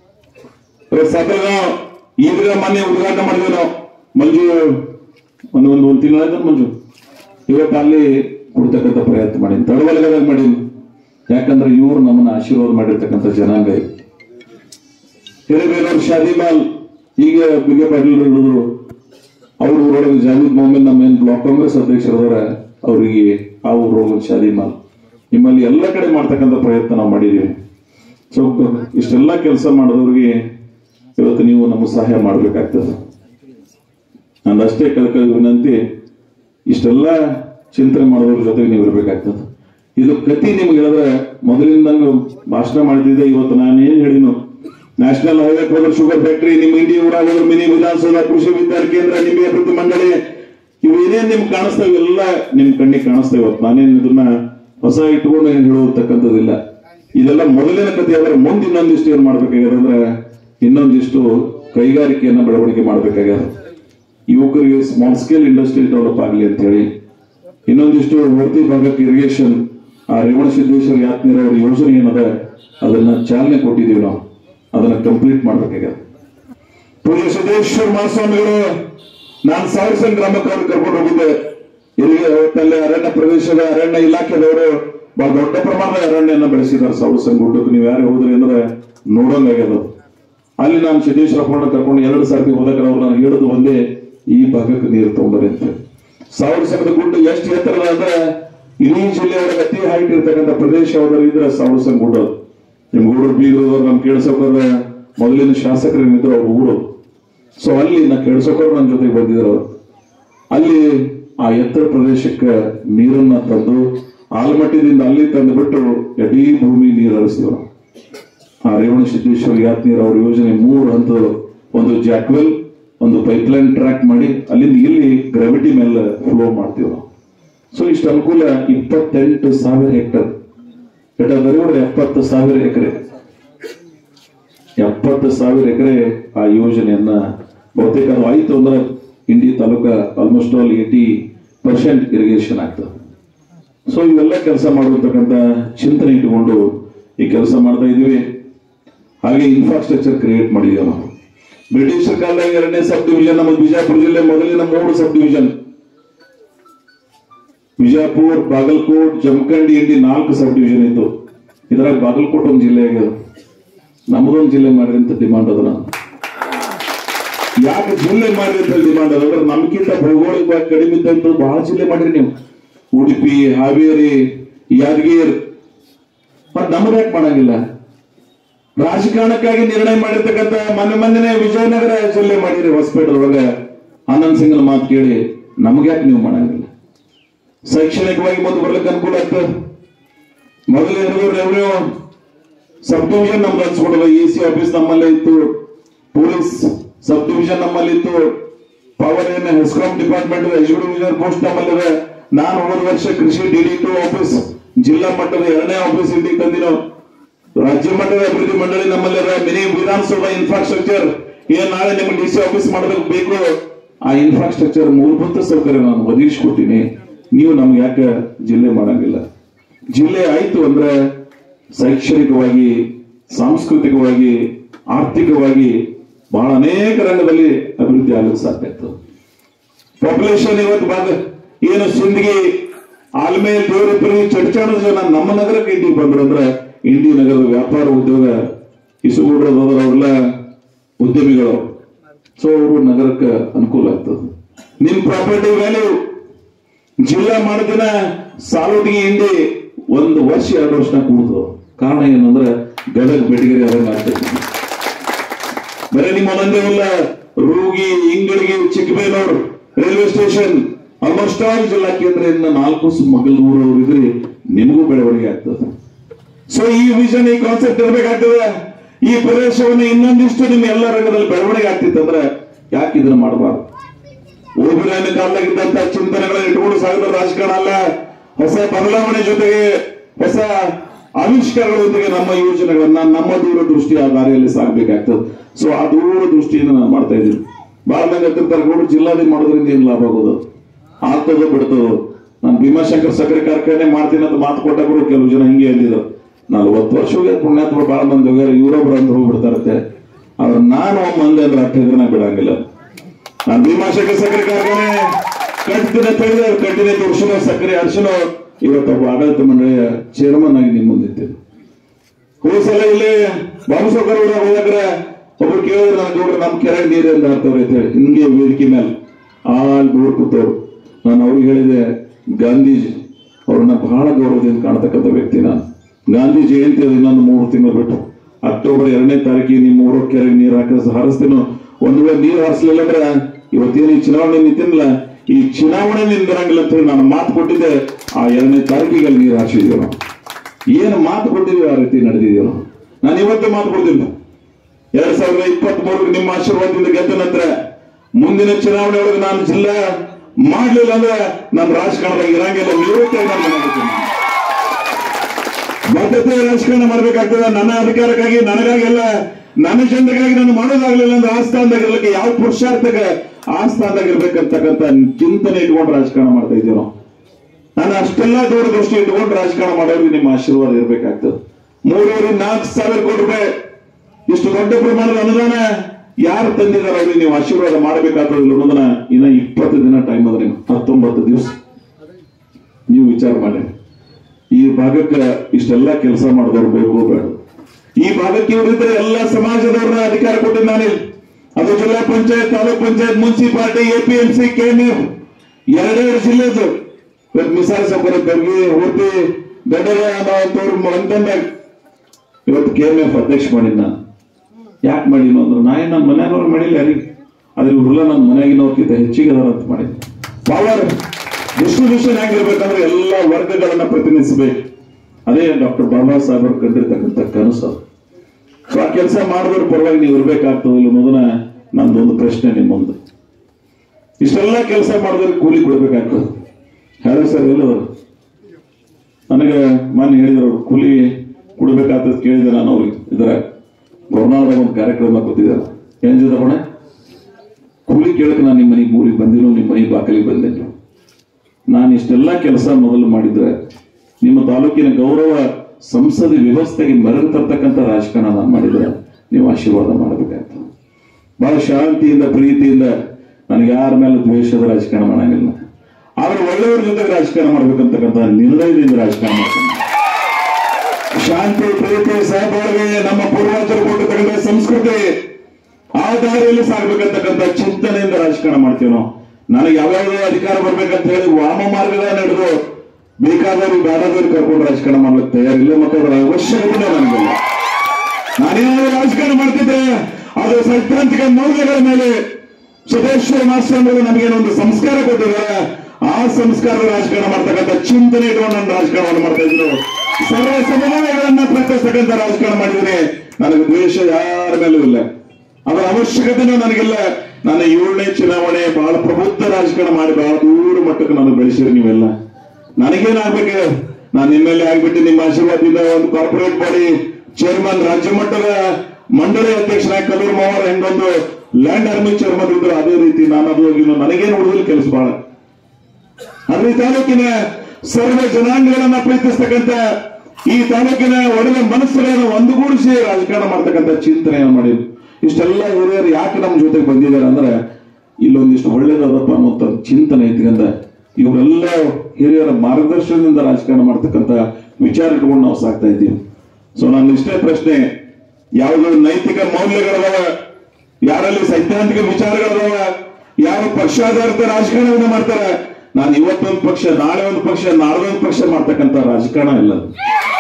ಸದಗ ಈಗ ಮೊನ್ನೆ ಉದ್ಘಾಟನೆ ಮಾಡಿದ್ವಿ ನಾವು ಮಂಜು ಒಂದು ಒಂದು ಒಂದು ತಿಂಗಳಾಯ್ತು ಮಂಜು ಇವತ್ತು ಅಲ್ಲಿ ಕೊಡ್ತಕ್ಕಂಥ ಪ್ರಯತ್ನ ಮಾಡೀನಿ ತಡವಲ್ಗದಾಗ ಮಾಡೀನಿ ಯಾಕಂದ್ರೆ ಇವ್ರು ನಮ್ಮನ್ನ ಆಶೀರ್ವಾದ ಮಾಡಿರ್ತಕ್ಕಂಥ ಜನಾಂಗ ಇದು ಹಿರೇಬೇನವ್ರ ಶಾದಿ ಮಾಲ್ ಈಗ ಬಿಗೆ ಪಾಟೀಲ್ ಹೇಳಿದ್ರು ಅವ್ರ ಊರೊಳಗೆ ಜಾವೀದ್ ಮೊಹಮ್ಮದ್ ನಮ್ಮ ಏನ್ ಬ್ಲಾಕ್ ಕಾಂಗ್ರೆಸ್ ಅಧ್ಯಕ್ಷರದವರ ಅವರಿಗೆ ಆ ಊರೊಳಗೆ ಶಾದಿ ಮಾಲ್ ನಿಮ್ಮಲ್ಲಿ ಎಲ್ಲ ಕಡೆ ಮಾಡ್ತಕ್ಕಂಥ ಪ್ರಯತ್ನ ನಾವು ಮಾಡಿದೀವಿ ಸೊ ಇಷ್ಟೆಲ್ಲ ಕೆಲಸ ಮಾಡಿದವ್ರಿಗೆ ಇವತ್ತು ನೀವು ನಮಗೆ ಸಹಾಯ ಮಾಡಬೇಕಾಗ್ತದೆ ನಂದಷ್ಟೇ ಕಳ್ಕಳಿ ವಿನಂತಿ ಇಷ್ಟೆಲ್ಲ ಚಿಂತನೆ ಮಾಡೋದ್ರ ಜೊತೆಗೆ ನೀವು ಇರಬೇಕಾಗ್ತದೆ ಇದು ಕತಿ ನಿಮ್ಗೆ ಹೇಳಿದ್ರೆ ಮೊದಲಿಂದ ಭಾಷಣ ಮಾಡಿದ್ದೆ ಇವತ್ತು ನಾನು ಏನ್ ಹೇಳಿನು ನ್ಯಾಷನಲ್ ಹೈವೇ ಹೋದ್ರೆ ಶುಗರ್ ಫ್ಯಾಕ್ಟರಿ ನಿಮ್ಮ ಇಂಡಿ ಊರಾಗ ಹೋದ್ರೆ ಮಿನಿ ವಿಧಾನಸೌಧ ಕೃಷಿ ವಿಜ್ಞಾನ ಕೇಂದ್ರ ನಿಮಗೆ ಅಭಿವೃದ್ಧಿ ಮಂಡಳಿ ಇವು ಏನೇನ್ ನಿಮ್ಗೆ ಕಾಣಿಸ್ತಾವೆ ಎಲ್ಲ ನಿಮ್ ಕಣ್ಣಿಗೆ ಕಾಣಿಸ್ತಾವೆ ಇವತ್ತು ನಾನೇನ್ ಇದನ್ನ ಹೊಸ ಇಟ್ಕೊಂಡು ಏನ್ ಹೇಳುವತಕ್ಕಂಥದ್ದಿಲ್ಲ ಇದೆಲ್ಲ ಮೊದಲಿನ ಕಥೆ ಆದ್ರೆ ಮುಂದೆ ಇನ್ನೊಂದಿಷ್ಟು ಏನ್ ಮಾಡ್ಬೇಕಾಗ್ಯದ ಅಂದ್ರೆ ಇನ್ನೊಂದಿಷ್ಟು ಕೈಗಾರಿಕೆಯನ್ನ ಬೆಳವಣಿಗೆ ಮಾಡ್ಬೇಕಾಗ್ಯದ ಯುವಕರಿಗೆ ಸ್ಮಾಲ್ ಸ್ಕೇಲ್ ಇಂಡಸ್ಟ್ರಿ ಡೆವಲಪ್ ಆಗಲಿ ಅಂತ ಹೇಳಿ ಇನ್ನೊಂದಿಷ್ಟು ಹೊರತಿ ಭಾಗಕ್ಕೆ ಇರಿಗೇಷನ್ ಆ ರೇವಣ ಸಿದ್ದೇಶ್ವರ ಯಾತ್ನೀರ ಅವ್ರ ಯೋಜನೆ ಏನದ ಅದನ್ನ ಚಾಲನೆ ಕೊಟ್ಟಿದೀವಿ ನಾವು ಅದನ್ನ ಕಂಪ್ಲೀಟ್ ಮಾಡ್ಬೇಕಾಗ್ಯದ ಪೂಜ್ಯ ಸಿದ್ದೇಶ್ವರ ಮಹಾಸ್ವಾಮಿಗಳು ನಾನು ಸಾವಿರಸನ್ ಗ್ರಾಮಕ್ಕೆ ಅವ್ರು ಕರ್ಕೊಂಡು ಹೋಗಿದ್ದೆ ಇಲ್ಲಿ ಅವತ್ತಲ್ಲಿ ಅರಣ್ಯ ಪ್ರದೇಶದ ಅರಣ್ಯ ಇಲಾಖೆದವರು ಬಹಳ ದೊಡ್ಡ ಪ್ರಮಾಣದ ಅರಣ್ಯನ ಬೆಳೆಸಿದ್ದಾರೆ ಸಾವಿರಸನ್ ಗುಡ್ಡಕ್ಕೆ ನೀವು ಯಾರೇ ಹೋದ್ರಿ ಅಂದ್ರೆ ನೋಡೋಂಗಾಗ್ಯದ ಅದು. ಅಲ್ಲಿ ನಾನು ಸಿದ್ದೇಶ್ವರಪ್ಪನ ಕರ್ಕೊಂಡು ಎರಡು ಸರ್ತಿ ಹೋದಾಗ ಅವ್ರು ನಾನು ಹಿಡಿದು ಒಂದೇ ಈ ಭಾಗಕ್ಕೆ ನೀರು ತಗೊಂಡ್ರಿ ಅಂತ ಸಾವಿರ ಸಂಘದ ಗುಡ್ಡ ಎಷ್ಟು ಎತ್ತರದ ಅಂದ್ರೆ ಇಡೀ ಜಿಲ್ಲೆಯೊಳಗೆ ಅತಿ ಹೈಟ್ ಇರ್ತಕ್ಕಂಥ ಪ್ರದೇಶ ಯಾವ್ದಾರು ಇದ್ರೆ ಸಾವಿರ ಸಂಘ ಗುಡ್ಡ ಅದು. ನಿಮ್ ಊರು ಬೀಗರು ನಮ್ ಕೇಳಿಸೋಕರ ಮೊದಲಿನ ಶಾಸಕರು ಏನಿದ್ರು ಅವ್ರ ಊರು ಸೊ ಅಲ್ಲಿ ನಾ ಕೇಳಿಸೋಕರು ನನ್ನ ಜೊತೆಗೆ ಬಂದಿದ್ರು ಅವ್ರು. ಅಲ್ಲಿ ಆ ಎತ್ತರ ಪ್ರದೇಶಕ್ಕೆ ನೀರನ್ನ ತಂದು ಆಲಮಟ್ಟಿದಿಂದ ಅಲ್ಲಿ ತಂದು ಬಿಟ್ಟು ಇಡೀ ಭೂಮಿ ನೀರು ಹರಿಸ್ತೀವಿ ನಾವು ಆ ರೇವಣ ಸಿದ್ದೇಶ್ವರ ಯಾತ್ನೀರ್ ಅವ್ರ ಯೋಜನೆ ಮೂರು ಹಂತಗಳು ಒಂದು ಜಾಕ್ವೆಲ್ ಒಂದು ಪೈಪ್ಲೈನ್ ಟ್ರ್ಯಾಕ್ ಮಾಡಿ ಅಲ್ಲಿಂದ ಇಲ್ಲಿ ಗ್ರಾವಿಟಿ ಮೇಲೆ ಫ್ಲೋ ಮಾಡ್ತೀವಿ ನಾವು ಸೊ ಇಷ್ಟು ಅನುಕೂಲ ಇಪ್ಪತ್ತೆಂಟು ಸಾವಿರ ಹೆಕ್ಟರ್ ಎಷ್ಟಾದ್ರೆ ಎಪ್ಪತ್ತು ಸಾವಿರ ಎಕರೆ ಎಪ್ಪತ್ತು ಸಾವಿರ ಎಕರೆ ಆ ಯೋಜನೆಯನ್ನ ಬಹುತೇಕ ಅದು ಆಯ್ತು ಅಂದ್ರೆ Indi taluka almost all eighty percent irrigation ಆಗ್ತದೆ ಸೊ ಇವೆಲ್ಲ ಕೆಲಸ ಮಾಡಿರ್ತಕ್ಕಂಥ ಚಿಂತನೆ ಇಟ್ಟುಕೊಂಡು ಈ ಕೆಲಸ ಮಾಡ್ತಾ ಇದೀವಿ ಹಾಗೆ ಇನ್ಫ್ರಾಸ್ಟ್ರಕ್ಚರ್ ಕ್ರಿಯೇಟ್ ಮಾಡಿದೀವಿ ನಾವು ಬ್ರಿಟಿಷರ ಕಾಲದಾಗ ಎರಡನೇ ಸಬ್ ಡಿವಿಷನ್ ನಮ್ಮ ಬಿಜಾಪುರ ಜಿಲ್ಲೆ ಮೊದಲಿನ ಮೂರು ಸಬ್ ಡಿವಿಷನ್ ಬಿಜಾಪುರ್ ಬಾಗಲಕೋಟ್ ಜಮಖಂಡಿ ಇಂಡಿ ನಾಲ್ಕು ಸಬ್ ಡಿವಿಷನ್ ಇತ್ತು ಇದ್ರಾಗ ಬಾಗಲಕೋಟ್ ಒಂದು ಜಿಲ್ಲೆ ಆಗ್ಯದ ನಮ್ಮದೊಂದು ಜಿಲ್ಲೆ ಮಾಡ್ರಿ ಅಂತ ಡಿಮಾಂಡ್ ಅದ ನಾನು ಯಾಕೆ ಜಿಲ್ಲೆ ಮಾಡ್ರಿ ಅಂತ ಡಿಮಾಂಡ್ ಅದ ಅಂದ್ರೆ ನಮ್ಗಿಂತ ಭೌಗೋಳಿಕವಾಗಿ ಕಡಿಮೆ ಇದ್ದಂತ ಬಹಳ ಜಿಲ್ಲೆ ಮಾಡ್ರಿ ನೀವು ಉಡುಪಿ ಹಾವೇರಿ ಯಾದಗಿರ್ ಮತ್ ನಮ್ದು ಯಾಕೆ ಮಾಡಂಗಿಲ್ಲ ರಾಜಕಾರಣಕ್ಕಾಗಿ ನಿರ್ಣಯ ಮಾಡಿರ್ತಕ್ಕಂಥ ಮೊನ್ನೆ ಮೊನ್ನೆ ವಿಜಯನಗರ ಜಿಲ್ಲೆ ಮಾಡಿರಿ ಹೊಸಪೇಟೆ ಒಳಗ ಆನಂದ್ ಸಿಂಗ್ನ ಮಾತು ಕೇಳಿ ನಮ್ಗೆ ಯಾಕೆ ನೀವು ಮಾಡಂಗಿಲ್ಲ ಶೈಕ್ಷಣಿಕವಾಗಿ ಮುಂದೆ ಬರ್ಲಿಕ್ಕೆ ಅನುಕೂಲ ಆಗ್ತದೆ ಮೊದಲೇ ರೆವೆನ್ಯೂ ಸಬ್ ಡಿವಿಷನ್ ನಮ್ದು ಹಂಚ್ಕೊಡೋದು ಎ ಸಿ ಆಫೀಸ್ ನಮ್ಮಲ್ಲೇ ಇತ್ತು ಪೊಲೀಸ್ ಸಬ್ ಡಿವಿಷನ್ ನಮ್ಮಲ್ಲಿ ಇತ್ತು ಪವರ್ ಏನ್ ಹೆಸ್ಕಾಂ ಡಿಪಾರ್ಟ್ಮೆಂಟ್ ಎಕ್ಸಿಕ್ಯೂಟಿವ್ ಪೋಸ್ಟ್ ನಮ್ಮಲ್ಲಿದೆ ನಾನು ಹೋದ ವರ್ಷ ಕೃಷಿ ಡಿಡಿ ಟು ಆಫೀಸ್ ಜಿಲ್ಲಾ ಮಟ್ಟದ ಎರಡನೇ ಆಫೀಸ್ ಇಲ್ಲಿ ತಂದಿನೋ ರಾಜ್ಯ ಮಟ್ಟದ ಅಭಿವೃದ್ಧಿ ಮಂಡಳಿ ನಮ್ಮಲ್ಲಿದೆ ಮಿನಿ ವಿಧಾನಸೌಧ ಇನ್ಫ್ರಾಸ್ಟ್ರಕ್ಚರ್ ಏನ್ ನಾಳೆ ನಿಮ್ಗೆ ಡಿ ಸಿ ಆಫೀಸ್ ಮಾಡೋದಕ್ಕೆ ಬೇಕು ಆ ಇನ್ಫ್ರಾಸ್ಟ್ರಕ್ಚರ್ ಮೂಲಭೂತ ಸೌಕರ್ಯ ನಾನು ಒದಗಿಸ್ಕೊಟ್ಟಿನಿ ನೀವು ನಮ್ಗೆ ಯಾಕೆ ಜಿಲ್ಲೆ ಮಾಡಂಗಿಲ್ಲ ಜಿಲ್ಲೆ ಆಯ್ತು ಅಂದ್ರೆ ಶೈಕ್ಷಣಿಕವಾಗಿ ಸಾಂಸ್ಕೃತಿಕವಾಗಿ ಆರ್ಥಿಕವಾಗಿ ಬಹಳ ಅನೇಕ ರಂಗದಲ್ಲಿ ಅಭಿವೃದ್ಧಿ ಆಗಲು ಸಾಧ್ಯ ಆಗ್ತದೆ ಪಾಪ್ಯುಲೇಷನ್ ಇವತ್ತು ಭಾಗ ಏನು ಸಿಂದಗಿ ಆಲ್ಮೇಲ್ ದೇವರಪುರಿ ಚಡ್ಚಾಣದ ಜನ ನಮ್ಮ ನಗರಕ್ಕೆ ಇಂಡಿ ಬಂದ್ರು ಅಂದ್ರೆ ಇಂಡಿ ನಗರದ ವ್ಯಾಪಾರ ಉದ್ಯೋಗ ಇಸುಗೂಡ್ರದವರೆಲ್ಲ ಉದ್ಯಮಿಗಳು ಸೊ ಅವರು ನಗರಕ್ಕೆ ಅನುಕೂಲ ಆಗ್ತದೆ ನಿಮ್ ಪ್ರಾಪರ್ಟಿ ವ್ಯಾಲ್ಯೂ ಜಿಲ್ಲಾ ಮಾಡಿದಿನ ಸಾಲೋಟಿಗೆ ಹಿಂದೆ ಒಂದು ವರ್ಷ ಎರಡು ವರ್ಷ ಕೂಡ್ತು ಕಾರಣ ಏನಂದ್ರೆ ಗದಗ ಬೆಟಗಿರಿ ಅರಣ್ಯ ಆಗ್ತದೆ ಬರೀ ನಿಮ್ಮ ಒಂದೇ ಅಲ್ಲ Rugi Ingalagi Chikkabenur railway station almost all ಜಿಲ್ಲಾ ಕೇಂದ್ರದಿಂದ ನಾಲ್ಕು ಮಗಲೂರು ಇದ್ರೆ ನಿಮಗೂ ಬೆಳವಣಿಗೆ ಆಗ್ತದೆ ಸೊ ಈ ವಿಷನ್ ಈ ಕಾನ್ಸೆಪ್ಟ್ ಇರಬೇಕಾಗ್ತದೆ ಈ ಪ್ರದೇಶವನ್ನು ಇನ್ನೊಂದಿಷ್ಟು ನಿಮ್ಮ ಎಲ್ಲ ರಂಗದಲ್ಲಿ ಬೆಳವಣಿಗೆ ಆಗ್ತಿತ್ತಂದ್ರೆ ಯಾಕೆ ಇದನ್ನ ಮಾಡಬಾರ್ದು ಓಬಿರಾಯನ ಕಾಲದಾಗಿದ್ದಂತ ಚಿಂತನೆಗಳನ್ನ ಇಟ್ಕೊಂಡು ಸಾಗಿದ ರಾಜಕಾರಣ ಅಲ್ಲ ಹೊಸ ಬದಲಾವಣೆ ಜೊತೆಗೆ ಹೊಸ ಆವಿಷ್ಕಾರಗಳೊಂದಿಗೆ ನಮ್ಮ ಯೋಜನೆಗಳನ್ನ ನಮ್ಮ ದೂರದೃಷ್ಟಿ ಆ ದಾರಿಯಲ್ಲಿ ಸಾಗಬೇಕಾಗ್ತದೆ ಸೊ ಆ ದೂರದೃಷ್ಟಿಯಿಂದ ನಾನು ಮಾಡ್ತಾ ಇದ್ದೀನಿ ಬಹಳ ಮಂದಿ ಎತ್ತಿರ್ತಾರೆ ಗೌಡ್ರು ಜಿಲ್ಲಾದಿ ಮಾಡೋದ್ರಿಂದ ಏನ್ ಲಾಭ ಆಗೋದು ಆಗ್ತದೋ ಬಿಡ್ತದೋ ನಾನು ಭೀಮಾಶಂಕರ್ ಸಕ್ಕರೆ ಕಾರ್ಖಾನೆ ಮಾಡ್ತೀನಿ ಅಂತ ಮಾತು ಕೊಟ್ಟಾದ್ರು ಕೆಲವು ಜನ ಹಿಂಗೆ ಅಂದಿದ್ರು ನಲ್ವತ್ತು ವರ್ಷ ಹೋಗ್ಯಾರ ಪುಣ್ಯಾತ್ಮ ಬಹಳ ಮಂದಿ ಹೋಗ್ಯಾರ ಇವರೊಬ್ರು ಅಂದ್ರೆ ಹೋಗ್ಬಿಡ್ತಾರತ್ತೆ ಆದ್ರೆ ನಾನು ಒಮ್ಮೆ ಅಂದೆ ಅಂದ್ರೆ ಅಟ್ಟ ಇದನ್ನ ಬಿಡಂಗಿಲ್ಲ ನಾನು ಭೀಮಾಶಂಕರ್ ಸಕ್ಕರೆ ಕಾರ್ಖಾನೆ ಕಟ್ಟಿನ ತೆಗೆದ ಕಟ್ಟಿನ ವರ್ಷದ ಸಕ್ಕರೆ ಅರ್ಶನ ಇವತ್ತು ಒಬ್ಬ ಆಡಳಿತ ಮಂಡಳಿಯ ಚೇರ್ಮನ್ ಆಗಿ ನಿಮ್ಮ ಮುಂದಿದ್ದೇನೆ ಹೋದ ಸಲ ಇಲ್ಲಿ ಬಾಬು ಸೌಕರ್ ಹೋದಾಗ ಒಬ್ರು ಕೇಳಿದ್ರೆ ನಾನು ಗೌಡ್ರು ನಮ್ಮ ಕೆರೆ ನೀರು ಅಂತ ಹಾಕ್ತವ್ರೆ ಅಂತ ಹೇಳಿ ಹಿಂಗೆ ವೇದಿಕೆ ಮೇಲೆ ಆಲ್ ದೂರ ಕೂತವ್ರು ನಾನು ಅವ್ರಿಗೆ ಹೇಳಿದೆ ಗಾಂಧೀಜಿ ಅವ್ರನ್ನ ಬಹಳ ಗೌರವದಿಂದ ಕಾಣ್ತಕ್ಕಂಥ ವ್ಯಕ್ತಿ ನಾನು ಗಾಂಧಿ ಜಯಂತಿ ಅದು ಇನ್ನೊಂದು ಮೂರು ತಿಂಗಳು ಬಿಟ್ಟು ಅಕ್ಟೋಬರ್ ಎರಡನೇ ತಾರೀಕಿಗೆ ನಿಮ್ಮ ಊರ ಕೆರೆಗೆ ನೀರು ಹಾಕಿ ಹಾರಿಸ್ತೀನೋ ಒಂದು ವೇಳೆ ನೀರು ಹಾರಿಸ್ಲಿಲ್ಲ ಅಂದ್ರೆ ಇವತ್ತೇನು ಈ ಚುನಾವಣೆ ನಿಂತಿಲ್ಲ ಈ ಚುನಾವಣೆ ನಿಂದಿರಂಗಿಲ್ಲ ಅಂತ ಹೇಳಿ ನಾನು ಮಾತು ಕೊಟ್ಟಿದ್ದೆ ಆ ಎರಡನೇ ತಾರೀಕಿಗೆ ಅಲ್ಲಿ ನೀರು ಹಾರಿಸಿದ್ದೀವಿ ನಾವು ಏನು ಮಾತು ಕೊಟ್ಟಿದೀವಿ ಆ ರೀತಿ ನಡೆದಿದೀವಿ ನಾವು ನಾನು ಇವತ್ತೇ ಮಾತು ಕೊಡ್ತೀನಿ ಎರಡ್ ಸಾವಿರದ ಇಪ್ಪತ್ತ್ ಮೂರಕ್ಕೆ ನಿಮ್ಮ ಆಶೀರ್ವಾದದಿಂದ ಗೆದ್ದ ನಂತರ ಮುಂದಿನ ಚುನಾವಣೆ ಒಳಗೆ ನಾನು ಜಿಲ್ಲಾ ಮಾಡ್ಲಿಲ್ಲ ಅಂದ್ರೆ ನನ್ನ ರಾಜಕಾರಣದಾಗ ಇರಂಗಿಲ್ಲ ನಿವೃತ್ತಿಯಾಗಿ ನಾನು ಮನೆಗೆ ಹೋಗ್ತೀನಿ. ಬದ್ಧತೆ ರಾಜಕಾರಣ ಮಾಡ್ಬೇಕಾಗ್ತದೆ ನನ್ನ ಅಧಿಕಾರಕ್ಕಾಗಿ ನನಗಾಗಿಲ್ಲ ನನ್ನ ಜನರಿಗಾಗಿ ನಾನು ಮಾಡೋದಾಗ್ಲಿಲ್ಲ ಅಂದ್ರೆ ಆ ಸ್ಥಾನದಾಗಿರ್ಲಿಕ್ಕೆ ಯಾವ ಪುರುಷಾರ್ಥಕ್ಕೆ ಆ ಸ್ಥಾನದಾಗಿರ್ಬೇಕಂತಕ್ಕಂಥ ಚಿಂತನೆ ಇಟ್ಕೊಂಡು ರಾಜಕಾರಣ ಮಾಡ್ತಾ ಇದ್ದೀವಿ ನಾವು ನಾನು ಅಷ್ಟೆಲ್ಲ ದೂರದೃಷ್ಟಿ ಇಟ್ಕೊಂಡು ರಾಜಕಾರಣ ಮಾಡೋರಿಗೆ ನಿಮ್ಮ ಆಶೀರ್ವಾದ ಇರ್ಬೇಕಾಗ್ತದೆ ಮೂರುವರೆ ನಾಲ್ಕು ಸಾವಿರ ಕೋಟಿ ರೂಪಾಯಿ ಇಷ್ಟು ದೊಡ್ಡ ಪ್ರಮಾಣದ ಅನುದಾನ ಯಾರು ತಂದಿದ್ದಾರೆ ಅವ್ರಿಗೆ ನೀವು ಆಶೀರ್ವಾದ ಮಾಡಬೇಕಾಗ್ತದೆ ಅನ್ನೋದನ್ನ ಇನ್ನ ಇಪ್ಪತ್ತು ದಿನ ಟೈಮ್ ಅದ ನಿಮ್ಗೆ ಹತ್ತೊಂಬತ್ತು ದಿವಸ ನೀವು ವಿಚಾರ ಮಾಡಿ ಈ ಭಾಗಕ್ಕೆ ಇಷ್ಟೆಲ್ಲ ಕೆಲಸ ಮಾಡಿದವ್ರು ಬೇಕು ಬೇಡ ಈ ಭಾಗಕ್ಕೆ ಇವರಿದ್ರೆ ಎಲ್ಲ ಸಮಾಜದವ್ರನ್ನ ಅಧಿಕಾರ ಕೊಟ್ಟಿದ್ದು ನಾನಿಲ್ಲಿ ಅದು ಜಿಲ್ಲಾ panchayat taluk panchayat municipality APMC KMF ಎರಡೆರಡು ಜಿಲ್ಲೆದು ಇವತ್ತು ಮಿಸಾಲ್ ಸಬ್ಬರ ಬೆರ್ಗಿ ಹುರ್ತಿ ಗಡಗ ಅಂತವ್ರು ಅಂತಂದಾಗ ಇವತ್ತು ಕೆಎಂಎಫ್ ಅಧ್ಯಕ್ಷ ಮಾಡಿದ್ ನಾನು ಯಾಕೆ ಮಾಡಿಲ್ಲ ಅಂದ್ರೆ ನಾ ಏನ್ ನನ್ನ ಮನೆಯವ್ರು ಮಾಡಿಲ್ಲ ಯಾರಿಗೆ ಆದ್ರೆ ಇವ್ರೆಲ್ಲ ನನ್ನ ಮನೆಯಾಗಿನವ್ರಿಗಿಂತ ಹೆಚ್ಚಿಗೆ ಅದಾರ ಅಂತ ಮಾಡಿ ಪವರ್ ಡಿಸ್ಟ್ರಿಬ್ಯೂಷನ್ ಆಗಿರ್ಬೇಕಂದ್ರೆ ಎಲ್ಲ ವರ್ಗಗಳನ್ನ ಪ್ರತಿನಿಧಿಸಬೇಕು ಅದೇ ಡಾಕ್ಟರ್ ಬಾಬಾ ಸಾಹೇಬ್ ಅವ್ರು ಕಂಡಿರ್ತಕ್ಕಂಥ ಕನಸು ಅದು. ಸೊ ಆ ಕೆಲಸ ಮಾಡಿದ್ರ ಪರವಾಗಿ ನೀವು ಇರ್ಬೇಕಾಗ್ತದೆ ಇಲ್ಲ ಅನ್ನೋದನ್ನ ನಂದೊಂದು ಪ್ರಶ್ನೆ ನಿಮ್ಮ ಮುಂದೆ ಇಷ್ಟೆಲ್ಲ ಕೆಲಸ ಮಾಡಿದ್ರೆ ಕೂಲಿ ಕೊಡ್ಬೇಕಾಗ್ತದೆ ಹೇಳ ಸರ್ ಎಲ್ಲವರು ನನಗೆ ಮೊನ್ನೆ ಹೇಳಿದ್ರು ಅವ್ರು ಕೂಲಿ ಕೊಡ್ಬೇಕಾಗ್ತದೆ ಕೇಳಿದೆ ನಾನು ಅವ್ರಿಗೆ ಇದರ ಗೌರ್ನಾಳದಾಗ ಒಂದು ಕಾರ್ಯಕ್ರಮ ಕೂತಿದ್ದಾರೆ ಏನ್ ಜೊತೆ ಕೂಲಿ ಕೇಳಕ್ಕೆ ನಾನು ನಿಮ್ಮ ಮನೆಗೆ ಊರಿಗೆ ಬಂದಿರೋ ನಿಮ್ಮ ಮನೆ ಬಾಕಲಿಗೆ ಬಂದಿಲ್ಲ ನಾನು ಇಷ್ಟೆಲ್ಲ ಕೆಲಸ ಮೊದಲು ಮಾಡಿದ್ರೆ ನಿಮ್ಮ ತಾಲೂಕಿನ ಗೌರವ ಸಂಸದಿ ವ್ಯವಸ್ಥೆಗೆ ಮೆರಗು ತರ್ತಕ್ಕಂಥ ರಾಜಕಾರಣ ನಾನು ಮಾಡಿದ್ರೆ ನೀವು ಆಶೀರ್ವಾದ ಮಾಡಬೇಕಾಗ್ತದೆ ಬಹಳ ಶಾಂತಿಯಿಂದ ಪ್ರೀತಿಯಿಂದ ನನಗೆ ಯಾರ ಮೇಲೆ ದ್ವೇಷದ ರಾಜಕಾರಣ ಮಾಡಂಗಿಲ್ಲ ಆದ್ರೆ ಒಳ್ಳೆಯವ್ರ ಜೊತೆಗೆ ರಾಜಕಾರಣ ಮಾಡ್ಬೇಕಂತಕ್ಕಂಥ ನಿರ್ಣಯದಿಂದ ರಾಜಕಾರಣ ಮಾಡ್ತೀನಿ ಶಾಂತಿ ಪ್ರೀತಿ ಸಹಬಾಳ್ವೆ ನಮ್ಮ ಪೂರ್ವಜರು ಕೊಟ್ಟಿರ್ತಕ್ಕಂಥ ಸಂಸ್ಕೃತಿ ಆ ದಾರಿಯಲ್ಲಿ ಸಾಗ್ಬೇಕಂತಕ್ಕಂಥ ಚಿಂತನೆಯಿಂದ ರಾಜಕಾರಣ ಮಾಡ್ತೀವಿ ನಾವು ನನಗೆ ಯಾವ್ಯಾವ ಅಧಿಕಾರ ಬರ್ಬೇಕಂತ ಹೇಳಿ ವಾಮ ಮಾರ್ಗದ ನಡೆದು ಬೇಕಾದವ್ರು ಬೇಡದವ್ರು ಕರ್ಕೊಂಡು ರಾಜಕಾರಣ ಮಾಡ್ಲಿಕ್ಕೆ ತಯಾರಿಲ್ಲ ಮತ್ತು ಅದರ ಅವಶ್ಯಕತೆ ನನಗಿಲ್ಲ ನಾನೇನಾದ್ರು ರಾಜಕಾರಣ ಮಾಡ್ತಿದ್ರೆ ಅದು ಸೈದ್ಧಾಂತಿಕ ಮೌಲ್ಯಗಳ ಮೇಲೆ ಸಿದ್ದೇಶ್ವರ ಮಾಸ್ಟರ್ ಅವರು ನಮಗೇನೊಂದು ಸಂಸ್ಕಾರ ಕೊಟ್ಟಿದ್ದಾರೆ ಆ ಸಂಸ್ಕಾರ ರಾಜಕಾರಣ ಮಾಡ್ತಕ್ಕಂಥ ಚಿಂತನೆ ಇಟ್ಕೊಂಡು ನಾನು ರಾಜಕಾರಣವನ್ನು ಮಾಡ್ತಾ ಇದ್ರು ಸರ್ವ ಸಮನ್ವಯಗಳನ್ನ ಪ್ರಕಟಿಸ್ತಕ್ಕಂಥ ರಾಜಕಾರಣ ಮಾಡಿದ್ರೆ ನನಗೆ ದ್ವೇಷ ಯಾರ ಮೇಲೂ ಇಲ್ಲ ಅದರ ಅವಶ್ಯಕತೆನೂ ನನಗಿಲ್ಲ ನನ್ನ ಏಳನೇ ಚುನಾವಣೆ ಬಹಳ ಪ್ರಬುದ್ಧ ರಾಜಕಾರಣ ಮಾಡಿ ಬಹಳ ದೂರ ಮಟ್ಟಕ್ಕೆ ನಾನು ಬೆಳೆಸಿರಿ ನೀವೆಲ್ಲ ನನಗೇನಾಗ್ಬೇಕು ನಾನು ಎಮ್ ಎಲ್ ಎ ಆಗ್ಬಿಟ್ಟು ನಿಮ್ಮ ಆಶೀರ್ವಾದದಿಂದ ಒಂದು ಕಾರ್ಪೊರೇಟ್ ಬಾಡಿ ಚೇರ್ಮನ್ ರಾಜ್ಯ ಮಟ್ಟದ ಮಂಡಳಿ ಅಧ್ಯಕ್ಷನಾಗಿ ಕಲ್ಲೂರು ಮಾವರ ಹೆಂಗೊಂದು ಲ್ಯಾಂಡ್ ಆರ್ಮಿ ಚೇರ್ಮನ್ ಇದ್ರು ಅದೇ ರೀತಿ ನಾನು ಅದು ಹೋಗಿಲ್ಲ ನನಗೇನು ಉಳಿದಿಲ್ಲ ಕೆಲಸ ಬಹಳ ಅದ್ರ ತಾಲೂಕಿನ ಸರ್ವ ಜನಾಂಗಗಳನ್ನ ಪ್ರೀತಿಸ್ತಕ್ಕಂಥ ಈ ತಾಲೂಕಿನ ಒಡೆದ ಮನಸ್ಸುಗಳನ್ನು ಒಂದುಗೂಡಿಸಿ ರಾಜಕಾರಣ ಮಾಡ್ತಕ್ಕಂಥ ಚಿಂತನೆಯನ್ನು ಮಾಡಿದ್ರು ಇಷ್ಟೆಲ್ಲ ಹಿರಿಯರು ಯಾಕೆ ನಮ್ಮ ಜೊತೆಗೆ ಬಂದಿದ್ದಾರೆ ಅಂದ್ರೆ ಇಲ್ಲೊಂದಿಷ್ಟು ಒಳ್ಳೇದಾದಪ್ಪ ಅನ್ನುವಂಥ ಚಿಂತನೆ ಇಟ್ಕೊಂಡ ಇವರೆಲ್ಲ ಹಿರಿಯರ ಮಾರ್ಗದರ್ಶನದಿಂದ ರಾಜಕಾರಣ ಮಾಡ್ತಕ್ಕಂಥ ವಿಚಾರ ಇಟ್ಕೊಂಡು ನಾವು ಸಾಕ್ತಾ ಇದ್ದೀವಿ ಸೊ ನನ್ನ ಇಷ್ಟೇ ಪ್ರಶ್ನೆ ಯಾವುದು ನೈತಿಕ ಮೌಲ್ಯಗಳದಾವ ಯಾರಲ್ಲಿ ಸೈದ್ಧಾಂತಿಕ ವಿಚಾರಗಳದಾವ ಯಾರು ಪಕ್ಷಾಧಾರಿತ ರಾಜಕಾರಣವನ್ನ ಮಾಡ್ತಾರೆ ನಾನು ಇವತ್ತೊಂದು ಪಕ್ಷ ನಾಳೆ ಒಂದು ಪಕ್ಷ ನಾಳೆ ಪಕ್ಷ ಮಾಡ್ತಕ್ಕಂಥ ರಾಜಕಾರಣ ಇಲ್ಲ ಅದು.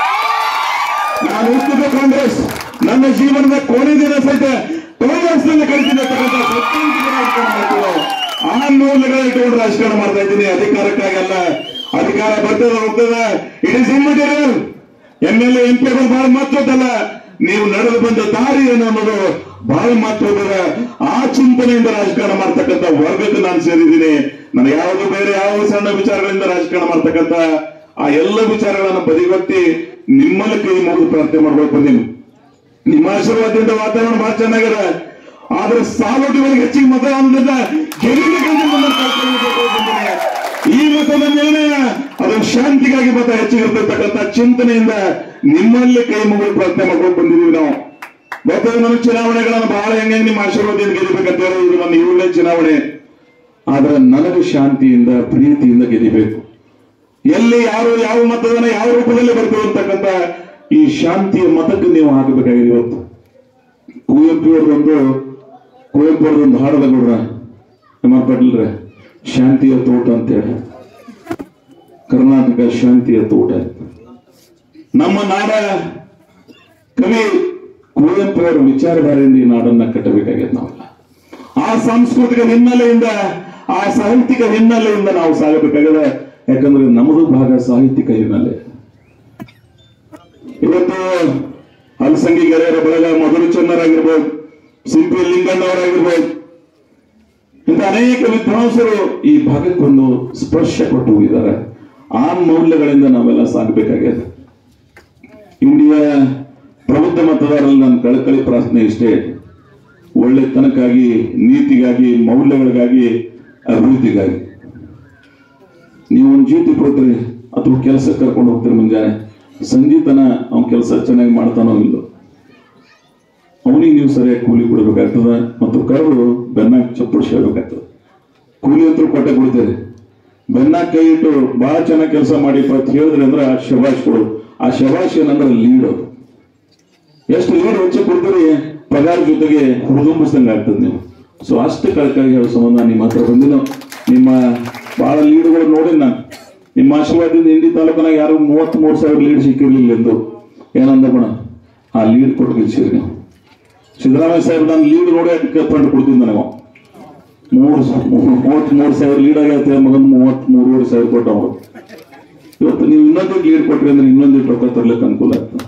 ನಾನು ಹುಟ್ಟಿದ ಕಾಂಗ್ರೆಸ್ ನನ್ನ ಜೀವನದ ಕೊನೆ ದಿನ ಸಹಿತ ಕಾಂಗ್ರೆಸ್ ನಲ್ಲಿ ಕಳಿಸಿರ್ತಕ್ಕಂಥ ಸೈದ್ಧಾಂತಿಕ ರಾಜಕಾರಣ ಮಾಡ್ತೀವಿ ನಾವು. ಆ ಮೌಲ್ಯಗಳ ಇಟ್ಕೊಂಡು ರಾಜಕಾರಣ ಮಾಡ್ತಾ ಇದ್ದೀನಿ ಅಧಿಕಾರಕ್ಕಾಗಲ್ಲ ಅಧಿಕಾರ ಬರ್ತದ ಹೋಗ್ತದ it is immaterial M L M ಪಿಗಳು ಬಹಳ ಮಹತ್ವದಲ್ಲ ನೀವು ನಡೆದು ಬಂದ ದಾರಿ ಏನು ಅನ್ನೋದು ಬಹಳ ಮಹತ್ವದ ಆ ಚಿಂತನೆಯಿಂದ ರಾಜಕಾರಣ ಮಾಡ್ತಕ್ಕಂಥ ವರ್ಗಕ್ಕೆ ನಾನು ಸೇರಿದ್ದೀನಿ ನನಗೆ ಯಾವುದು ಬೇರೆ ಯಾವ ಸಣ್ಣ ವಿಚಾರಗಳಿಂದ ರಾಜಕಾರಣ ಮಾಡ್ತಕ್ಕಂಥ ಆ ಎಲ್ಲ ವಿಚಾರಗಳನ್ನ ಬದಿಗೊತ್ತಿ ನಿಮ್ಮಲ್ಲಿ ಕೈ ಮುಗಿದು ಪ್ರಾರ್ಥನೆ ಮಾಡ್ಬೇಕು ಬಂದೀನಿ ನಿಮ್ಮ ಆಶೀರ್ವಾದದಿಂದ ವಾತಾವರಣ ಬಹಳ ಚೆನ್ನಾಗಿದೆ ಆದ್ರೆ ಸಾಲೋಟಿಗಳಿಗೆ ಹೆಚ್ಚಿಗೆ ಮತ ಅಂದ್ರಿಂದ ಗೆಲ್ಲಬೇಕಂತ ನಮ್ಮನ್ನ ಕಳ್ಕೊಳ್ಳಬೇಕು ಅಂತಂದ್ರೆ ಈ ಮತದ ನಿರ್ಣಯ ಅದು ಶಾಂತಿಗಾಗಿ ಮತ ಹೆಚ್ಚಿಗಿರ್ತಕ್ಕಂಥ ಚಿಂತನೆಯಿಂದ ನಿಮ್ಮಲ್ಲಿ ಕೈ ಮುಗಿದು ಪ್ರಯತ್ನ ಮಾಡ್ಕೊಂಡು ಬಂದಿದ್ದೀವಿ ನಾವು ಮತ್ತೆ ನನ್ನ ಚುನಾವಣೆಗಳನ್ನು ಬಹಳ ಹೆಂಗೆ ನಿಮ್ಮ ಆಶೀರ್ವಾದದಿಂದ ಗೆದಿಬೇಕಂತ ಹೇಳಿ ಇದು ನನ್ನ ಏಳನೇ ಚುನಾವಣೆ ಆದ್ರೆ ನನಗೆ ಶಾಂತಿಯಿಂದ ಪ್ರೀತಿಯಿಂದ ಗೆದಿಬೇಕು ಎಲ್ಲಿ ಯಾರು ಯಾವ ಮತದಾನ ಯಾವ ರೂಪದಲ್ಲಿ ಬರ್ತದೆ ಅಂತಕ್ಕಂಥ ಈ ಶಾಂತಿಯ ಮತಕ್ಕೆ ನೀವು ಹಾಕಬೇಕಾಗಿದೆ ಇವತ್ತು ಕುವೆಂಪು ಅವರದೊಂದು ಕುವೆಂಪು ಅವರದೊಂದು ಹಾಡದ ನೋಡ್ರ ನಮ್ಮ ಪಟ್ಲ್ರೆ ಶಾಂತಿಯ ತೋಟ ಅಂತೇಳಿ ಕರ್ನಾಟಕ ಶಾಂತಿಯ ತೋಟ ನಮ್ಮ ನಾಡ ಕವಿ ಕುವೆಂಪು ಅವರ ವಿಚಾರಧಾರೆಯಿಂದ ಈ ನಾಡನ್ನ ಕಟ್ಟಬೇಕಾಗಿದೆ ನಾವೆಲ್ಲ ಆ ಸಾಂಸ್ಕೃತಿಕ ಹಿನ್ನೆಲೆಯಿಂದ ಆ ಸಾಹಿತ್ಯಿಕ ಹಿನ್ನೆಲೆಯಿಂದ ನಾವು ಸಾಗಬೇಕಾಗಿದೆ ಯಾಕಂದ್ರೆ ನಮ್ಮದು ಭಾಗ ಸಾಹಿತ್ಯಿಕ ಹಿನ್ನೆಲೆ ಇವತ್ತು ಹಲಸಂಗಿ ಗೆರೆಯರ ಬಳಗ ಮಧುರ ಚನ್ನರಾಗಿರ್ಬೋದು ಸಿಂಪಿ ಲಿಂಗಣ್ಣವರಾಗಿರ್ಬೋದು ಇಂಥ ಅನೇಕ ವಿದ್ವಾಂಸರು ಈ ಭಾಗಕ್ಕೊಂದು ಸ್ಪರ್ಶ ಕೊಟ್ಟು ಹೋಗಿದ್ದಾರೆ ಆ ಮೌಲ್ಯಗಳಿಂದ ನಾವೆಲ್ಲ ಸಾಗಬೇಕಾಗಿದೆ ಇಂಡಿಯಾ ಪ್ರಬುದ್ಧ ಮತದಾರರಲ್ಲಿ ನನ್ನ ಕಳಕಳಿ ಪ್ರಾರ್ಥನೆ ಇಷ್ಟೇ ಒಳ್ಳೆತನಕ್ಕಾಗಿ ನೀತಿಗಾಗಿ ಮೌಲ್ಯಗಳಿಗಾಗಿ ಅಭಿವೃದ್ಧಿಗಾಗಿ ನೀವು ಒಂದು ಜೀತಿ ಕೊಡ್ತೀರಿ ಅಥವಾ ಕೆಲಸಕ್ಕೆ ಕರ್ಕೊಂಡು ಹೋಗ್ತೀರಿ ಮುಂಜಾನೆ ಸಂಜೀತನ ಅವ್ನ ಕೆಲಸ ಚೆನ್ನಾಗಿ ಮಾಡ್ತಾನೋ ಇಲ್ಲೋ ಅವನಿಗೆ ನೀವು ಸರಿಯಾಗಿ ಕೂಲಿ ಕೊಡಬೇಕಾಗ್ತದ ಮತ್ತು ಕರೆದು ಬೆನ್ನಾಗ ಚಪ್ಪಡಿಸಿ ಹೇಳ್ಬೇಕಾಗ್ತದೆ ಕೂಲಿ ಅಂತೂ ಕೊಟ್ಟೆ ಕೊಡ್ತೀರಿ ಬೆನ್ನಾಗ ಕೈ ಇಟ್ಟು ಬಹಳ ಚೆನ್ನಾಗಿ ಕೆಲಸ ಮಾಡಿ ಅಂತ ಹೇಳಿದ್ರಿ ಅಂದ್ರೆ ಆ ಶಬಾಷ್ ಕೊಡು ಆ ಶಬಾಷ್ ಏನಂದ್ರೆ ಲೀಡ್ ಅದು ಎಷ್ಟು ಲೀಡ್ ಹೆಚ್ಚು ಕೊಡ್ತೀರಿ ಪಗಾರ ಜೊತೆಗೆ ಹುದುಂಬಿಸ್ದಂಗೆ ಆಗ್ತದೆ ನೀವು ಸೊ ಅಷ್ಟು ಕಳಕಳಿ ಹೇಳೋ ಸಂಬಂಧ ನಿಮ್ಮ ಹತ್ರ ಬಂದಿನೋ ನಿಮ್ಮ ಬಹಳ ಲೀಡ್ಗಳು ನೋಡಿ ನಾನು ನಿಮ್ಮ ಆಶೀರ್ವಾದದಿಂದ ಇಂಡಿ ತಾಲೂಕಿನಾಗ ಯಾರು ಮೂವತ್ತ್ ಮೂರು ಸಾವಿರ ಲೀಡ್ ಸಿಕ್ಕಿರ್ಲಿಲ್ಲ ಎಂದು ಏನಂದ ಗುಣ ಆ ಲೀಡ್ ಕೊಟ್ಟು ಗೆಲ್ಸಿರಿ ನೀವು ಸಿದ್ದರಾಮಯ್ಯ ಸಾಹೇಬ್ ನಾನು ಲೀಡ್ ನೋಡಿ ಫಂಡ್ ಕೊಡ್ತೀನಿ ನನಗೆ ಮೂರು ಮೂವತ್ತ್ ಮೂರು ಸಾವಿರ ಲೀಡ್ ಆಗೈತೆ ಮಗನ್ ಮೂವತ್ತ್ ಮೂರುವರೆ ಸಾವಿರ ಕೊಟ್ಟು ಅವರು ಇವತ್ತು ನೀವು ಇನ್ನೊಂದು ಲೀಡ್ ಕೊಟ್ರಿ ಅಂದ್ರೆ ಇನ್ನೊಂದು ರೊಕ್ಕ ತರ್ಲಿಕ್ಕೆ ಅನುಕೂಲ ಆಗ್ತದೆ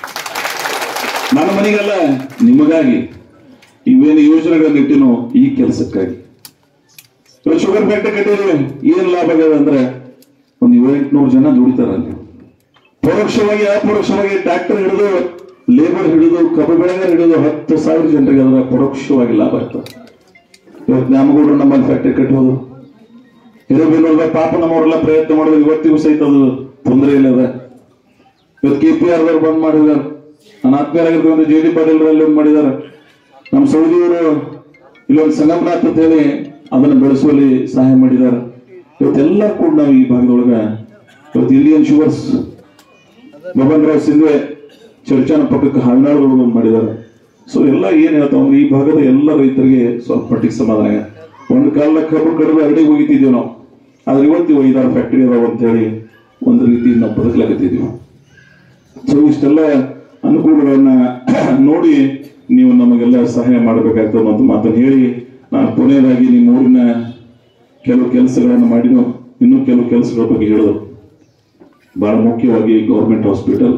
ನನ್ನ ಮನೆಗಲ್ಲ ನಿಮಗಾಗಿ ಇವೇನು ಯೋಜನೆಗಳನ್ನು ಇಟ್ಟಿನೋ ಈ ಕೆಲಸಕ್ಕಾಗಿ ಇವತ್ತು ಶುಗರ್ ಫ್ಯಾಕ್ಟರಿ ಕಟ್ಟಿದ್ರೆ ಏನ್ ಲಾಭ ಆಗ್ಯದ ಅಂದ್ರೆ ಒಂದು ಏಳೆಂಟುನೂರು ಜನ ದುಡಿತಾರ ಅಲ್ಲಿ ಪರೋಕ್ಷವಾಗಿ ಅಪರೋಕ್ಷವಾಗಿ ಟ್ರ್ಯಾಕ್ಟರ್ ಹಿಡಿದು ಲೇಬರ್ ಹಿಡಿದು ಕಬ್ಬು ಬೆಳೆಗಾರ ಹಿಡಿದು ಹತ್ತು ಸಾವಿರ ಜನರಿಗೆ ಅದರ ಪರೋಕ್ಷವಾಗಿ ಲಾಭ ಆಗ್ತದೆ ಇವತ್ತು ಜ್ಞಾನಗೌಡರು ನಮ್ಮಲ್ಲಿ ಫ್ಯಾಕ್ಟರಿ ಕಟ್ಟೋದು ಹಿರೇಬೇನೂರ್ಗ ಪಾಪ ನಮ್ಮವರೆಲ್ಲ ಪ್ರಯತ್ನ ಮಾಡೋದು ಇವತ್ತಿಗೂ ಸಹಿತ ಅದು ತೊಂದರೆ ಇಲ್ಲ ಅದ ಇವತ್ತು ಕೆ ಪಿ ಆರ್ ಬಂದ್ ಮಾಡಿದಾರೆ ನನ್ನ ಆತ್ಮೀಯರಾಗಿರ್ತಕ್ಕಂಥ ಜೆ ಡಿ ಪಾಟೀಲ್ ಅಲ್ಲಿ ಒಂದು ಮಾಡಿದಾರೆ ನಮ್ಮ ಸೌದಿಯವರು ಇಲ್ಲೊಂದು ಸಂಗಮನಾಥ್ ಅಂತ ಹೇಳಿ ಅದನ್ನು ಬೆಳೆಸುವಲ್ಲಿ ಸಹಾಯ ಮಾಡಿದ್ದಾರೆ ಇವತ್ತೆಲ್ಲ ಕೂಡ ನಾವು ಈ ಭಾಗದೊಳಗ ಇವತ್ತು ಇಂಡಿಯನ್ ಶುಗರ್ಸ್ ಬಬನ್ ರಾವ್ ಸಿಂಧ್ವೆ ಚರ್ಚಾನ ಪಕ್ಕಕ್ಕೆ ಹನ್ನೆರಡು ಒಂದು ಮಾಡಿದ್ದಾರೆ ಸೊ ಎಲ್ಲ ಏನ್ ಹೇಳ್ತಾವ ಈ ಭಾಗದ ಎಲ್ಲ ರೈತರಿಗೆ ಸ್ವಲ್ಪ ಮಟ್ಟಿಗೆ ಸಮಾಧಾನ ಆಗಿದೆ. ಒಂದು ಕಾಲ ಕಬ್ಬು ಕಡಿಮೆ ಅರಡಿಗೆ ಹೋಗಿತ್ತಿದ್ದೀವಿ ನಾವು ಆದ್ರೆ ಇವತ್ತು ಇವು ಐದಾರು ಫ್ಯಾಕ್ಟರಿ ಅದಾವ ಅಂತ ಹೇಳಿ ಒಂದು ರೀತಿ ನಾವು ಬದುಕಲಾಗತ್ತಿದ್ದೀವಿ ಸೊ ಇಷ್ಟೆಲ್ಲ ಅನುಕೂಲಗಳನ್ನ ನೋಡಿ ನೀವು ನಮಗೆಲ್ಲ ಸಹಾಯ ಮಾಡಬೇಕಾಗ್ತದೆ ಮತ್ತು ಮಾತನ್ನು ಹೇಳಿ ನಾನು ಕೊನೆಯದಾಗಿ ನಿಮ್ಮ ಊರಿನ ಕೆಲವು ಕೆಲಸಗಳನ್ನು ಮಾಡಿನೋ ಇನ್ನೂ ಕೆಲವು ಕೆಲಸಗಳ ಬಗ್ಗೆ ಹೇಳೋದು ಬಹಳ ಮುಖ್ಯವಾಗಿ ಗೌರ್ಮೆಂಟ್ ಹಾಸ್ಪಿಟಲ್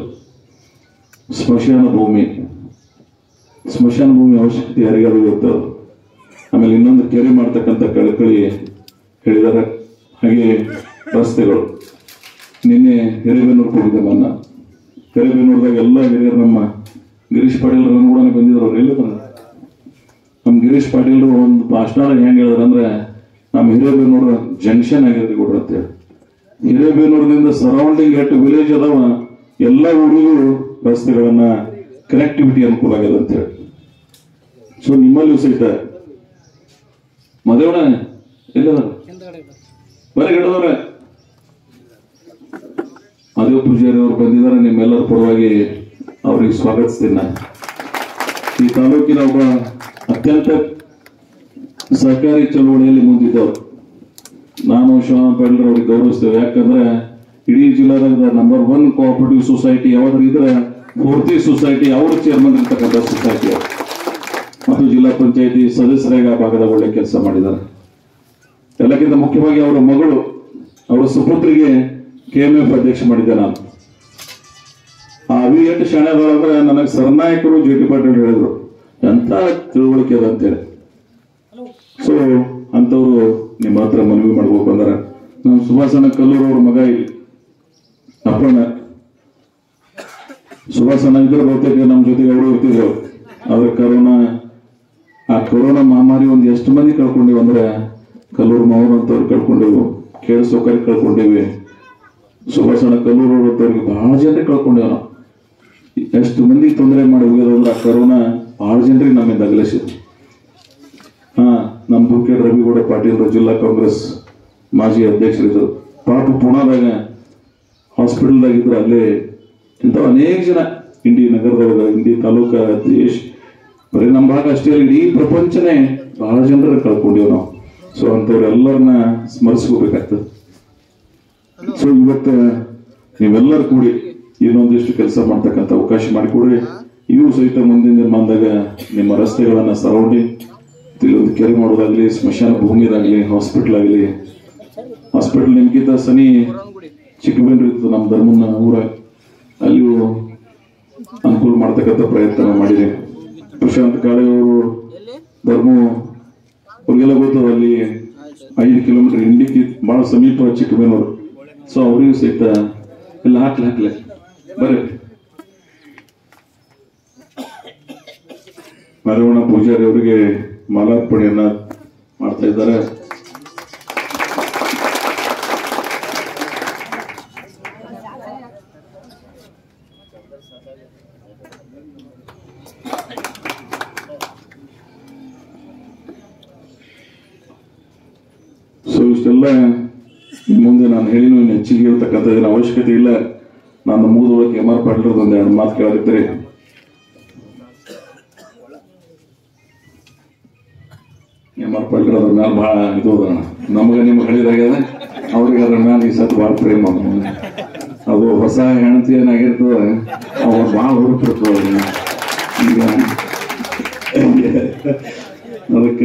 ಸ್ಮಶಾನ ಭೂಮಿ ಸ್ಮಶಾನ ಭೂಮಿ ಅವಶ್ಯಕತೆ ಯಾರಿಗಾರು ಇರ್ತದೆ ಆಮೇಲೆ ಇನ್ನೊಂದು ಕೆರೆ ಮಾಡ್ತಕ್ಕಂಥ ಕಳಕಳಿ ಹೇಳಿದ್ದಾರೆ ಹಾಗೆ ರಸ್ತೆಗಳು ನಿನ್ನೆ ಹಿರೇಬೇನೂರು ಹೋಗಿದ್ದೆ ನನ್ನ ಹಿರೇಬೇನೂರದಾಗ ಎಲ್ಲ ಹಿರಿಯರು ನಮ್ಮ ಗಿರೀಶ್ ಪಾಟೀಲ್ ಕೂಡ ಬಂದಿದ್ರು ಅವ್ರು ಎಲ್ಲಿ ಬಂದ್ರು? ನಮ್ಮ ಗಿರೀಶ್ ಪಾಟೀಲ್ ಒಂದು ಭಾಷಣ ಹೆಂಗ್ ಹೇಳಿದ್ರು ಅಂದ್ರೆ ನಮ್ಮ ಹಿರೇಬೇನೂರ ಜಂಕ್ಷನ್ ಆಗಿರ್ರಿ ಕೊಡ್ರಿ ಅಂತೇಳಿ ಹಿರೇಬೇನೂರಿನಿಂದ ಸರೌಂಡಿಂಗ್ ಎಷ್ಟು ವಿಲೇಜ್ ಅದಾವ ಎಲ್ಲ ಊರಿಗೂ ರಸ್ತೆಗಳನ್ನ ಕನೆಕ್ಟಿವಿಟಿ ಅನುಕೂಲ ಆಗ್ಯದ ಅಂತೇಳಿ ಸೊ ನಿಮ್ಮಲ್ಲಿಯೂ ಸಹಿತ ಮದೇವಣ ಎಲ್ಲಿದ ಬರೀ ಗಿಡದವ್ರೆ ಮದೇವ ಪೂಜಾರಿ ಅವರು ಬಂದಿದ್ದಾರೆ ನಿಮ್ಮೆಲ್ಲರ ಪರವಾಗಿ ಅವ್ರಿಗೆ ಸ್ವಾಗತಿಸ್ತೀನಿ ನಾನು ಈ ತಾಲೂಕಿನ ಒಬ್ಬ ಅತ್ಯಂತ ಸಹಕಾರಿ ಚಳವಳಿಯಲ್ಲಿ ಮುಂದಿದ್ದವರು ನಾನು ಶಿವನ ಪಾಟೀಲ್ ಅವ್ರಿಗೆ ಗೌರವಿಸ್ತೇವೆ ಯಾಕಂದ್ರೆ ಇಡೀ ಜಿಲ್ಲಾದಾಗ ನಂಬರ್ ಒನ್ ಕೋಆಪರೇಟಿವ್ ಸೊಸೈಟಿ ಯಾವ್ದಾರು ಇದ್ರೆ ಪೂರ್ತಿ ಸೊಸೈಟಿ ಅವ್ರ ಚೇರ್ಮನ್ ಇರ್ತಕ್ಕಂಥ ಸೊಸೈಟಿ ಅವರು ಮತ್ತು ಜಿಲ್ಲಾ ಪಂಚಾಯತಿ ಸದಸ್ಯರಾಗಿ ಆ ಭಾಗದ ಒಳ್ಳೆ ಕೆಲಸ ಮಾಡಿದ್ದಾರೆ ಎಲ್ಲಕ್ಕಿಂತ ಮುಖ್ಯವಾಗಿ ಅವರ ಮಗಳು ಅವರ ಸುಪುತ್ರಿಗೆ ಕೆ ಎಂ ಎಫ್ ಅಧ್ಯಕ್ಷ ಮಾಡಿದ್ದೆ ನಾನು ಆ ಅವಿ ಎಷ್ಟು ಶಾಣೆದೊಳಂದ್ರೆ ನನಗೆ ಸರ್ನಾಯಕರು ಜಿ ಟಿ ಪಾಟೀಲ್ ಹೇಳಿದ್ರು ಎಂತ ತಿಳುವಳಿಕೆ ಅದ ಅಂತೇಳಿ ಸೊ ಅಂತವ್ರು ನಿಮ್ಮ ಹತ್ರ ಮನವಿ ಮಾಡ್ಬೇಕು ಅಂದ್ರೆ ನಮ್ಮ ಸುಭಾಸನ ಕಲ್ಲೂರು ಅವ್ರ ಮಗ ಇಲ್ಲಿ ಅಪ್ಪಣ್ಣ ಸುಭಾಸನ ಇದ್ರೆ ಬಹುತೇಕ ನಮ್ಮ ಜೊತೆಗೆ ಅವರು ಇರ್ತಿದ್ರು ಆದ್ರೆ ಕರೋನಾ ಆ ಕೊರೋನಾ ಮಹಾಮಾರಿ ಒಂದು ಎಷ್ಟು ಮಂದಿ ಕಳ್ಕೊಂಡಿವಿ ಅಂದ್ರೆ ಕಲ್ಲೂರು ಮಾವನ್ ಅಂತವ್ರು ಕಳ್ಕೊಂಡೆವು ಕೇಳಿಸೋಕರಿ ಕಳ್ಕೊಂಡಿವಿ ಸುಭಾಷಣ ಕಲ್ಲೂರು ಅಂತವ್ರಿಗೆ ಬಹಳ ಜನರಿಗೆ ಕಳ್ಕೊಂಡೇವು ನಾವು ಎಷ್ಟು ಮಂದಿಗೆ ತೊಂದರೆ ಮಾಡಿ ಹೋಗ್ಯದ ಅಂದ್ರೆ ಆ ಕರೋನಾ ಬಹಳ ಜನರಿಗೆ ನಮ್ಮಿಂದ ಅಗಲಿಸಿದ್ರು ಹಾ ನಮ್ಮ ಬುಕ್ಕೆ ರವಿಗೌಡ ಪಾಟೀಲ್ ಜಿಲ್ಲಾ ಕಾಂಗ್ರೆಸ್ ಮಾಜಿ ಅಧ್ಯಕ್ಷರಿದ್ರು ಪಾಪ ಪುಣಾದಾಗ ಹಾಸ್ಪಿಟಲ್ದಾಗ ಇದ್ರು ಅಲ್ಲೇ ಇಂಥ ಅನೇಕ ಜನ ಇಂಡಿ ನಗರದೊಳಗ ಇಂಡಿ ತಾಲೂಕ ದೇಶ ಬರೀ ನಮ್ಮ ಭಾಗ ಅಷ್ಟೇ ಅಲ್ಲ ಇಡೀ ಪ್ರಪಂಚನೇ ಬಹಳ ಜನರ ಕಳ್ಕೊಂಡಿವ್ ನಾವು ಸೊ ಅಂಥವ್ರೆಲ್ಲರನ್ನ ಸ್ಮರಿಸ್ಕೋಬೇಕಾಗ್ತದೆ ಸೊ ಇವತ್ತು ನೀವೆಲ್ಲರೂ ಕೂಡಿ ಇನ್ನೊಂದಿಷ್ಟು ಕೆಲಸ ಮಾಡ್ತಕ್ಕಂಥ ಅವಕಾಶ ಮಾಡಿಕೊಡ್ರಿ ಇವು ಸಹಿತ ಮುಂದಿನ ದಿನಮಾನದಾಗ ನಿಮ್ಮ ರಸ್ತೆಗಳನ್ನ ಸರೌಂಡಿಂಗ್ ಇಲ್ಲೊಂದು ಕೆರೆ ಮಾಡೋದಾಗ್ಲಿ ಸ್ಮಶಾನ ಭೂಮಿದಾಗ್ಲಿ ಹಾಸ್ಪಿಟಲ್ ಆಗಲಿ ಹಾಸ್ಪಿಟಲ್ ನಿಮ್ಗಿಂತ ಸನಿ ಚಿಕ್ಕಬೇಂಡ್ರಿ ಇತ್ತು ನಮ್ಮ ಧರ್ಮನ ಊರ ಅಲ್ಲಿಯೂ ಅನುಕೂಲ ಮಾಡ್ತಕ್ಕಂಥ ಪ್ರಯತ್ನ ಮಾಡಿದೆ ಪ್ರಶಾಂತ್ ಕಾಳೆ ಅವರು ಧರ್ಮ ಅವ್ರಿಗೆಲ್ಲ ಗೊತ್ತದ ಅಲ್ಲಿ ಐದು ಕಿಲೋಮೀಟರ್ ಇಂಡಿಗೆ ಬಹಳ ಸಮೀಪ ಚಿಕ್ಕಬೇನೂರು ಸೊ ಅವರಿಗೂ ಸಹಿತ ಎಲ್ಲ ಹಾಕ್ಲಿ ಹಾಕ್ಲಿ ಬರ್ರಿ ಮರವಣ ಪೂಜಾರಿ ಅವರಿಗೆ ಮಾಲಾರ್ಪಣೆಯನ್ನ ಮಾಡ್ತಾ ಇದ್ದಾರೆ ಸೊ ಇಷ್ಟೆಲ್ಲ ಇನ್ ಮುಂದೆ ನಾನು ಹೇಳಿನೂ ಇನ್ನು ಹೆಚ್ಚಿಗೆ ಇರ್ತಕ್ಕಂಥ ಏನು ಅವಶ್ಯಕತೆ ಇಲ್ಲ ನಾನು ಮುಗಿದೊಳಗೆ ಎಮ್ ಆರ್ ಪಾಟೀಲ್ ಒಂದು ಎರಡು ಮಾತು ಕೇಳಾಕತ್ತೀರಿ ಎಮ್ ಆರ್ ಪಾಟೀಲ್ ಅದ್ರ ಮ್ಯಾಲ ಭಾಳ ಇದು ಅದ ನಮಗೆ ನಿಮ್ಗೆ ಹೇಳಿದಾಗ್ಯದ ಅವ್ರಿಗೆ ಅದ್ರ ಮ್ಯಾಲ ಈ ಸತ್ ಭಾಳ ಪ್ರೇಮ ಅದ. ಅದು ಹೊಸ ಹೆಂಡತಿ ಏನಾಗಿರ್ತದ ಅವ್ರು ಭಾಳ ಹುರುಪಿರ್ತದ ಈಗ ಅದಕ್ಕೆ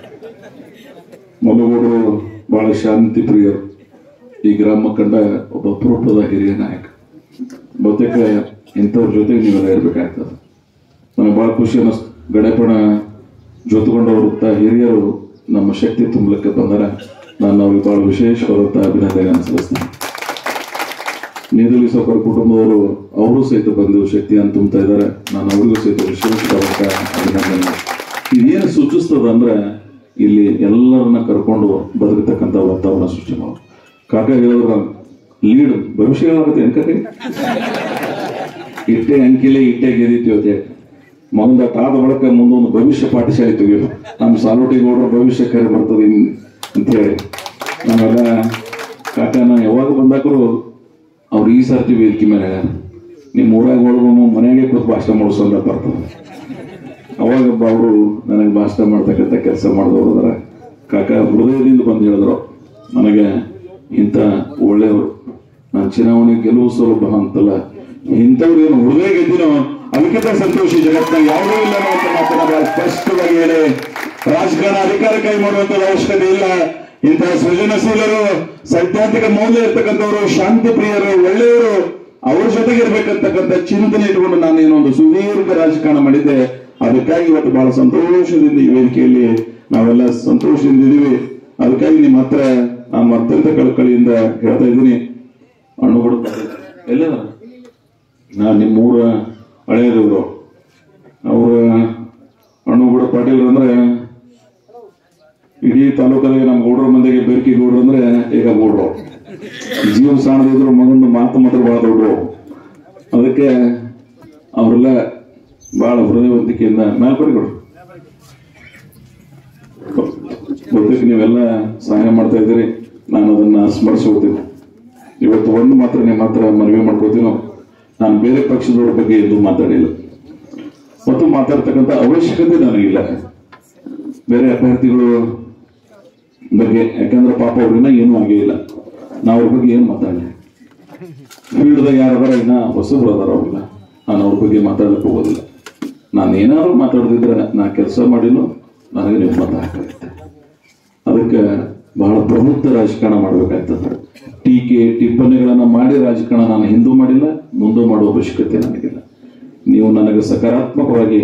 ಮಲಗೋಡು ಬಹಳ ಶಾಂತಿ ಪ್ರಿಯರು ಈ ಗ್ರಾಮ ಕಂಡ ಒಬ್ಬ ಅಪರೂಪದ ಹಿರಿಯ ನಾಯಕ ಬಹುತೇಕ ಇಂಥವ್ರ ಜೊತೆಗೆ ನೀವೆಲ್ಲ ಇರ್ಬೇಕಾಗ್ತದೆ ನನಗೆ ಬಹಳ ಖುಷಿ ಅನ್ನಿಸ್ತು ಗಣಪಣ ಜೊತೆಗೊಂಡವರು ಹಿರಿಯರು ನಮ್ಮ ಶಕ್ತಿ ತುಂಬಲಿಕ್ಕೆ ಬಂದರೆ ನಾನು ಅವ್ರಿಗೆ ಬಹಳ ವಿಶೇಷವಾದಂಥ ಅಭಿನಂದನೆ ಸಲ್ಲಿಸ್ತೀನಿ ನೀದಲಿ ಸೌಕರ್ ಕುಟುಂಬದವರು ಅವರು ಸಹಿತ ಬಂದು ಶಕ್ತಿಯನ್ನು ತುಂಬ್ತಾ ಇದ್ದಾರೆ ನಾನು ಅವರಿಗೂ ಸಹಿತ ವಿಶೇಷವಾದಂಥ ಅಭಿನಂದನೆ ಇದೇನು ಸೂಚಿಸ್ತದ ಅಂದ್ರೆ ಇಲ್ಲಿ ಎಲ್ಲರನ್ನ ಕರ್ಕೊಂಡು ಬದುಕತಕ್ಕಂಥ ವಾತಾವರಣ ಸೃಷ್ಟಿ ಮಾಡೋದು ಕಾಕ ಹೇಳಿದ್ರ ಲೀಡ್ ಭವಿಷ್ಯ ಏನಾಗುತ್ತೆ ಏನ್ ಕಾಕ ಇಟ್ಟೆ ಅಂಕಿಲೆ ಇಟ್ಟೆ ಗೆದಿತೀವಿ ಅಂತ ಹೇಳಿ ಮಗಂದ ತಾದ ಬಳಿಕ ಮುಂದೊಂದು ಭವಿಷ್ಯ ಪಾಠಶಾಲೆ ತೆಗಿಯೋದು ನಮ್ಮ ಸಾಲೋಟಿ ಗೌಡ್ರ ಭವಿಷ್ಯ ಕರೆ ಬರ್ತದೆ ಇನ್- ಅಂತ ಹೇಳಿ ನಾವೆಲ್ಲ ಕಾಕ ನಾನು ಯಾವಾಗ ಬಂದಾಕರು ಅವ್ರು ಈ ಸರ್ತಿ ವೇದಿಕೆ ಮೇಲೆ ಹೇಳ್ಯಾರ. ನಿಮ್ಮ ಊರಾಗ ಒಳಗೂ ಮನೆಯಾಗೆ ಕೂತು ಭಾಷಣ ಮಾಡೋ ಸಂದರ್ಭ ಬರ್ತದೆ ಅವಾಗ ಅವರು ನನಗೆ ಭಾಷಣ ಮಾಡ್ತಕ್ಕಂಥ ಕೆಲಸ ಮಾಡಿದವರು ಅದರ ಕಾಕ ಹೃದಯದಿಂದ ಬಂದು ಹೇಳಿದ್ರು ನನಗೆ ಇಂಥ ಒಳ್ಳೆಯವರು ನಾನು ಚುನಾವಣೆ ಗೆಲುವು ಸುಲಭ ಅಂತಲ್ಲ ಇಂಥವ್ರು ಏನು ಹೃದಯ ಗೆದ್ದಿನೋ ಅದಕ್ಕಿಂತ ಸಂತೋಷಿ ಜಗತ್ತಿನಾಗ ಯಾವುದೂ ಇಲ್ಲ ಅನ್ನುವಂಥ ಮಾತನ್ನ ಬಹಳ ಸ್ಪಷ್ಟವಾಗಿ ಹೇಳಿ ರಾಜಕಾರಣ ಅಧಿಕಾರ ಕೈ ಮಾಡುವಂತ ಅವಶ್ಯಕತೆ ಇಲ್ಲ ಇಂತಹ ಸೃಜನಶೀಲರು ಸೈದ್ಧಾಂತಿಕ ಮೌಲ್ಯ ಇರ್ತಕ್ಕಂಥವ್ರು ಶಾಂತಿ ಪ್ರಿಯರು ಒಳ್ಳೆಯವರು ಅವ್ರ ಜೊತೆಗೆ ಇರ್ಬೇಕಂತಕ್ಕಂಥ ಚಿಂತನೆ ಇಟ್ಕೊಂಡು ನಾನು ಏನೊಂದು ಸುದೀರ್ಘ ರಾಜಕಾರಣ ಮಾಡಿದ್ದೆ ಅದಕ್ಕಾಗಿ ಇವತ್ತು ಬಹಳ ಸಂತೋಷದಿಂದ ಈ ವೇದಿಕೆಯಲ್ಲಿ ನಾವೆಲ್ಲ ಸಂತೋಷದಿಂದ ಇದೀವಿ ಅದಕ್ಕಾಗಿ ನಿಮ್ಮ ಹತ್ರ ನಾನು ಅತ್ಯಂತ ಕಳಕಳಿಯಿಂದ ಹೇಳ್ತಾ ಇದ್ದೀನಿ ಹಣ್ಣುಗಳು ಎಲ್ಲ ನಾನು ನಿಮ್ಮೂರ ಹಳೆಯದವರು ಅವರ ಹಣ್ಣುಗೂಡ ಪಾಟೀಲ್ ಅಂದ್ರೆ ಇಡೀ ತಾಲೂಕದಾಗ ನಮ್ಮ ಗೌಡ್ರ ಮಂದಿಗೆ ಬೆರ್ಕಿ ಗೌಡ್ರು ಅಂದ್ರೆ ಈಗ ಗೌಡ್ರು ಜೀವ ಸಾಣದಿದ್ರು ಮಗನ ಮಾತು ಮಾತ್ರ ಬಹಳ ದೊಡ್ಡವು ಅದಕ್ಕೆ ಅವರೆಲ್ಲ ಬಹಳ ಹೃದಯವಂತಿಕೆಯಿಂದ ಮೇಲ್ಪಡಿ ಕೊಡ್ರು ಬಹುತೇಕ ನೀವೆಲ್ಲ ಸಹಾಯ ಮಾಡ್ತಾ ಇದ್ದೀರಿ ನಾನು ಅದನ್ನ ಸ್ಮರಿಸ್ಕೊಳ್ತೀನಿ ಇವತ್ತು ಒಂದು ಮಾತ್ರ ನಿಮ್ಮ ಹತ್ರ ಮನವಿ ಮಾಡ್ಕೊಳ್ತೀನಿ ನಾವು ನಾನು ಬೇರೆ ಪಕ್ಷದವ್ರ ಬಗ್ಗೆ ಎಲ್ಲೂ ಮಾತಾಡಿಲ್ಲ ಮತ್ತು ಮಾತಾಡ್ತಕ್ಕಂಥ ಅವಶ್ಯಕತೆ ನನಗಿಲ್ಲ ಬೇರೆ ಅಭ್ಯರ್ಥಿಗಳು ಬಗ್ಗೆ ಯಾಕಂದ್ರೆ ಪಾಪ ಅವ್ರಿನ್ನ ಏನೂ ಆಗೇ ಇಲ್ಲ ನಾವು ಅವ್ರ ಬಗ್ಗೆ ಏನು ಮಾತಾಡಲಿ ಫೀಲ್ಡ್ದಾಗ ಯಾರದಾರ ಇನ್ನ ಹೊಸಬ್ರು ಅದಾರ ಅವ್ರಿಲ್ಲ ನಾನು ಅವ್ರ ಬಗ್ಗೆ ಮಾತಾಡಕ್ಕೆ ಹೋಗೋದಿಲ್ಲ ನಾನು ಏನಾದ್ರು ಮಾತಾಡದಿದ್ರೆ ನಾ ಕೆಲಸ ಮಾಡಿಲ್ಲ ನನಗೆ ನೀವು ಮಾತಾಡಬೇಕಾಗುತ್ತೆ ಅದಕ್ಕೆ ಬಹಳ ಪ್ರಬುದ್ಧ ರಾಜಕಾರಣ ಮಾಡ್ಬೇಕಾಗ್ತದೆ ಟೀಕೆ ಟಿಪ್ಪಣಿಗಳನ್ನ ಮಾಡಿ ರಾಜಕಾರಣ ನಾನು ಹಿಂದೂ ಮಾಡಿಲ್ಲ ಮುಂದೂ ಮಾಡುವ ಅವಶ್ಯಕತೆ ನನಗಿಲ್ಲ ನೀವು ನನಗೆ ಸಕಾರಾತ್ಮಕವಾಗಿ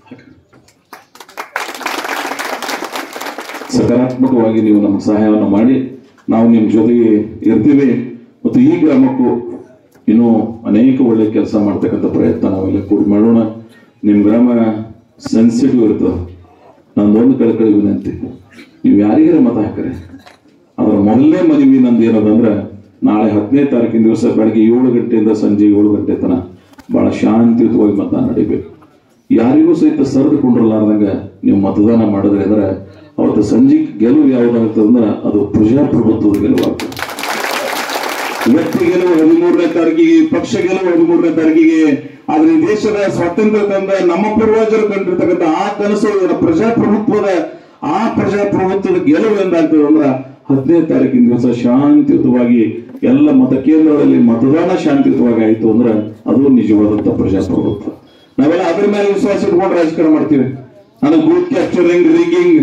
ಸಕಾರಾತ್ಮಕವಾಗಿ ನೀವು ನಮ್ಮ ಸಹಾಯವನ್ನು ಮಾಡಿ ನಾವು ನಿಮ್ಮ ಜೊತೆಗೆ ಇರ್ತೀವಿ ಮತ್ತು ಈ ಗ್ರಾಮಕ್ಕೂ ಇನ್ನೂ ಅನೇಕ ಒಳ್ಳೆ ಕೆಲಸ ಮಾಡ್ತಕ್ಕಂಥ ಪ್ರಯತ್ನ ನಾವೆಲ್ಲ ಕೂಡಿ ಮಾಡೋಣ ನಿಮ್ಮ ಗ್ರಾಮ ಸೆನ್ಸಿಟಿವ್ ಇರ್ತದೆ ನಂದೊಂದು ಕಳ್ಕಳಿ ವಿನಂತಿ ನೀವು ಯಾರಿಗಾರ ಮತ ಹಾಕ್ರಿ ಅದರ ಮೊದಲನೇ ಮನವಿ ನಂದು ಏನದಂದ್ರೆ ನಾಳೆ ಹತ್ತನೇ ತಾರೀಕಿನ ದಿವಸ ಬೆಳಗ್ಗೆ ಏಳು ಗಂಟೆಯಿಂದ ಸಂಜೆ ಏಳು ಗಂಟೆ ತನಕ ಬಹಳ ಶಾಂತಿಯುತವಾಗಿ ಮತದಾನ ನಡಿಬೇಕು ಯಾರಿಗೂ ಸಹಿತ ಸರಿದು ಕೊಂಡಿರಲಾರ್ದಂಗ ನೀವು ಮತದಾನ ಮಾಡಿದ್ರೆ ಅಂದ್ರೆ ಅವತ್ತು ಸಂಜೆ ಗೆಲುವು ಯಾವುದಾಗ್ತದೆ ಅಂದ್ರೆ ಅದು ಪ್ರಜಾಪ್ರಭುತ್ವದ ಗೆಲುವಾಗ್ತದೆ ವ್ಯಕ್ತಿ ಗೆಲುವು ಹದಿಮೂರನೇ ತಾರೀಕಿಗೆ ಪಕ್ಷ ಗೆಲುವು ಹದಿಮೂರನೇ ತಾರೀಕಿಗೆ ಆದ್ರೆ ಈ ದೇಶದ ಸ್ವಾತಂತ್ರ್ಯ ತಂದ ನಮ್ಮ ಪೂರ್ವಜರು ಕಂಡಿರ್ತಕ್ಕಂಥ ಆ ಕನಸು ಇದರ ಪ್ರಜಾಪ್ರಭುತ್ವದ ಆ ಪ್ರಜಾಪ್ರಭುತ್ವದ ಗೆಲುವು ಎಂದಾಗ್ತದೆ ಅಂದ್ರ ಹದಿನೈದು ತಾರೀಕಿನ ದಿವಸ ಶಾಂತಿಯುತವಾಗಿ ಎಲ್ಲ ಮತಕೇಂದ್ರಗಳಲ್ಲಿ ಮತದಾನ ಶಾಂತಿಯುತವಾಗಿ ಆಯ್ತು ಅಂದ್ರೆ ಅದು ನಿಜವಾದಂತ ಪ್ರಜಾಪ್ರಭುತ್ವ ನಾವೆಲ್ಲ ಅದ್ರ ಮೇಲೆ ವಿಶ್ವಾಸ ಇಟ್ಕೊಂಡು ರಾಜಕಾರಣ ಮಾಡ್ತೀವಿ ನನಗೆ ಬೂತ್ ಕ್ಯಾಪ್ಚರಿಂಗ್ ರಿಗಿಂಗ್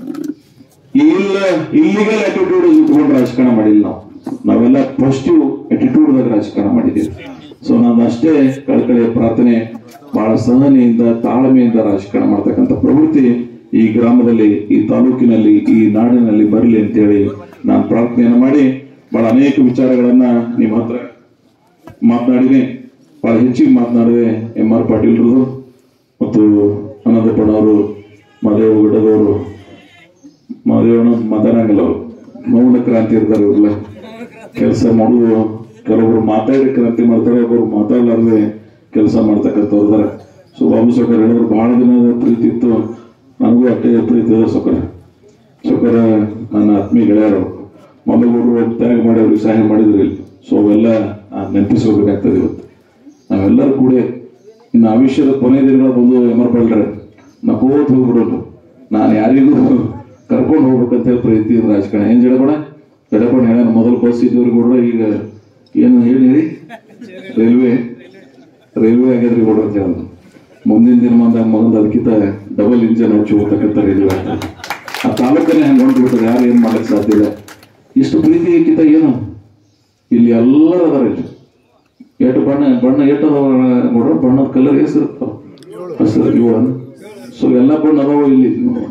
ಇಲ್ಲ ಇಲ್ಲಿಗಲ್ ಅಟಿಟ್ಯೂಡ್ ಇಟ್ಕೊಂಡು ರಾಜಕಾರಣ ಮಾಡಿಲ್ಲ ನಾವು ನಾವೆಲ್ಲ ಪಾಸಿಟಿವ್ ಅಟಿಟ್ಯೂಡ್ ದಾಗ ರಾಜಕಾರಣ ಮಾಡಿದ್ದೀವಿ ಸೊ ನಾನು ಅಷ್ಟೇ ಕಳಕಳಿಯ ಪ್ರಾರ್ಥನೆ ಬಹಳ ಸಹನೆಯಿಂದ ತಾಳ್ಮೆಯಿಂದ ರಾಜಕಾರಣ ಮಾಡ್ತಕ್ಕಂಥ ಪ್ರವೃತ್ತಿ ಈ ಗ್ರಾಮದಲ್ಲಿ ಈ ತಾಲೂಕಿನಲ್ಲಿ ಈ ನಾಡಿನಲ್ಲಿ ಬರಲಿ ಅಂತೇಳಿ ನಾನು ಪ್ರಾರ್ಥನೆಯನ್ನು ಮಾಡಿ ಬಹಳ ಅನೇಕ ವಿಚಾರಗಳನ್ನ ನಿಮ್ಮ ಹತ್ರ ಮಾತನಾಡಿದೆ ಬಹಳ ಹೆಚ್ಚಿಗೆ ಮಾತನಾಡಿದೆ ಎಂ ಆರ್ ಪಾಟೀಲ್ರದು ಮತ್ತು ಅನಂತಪ್ಪನವರು ಮದೇವ ಗುಡ್ಡದವರು ಮದುವೆಯನ್ನು ಮಾತಾಡಂಗಿಲ್ಲ ಅವರು ಮೌನ ಕ್ರಾಂತಿ ಇರ್ತಾರೆ ಇವ್ರೆಲ್ಲ ಕೆಲಸ ಮಾಡುವ ಕೆಲವರು ಮಾತಾಡಿ ಕ್ರಾಂತಿ ಮಾಡ್ತಾರೆ ಒಬ್ಬರು ಮಾತಾಡಲಾರ್ದೆ ಕೆಲಸ ಮಾಡ್ತಕ್ಕಂಥವ್ರು ಇದಾರೆ ಸೊ ಬಾಬು ಸೊಕರ್ ಹೇಳಿದ್ರು ಬಹಳ ದಿನದ ಪ್ರೀತಿ ಇತ್ತು ನನಗೂ ಅಷ್ಟೇ ಪ್ರೀತಿ ಇದೆ ಸೊಕರ ಸೊಕರ ನನ್ನ ಆತ್ಮೀಯ ಗೆಳೆಯರು ಮೊದಲವರು ತ್ಯಾಗ ಮಾಡಿ ಅವ್ರಿಗೆ ಸಹಾಯ ಮಾಡಿದ್ರು ಇಲ್ಲಿ ಸೊ ಅವೆಲ್ಲ ನೆನಪಿಸ್ಕೋಬೇಕಾಗ್ತದೆ ಇವತ್ತು ನಾವೆಲ್ಲರೂ ಕೂಡ ಇನ್ನು ಆವಿಷ್ಯದ ಕೊನೆ ದಿನಗಳು ಬಂದು ಎಮರ್ಪಲ್ರೆ ನಕೋತ್ ಹೋಗ್ಬಿಡೋದು ನಾನು ಯಾರಿಗೂ ಕರ್ಕೊಂಡು ಹೋಗ್ಬೇಕಂತ ಹೇಳಿ ಪ್ರೀತಿ ಇದೆ ರಾಜಕಾರಣ ಏನ್ ಜಡಬೇಡ ಜಡಪಣ ಹೇಳ ಮೊದಲು ಬಸ್ ಇದ್ದವ್ರಿಗೆ ಕೂಡ ಈಗ ಏನು ಹೇಳಿ ಹೇಳಿ ರೈಲ್ವೆ ರೈಲ್ವೆ ಆಗ್ಯದ್ರಿ ಕೊಡ್ರಿ ಅಂತ ಹೇಳೋದು ಮುಂದಿನ ದಿನಮಾನದಾಗ ಮಗಂದು ಅದಕ್ಕಿಂತ ಡಬಲ್ ಇಂಜನ್ ಹಚ್ಚಿ ಹೋಗ್ತಕ್ಕಂಥ ರೈಲ್ವೆ ಆಗ್ತದೆ ಆ ತಾಲೂಕನ್ನೇ ಹಂಗೆ ಹೊಂಟ್ಬಿಟ್ರೆ ಯಾರು ಏನು ಮಾಡಕ್ ಸಾಧ್ಯ ಇಲ್ಲ ಇಷ್ಟು ಪ್ರೀತಿ ಕಿಂತ ಏನು ಇಲ್ಲಿ ಎಲ್ಲರೂ ಅದಾರ ಇಲ್ಲಿ ಎಷ್ಟು ಬಣ್ಣ ಬಣ್ಣ ಎಷ್ಟು ಅದಾವ ನೋಡ್ರ ಬಣ್ಣದ ಕಲರ್ ಎಷ್ಟು ಇರ್ತಾವ ಹಸಿರು ಏಳು ಸೊ ಎಲ್ಲ ಬಣ್ಣ ಅದಾವ ಇಲ್ಲಿ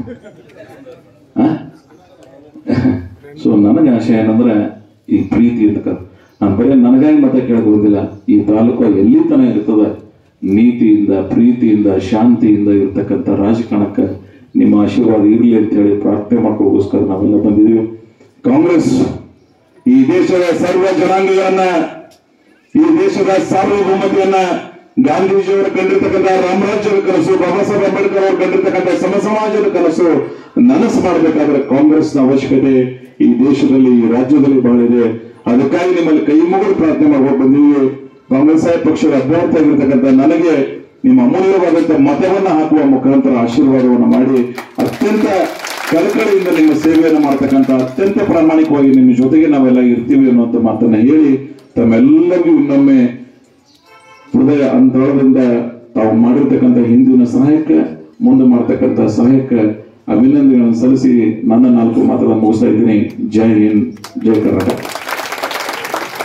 ಸೊ ನನಗೆ ಆಶೆ ಏನಂದ್ರೆ ಈ ಪ್ರೀತಿ ಅಂತಕ್ಕಂಥ ನಾನು ಬರೀ ನನಗಾಗಿ ಮತ ಕೇಳಕ್ ಬಂದಿಲ್ಲ ಈ ತಾಲೂಕು ಎಲ್ಲಿ ತನ ಇರ್ತದ ನೀತಿಯಿಂದ ಪ್ರೀತಿಯಿಂದ ಶಾಂತಿಯಿಂದ ಇರ್ತಕ್ಕಂಥ ರಾಜಕಾರಣಕ್ಕೆ ನಿಮ್ಮ ಆಶೀರ್ವಾದ ಇರಲಿ ಅಂತ ಹೇಳಿ ಪ್ರಾರ್ಥನೆ ಮಾಡ್ಕೋಗೋಸ್ಕರ ನಾವೆಲ್ಲ ಬಂದಿದ್ದೀವಿ ಕಾಂಗ್ರೆಸ್ ಈ ದೇಶದ ಸರ್ವ ಜನಾಂಗಗಳನ್ನ ಈ ದೇಶದ ಸಾರ್ವಭೌಮತೆಯನ್ನ ಗಾಂಧೀಜಿಯವರು ಕಂಡಿರ್ತಕ್ಕಂಥ ರಾಮರಾಜ್ಯದ ಕನಸು ಬಾಬಾ ಸಾಹೇಬ್ ಅಂಬೇಡ್ಕರ್ ಅವರು ಕಂಡಿರ್ತಕ್ಕಂಥ ಸಮ ಸಮಾಜದ ಕನಸು ನನಸು ಮಾಡಬೇಕಾದ್ರೆ ಕಾಂಗ್ರೆಸ್ನ ಅವಶ್ಯಕತೆ ಈ ದೇಶದಲ್ಲಿ ಈ ರಾಜ್ಯದಲ್ಲಿ ಬಹಳ ಇದೆ ಅದಕ್ಕಾಗಿ ನಿಮ್ಮಲ್ಲಿ ಕೈ ಮುಗಿದು ಪ್ರಾರ್ಥನೆ ಮಾಡ್ಕೊಂಡು ಬಂದಿದ್ದೀವಿ ಕಾಂಗ್ರೆಸ್ ಪಕ್ಷದ ಅಭ್ಯರ್ಥಿ ಆಗಿರ್ತಕ್ಕಂಥ ನನಗೆ ನಿಮ್ಮ ಅಮೂಲ್ಯವಾದಂತಹ ಮತವನ್ನ ಹಾಕುವ ಮುಖಾಂತರ ಆಶೀರ್ವಾದವನ್ನು ಮಾಡಿ ಅತ್ಯಂತ ಕಳಕಳಿಯಿಂದ ನಿಮ್ಮ ಸೇವೆಯನ್ನು ಮಾಡ್ತಕ್ಕಂಥ ಅತ್ಯಂತ ಪ್ರಾಮಾಣಿಕವಾಗಿ ನಿಮ್ಮ ಜೊತೆಗೆ ನಾವೆಲ್ಲ ಇರ್ತೀವಿ ಅನ್ನುವಂಥ ಮಾತನ್ನ ಹೇಳಿ ತಮ್ಮೆಲ್ಲರಿಗೂ ಇನ್ನೊಮ್ಮೆ ಹೃದಯ ಅಂತರದಿಂದ ತಾವು ಮಾಡಿರ್ತಕ್ಕಂಥ ಹಿಂದಿನ ಸಹಾಯಕ್ಕೆ ಮುಂದೆ ಮಾಡ್ತಕ್ಕಂಥ ಸಹಾಯಕ್ಕೆ ಅಭಿನಂದನೆಗಳನ್ನು ಸಲ್ಲಿಸಿ ನನ್ನ ನಾಲ್ಕು ಮಾತುಗಳನ್ನು ಮುಗಿಸ್ತಾ ಇದ್ದೀನಿ ಜೈ ಹಿಂದ್ ಜೈ ಕರ್ನಾಟಕ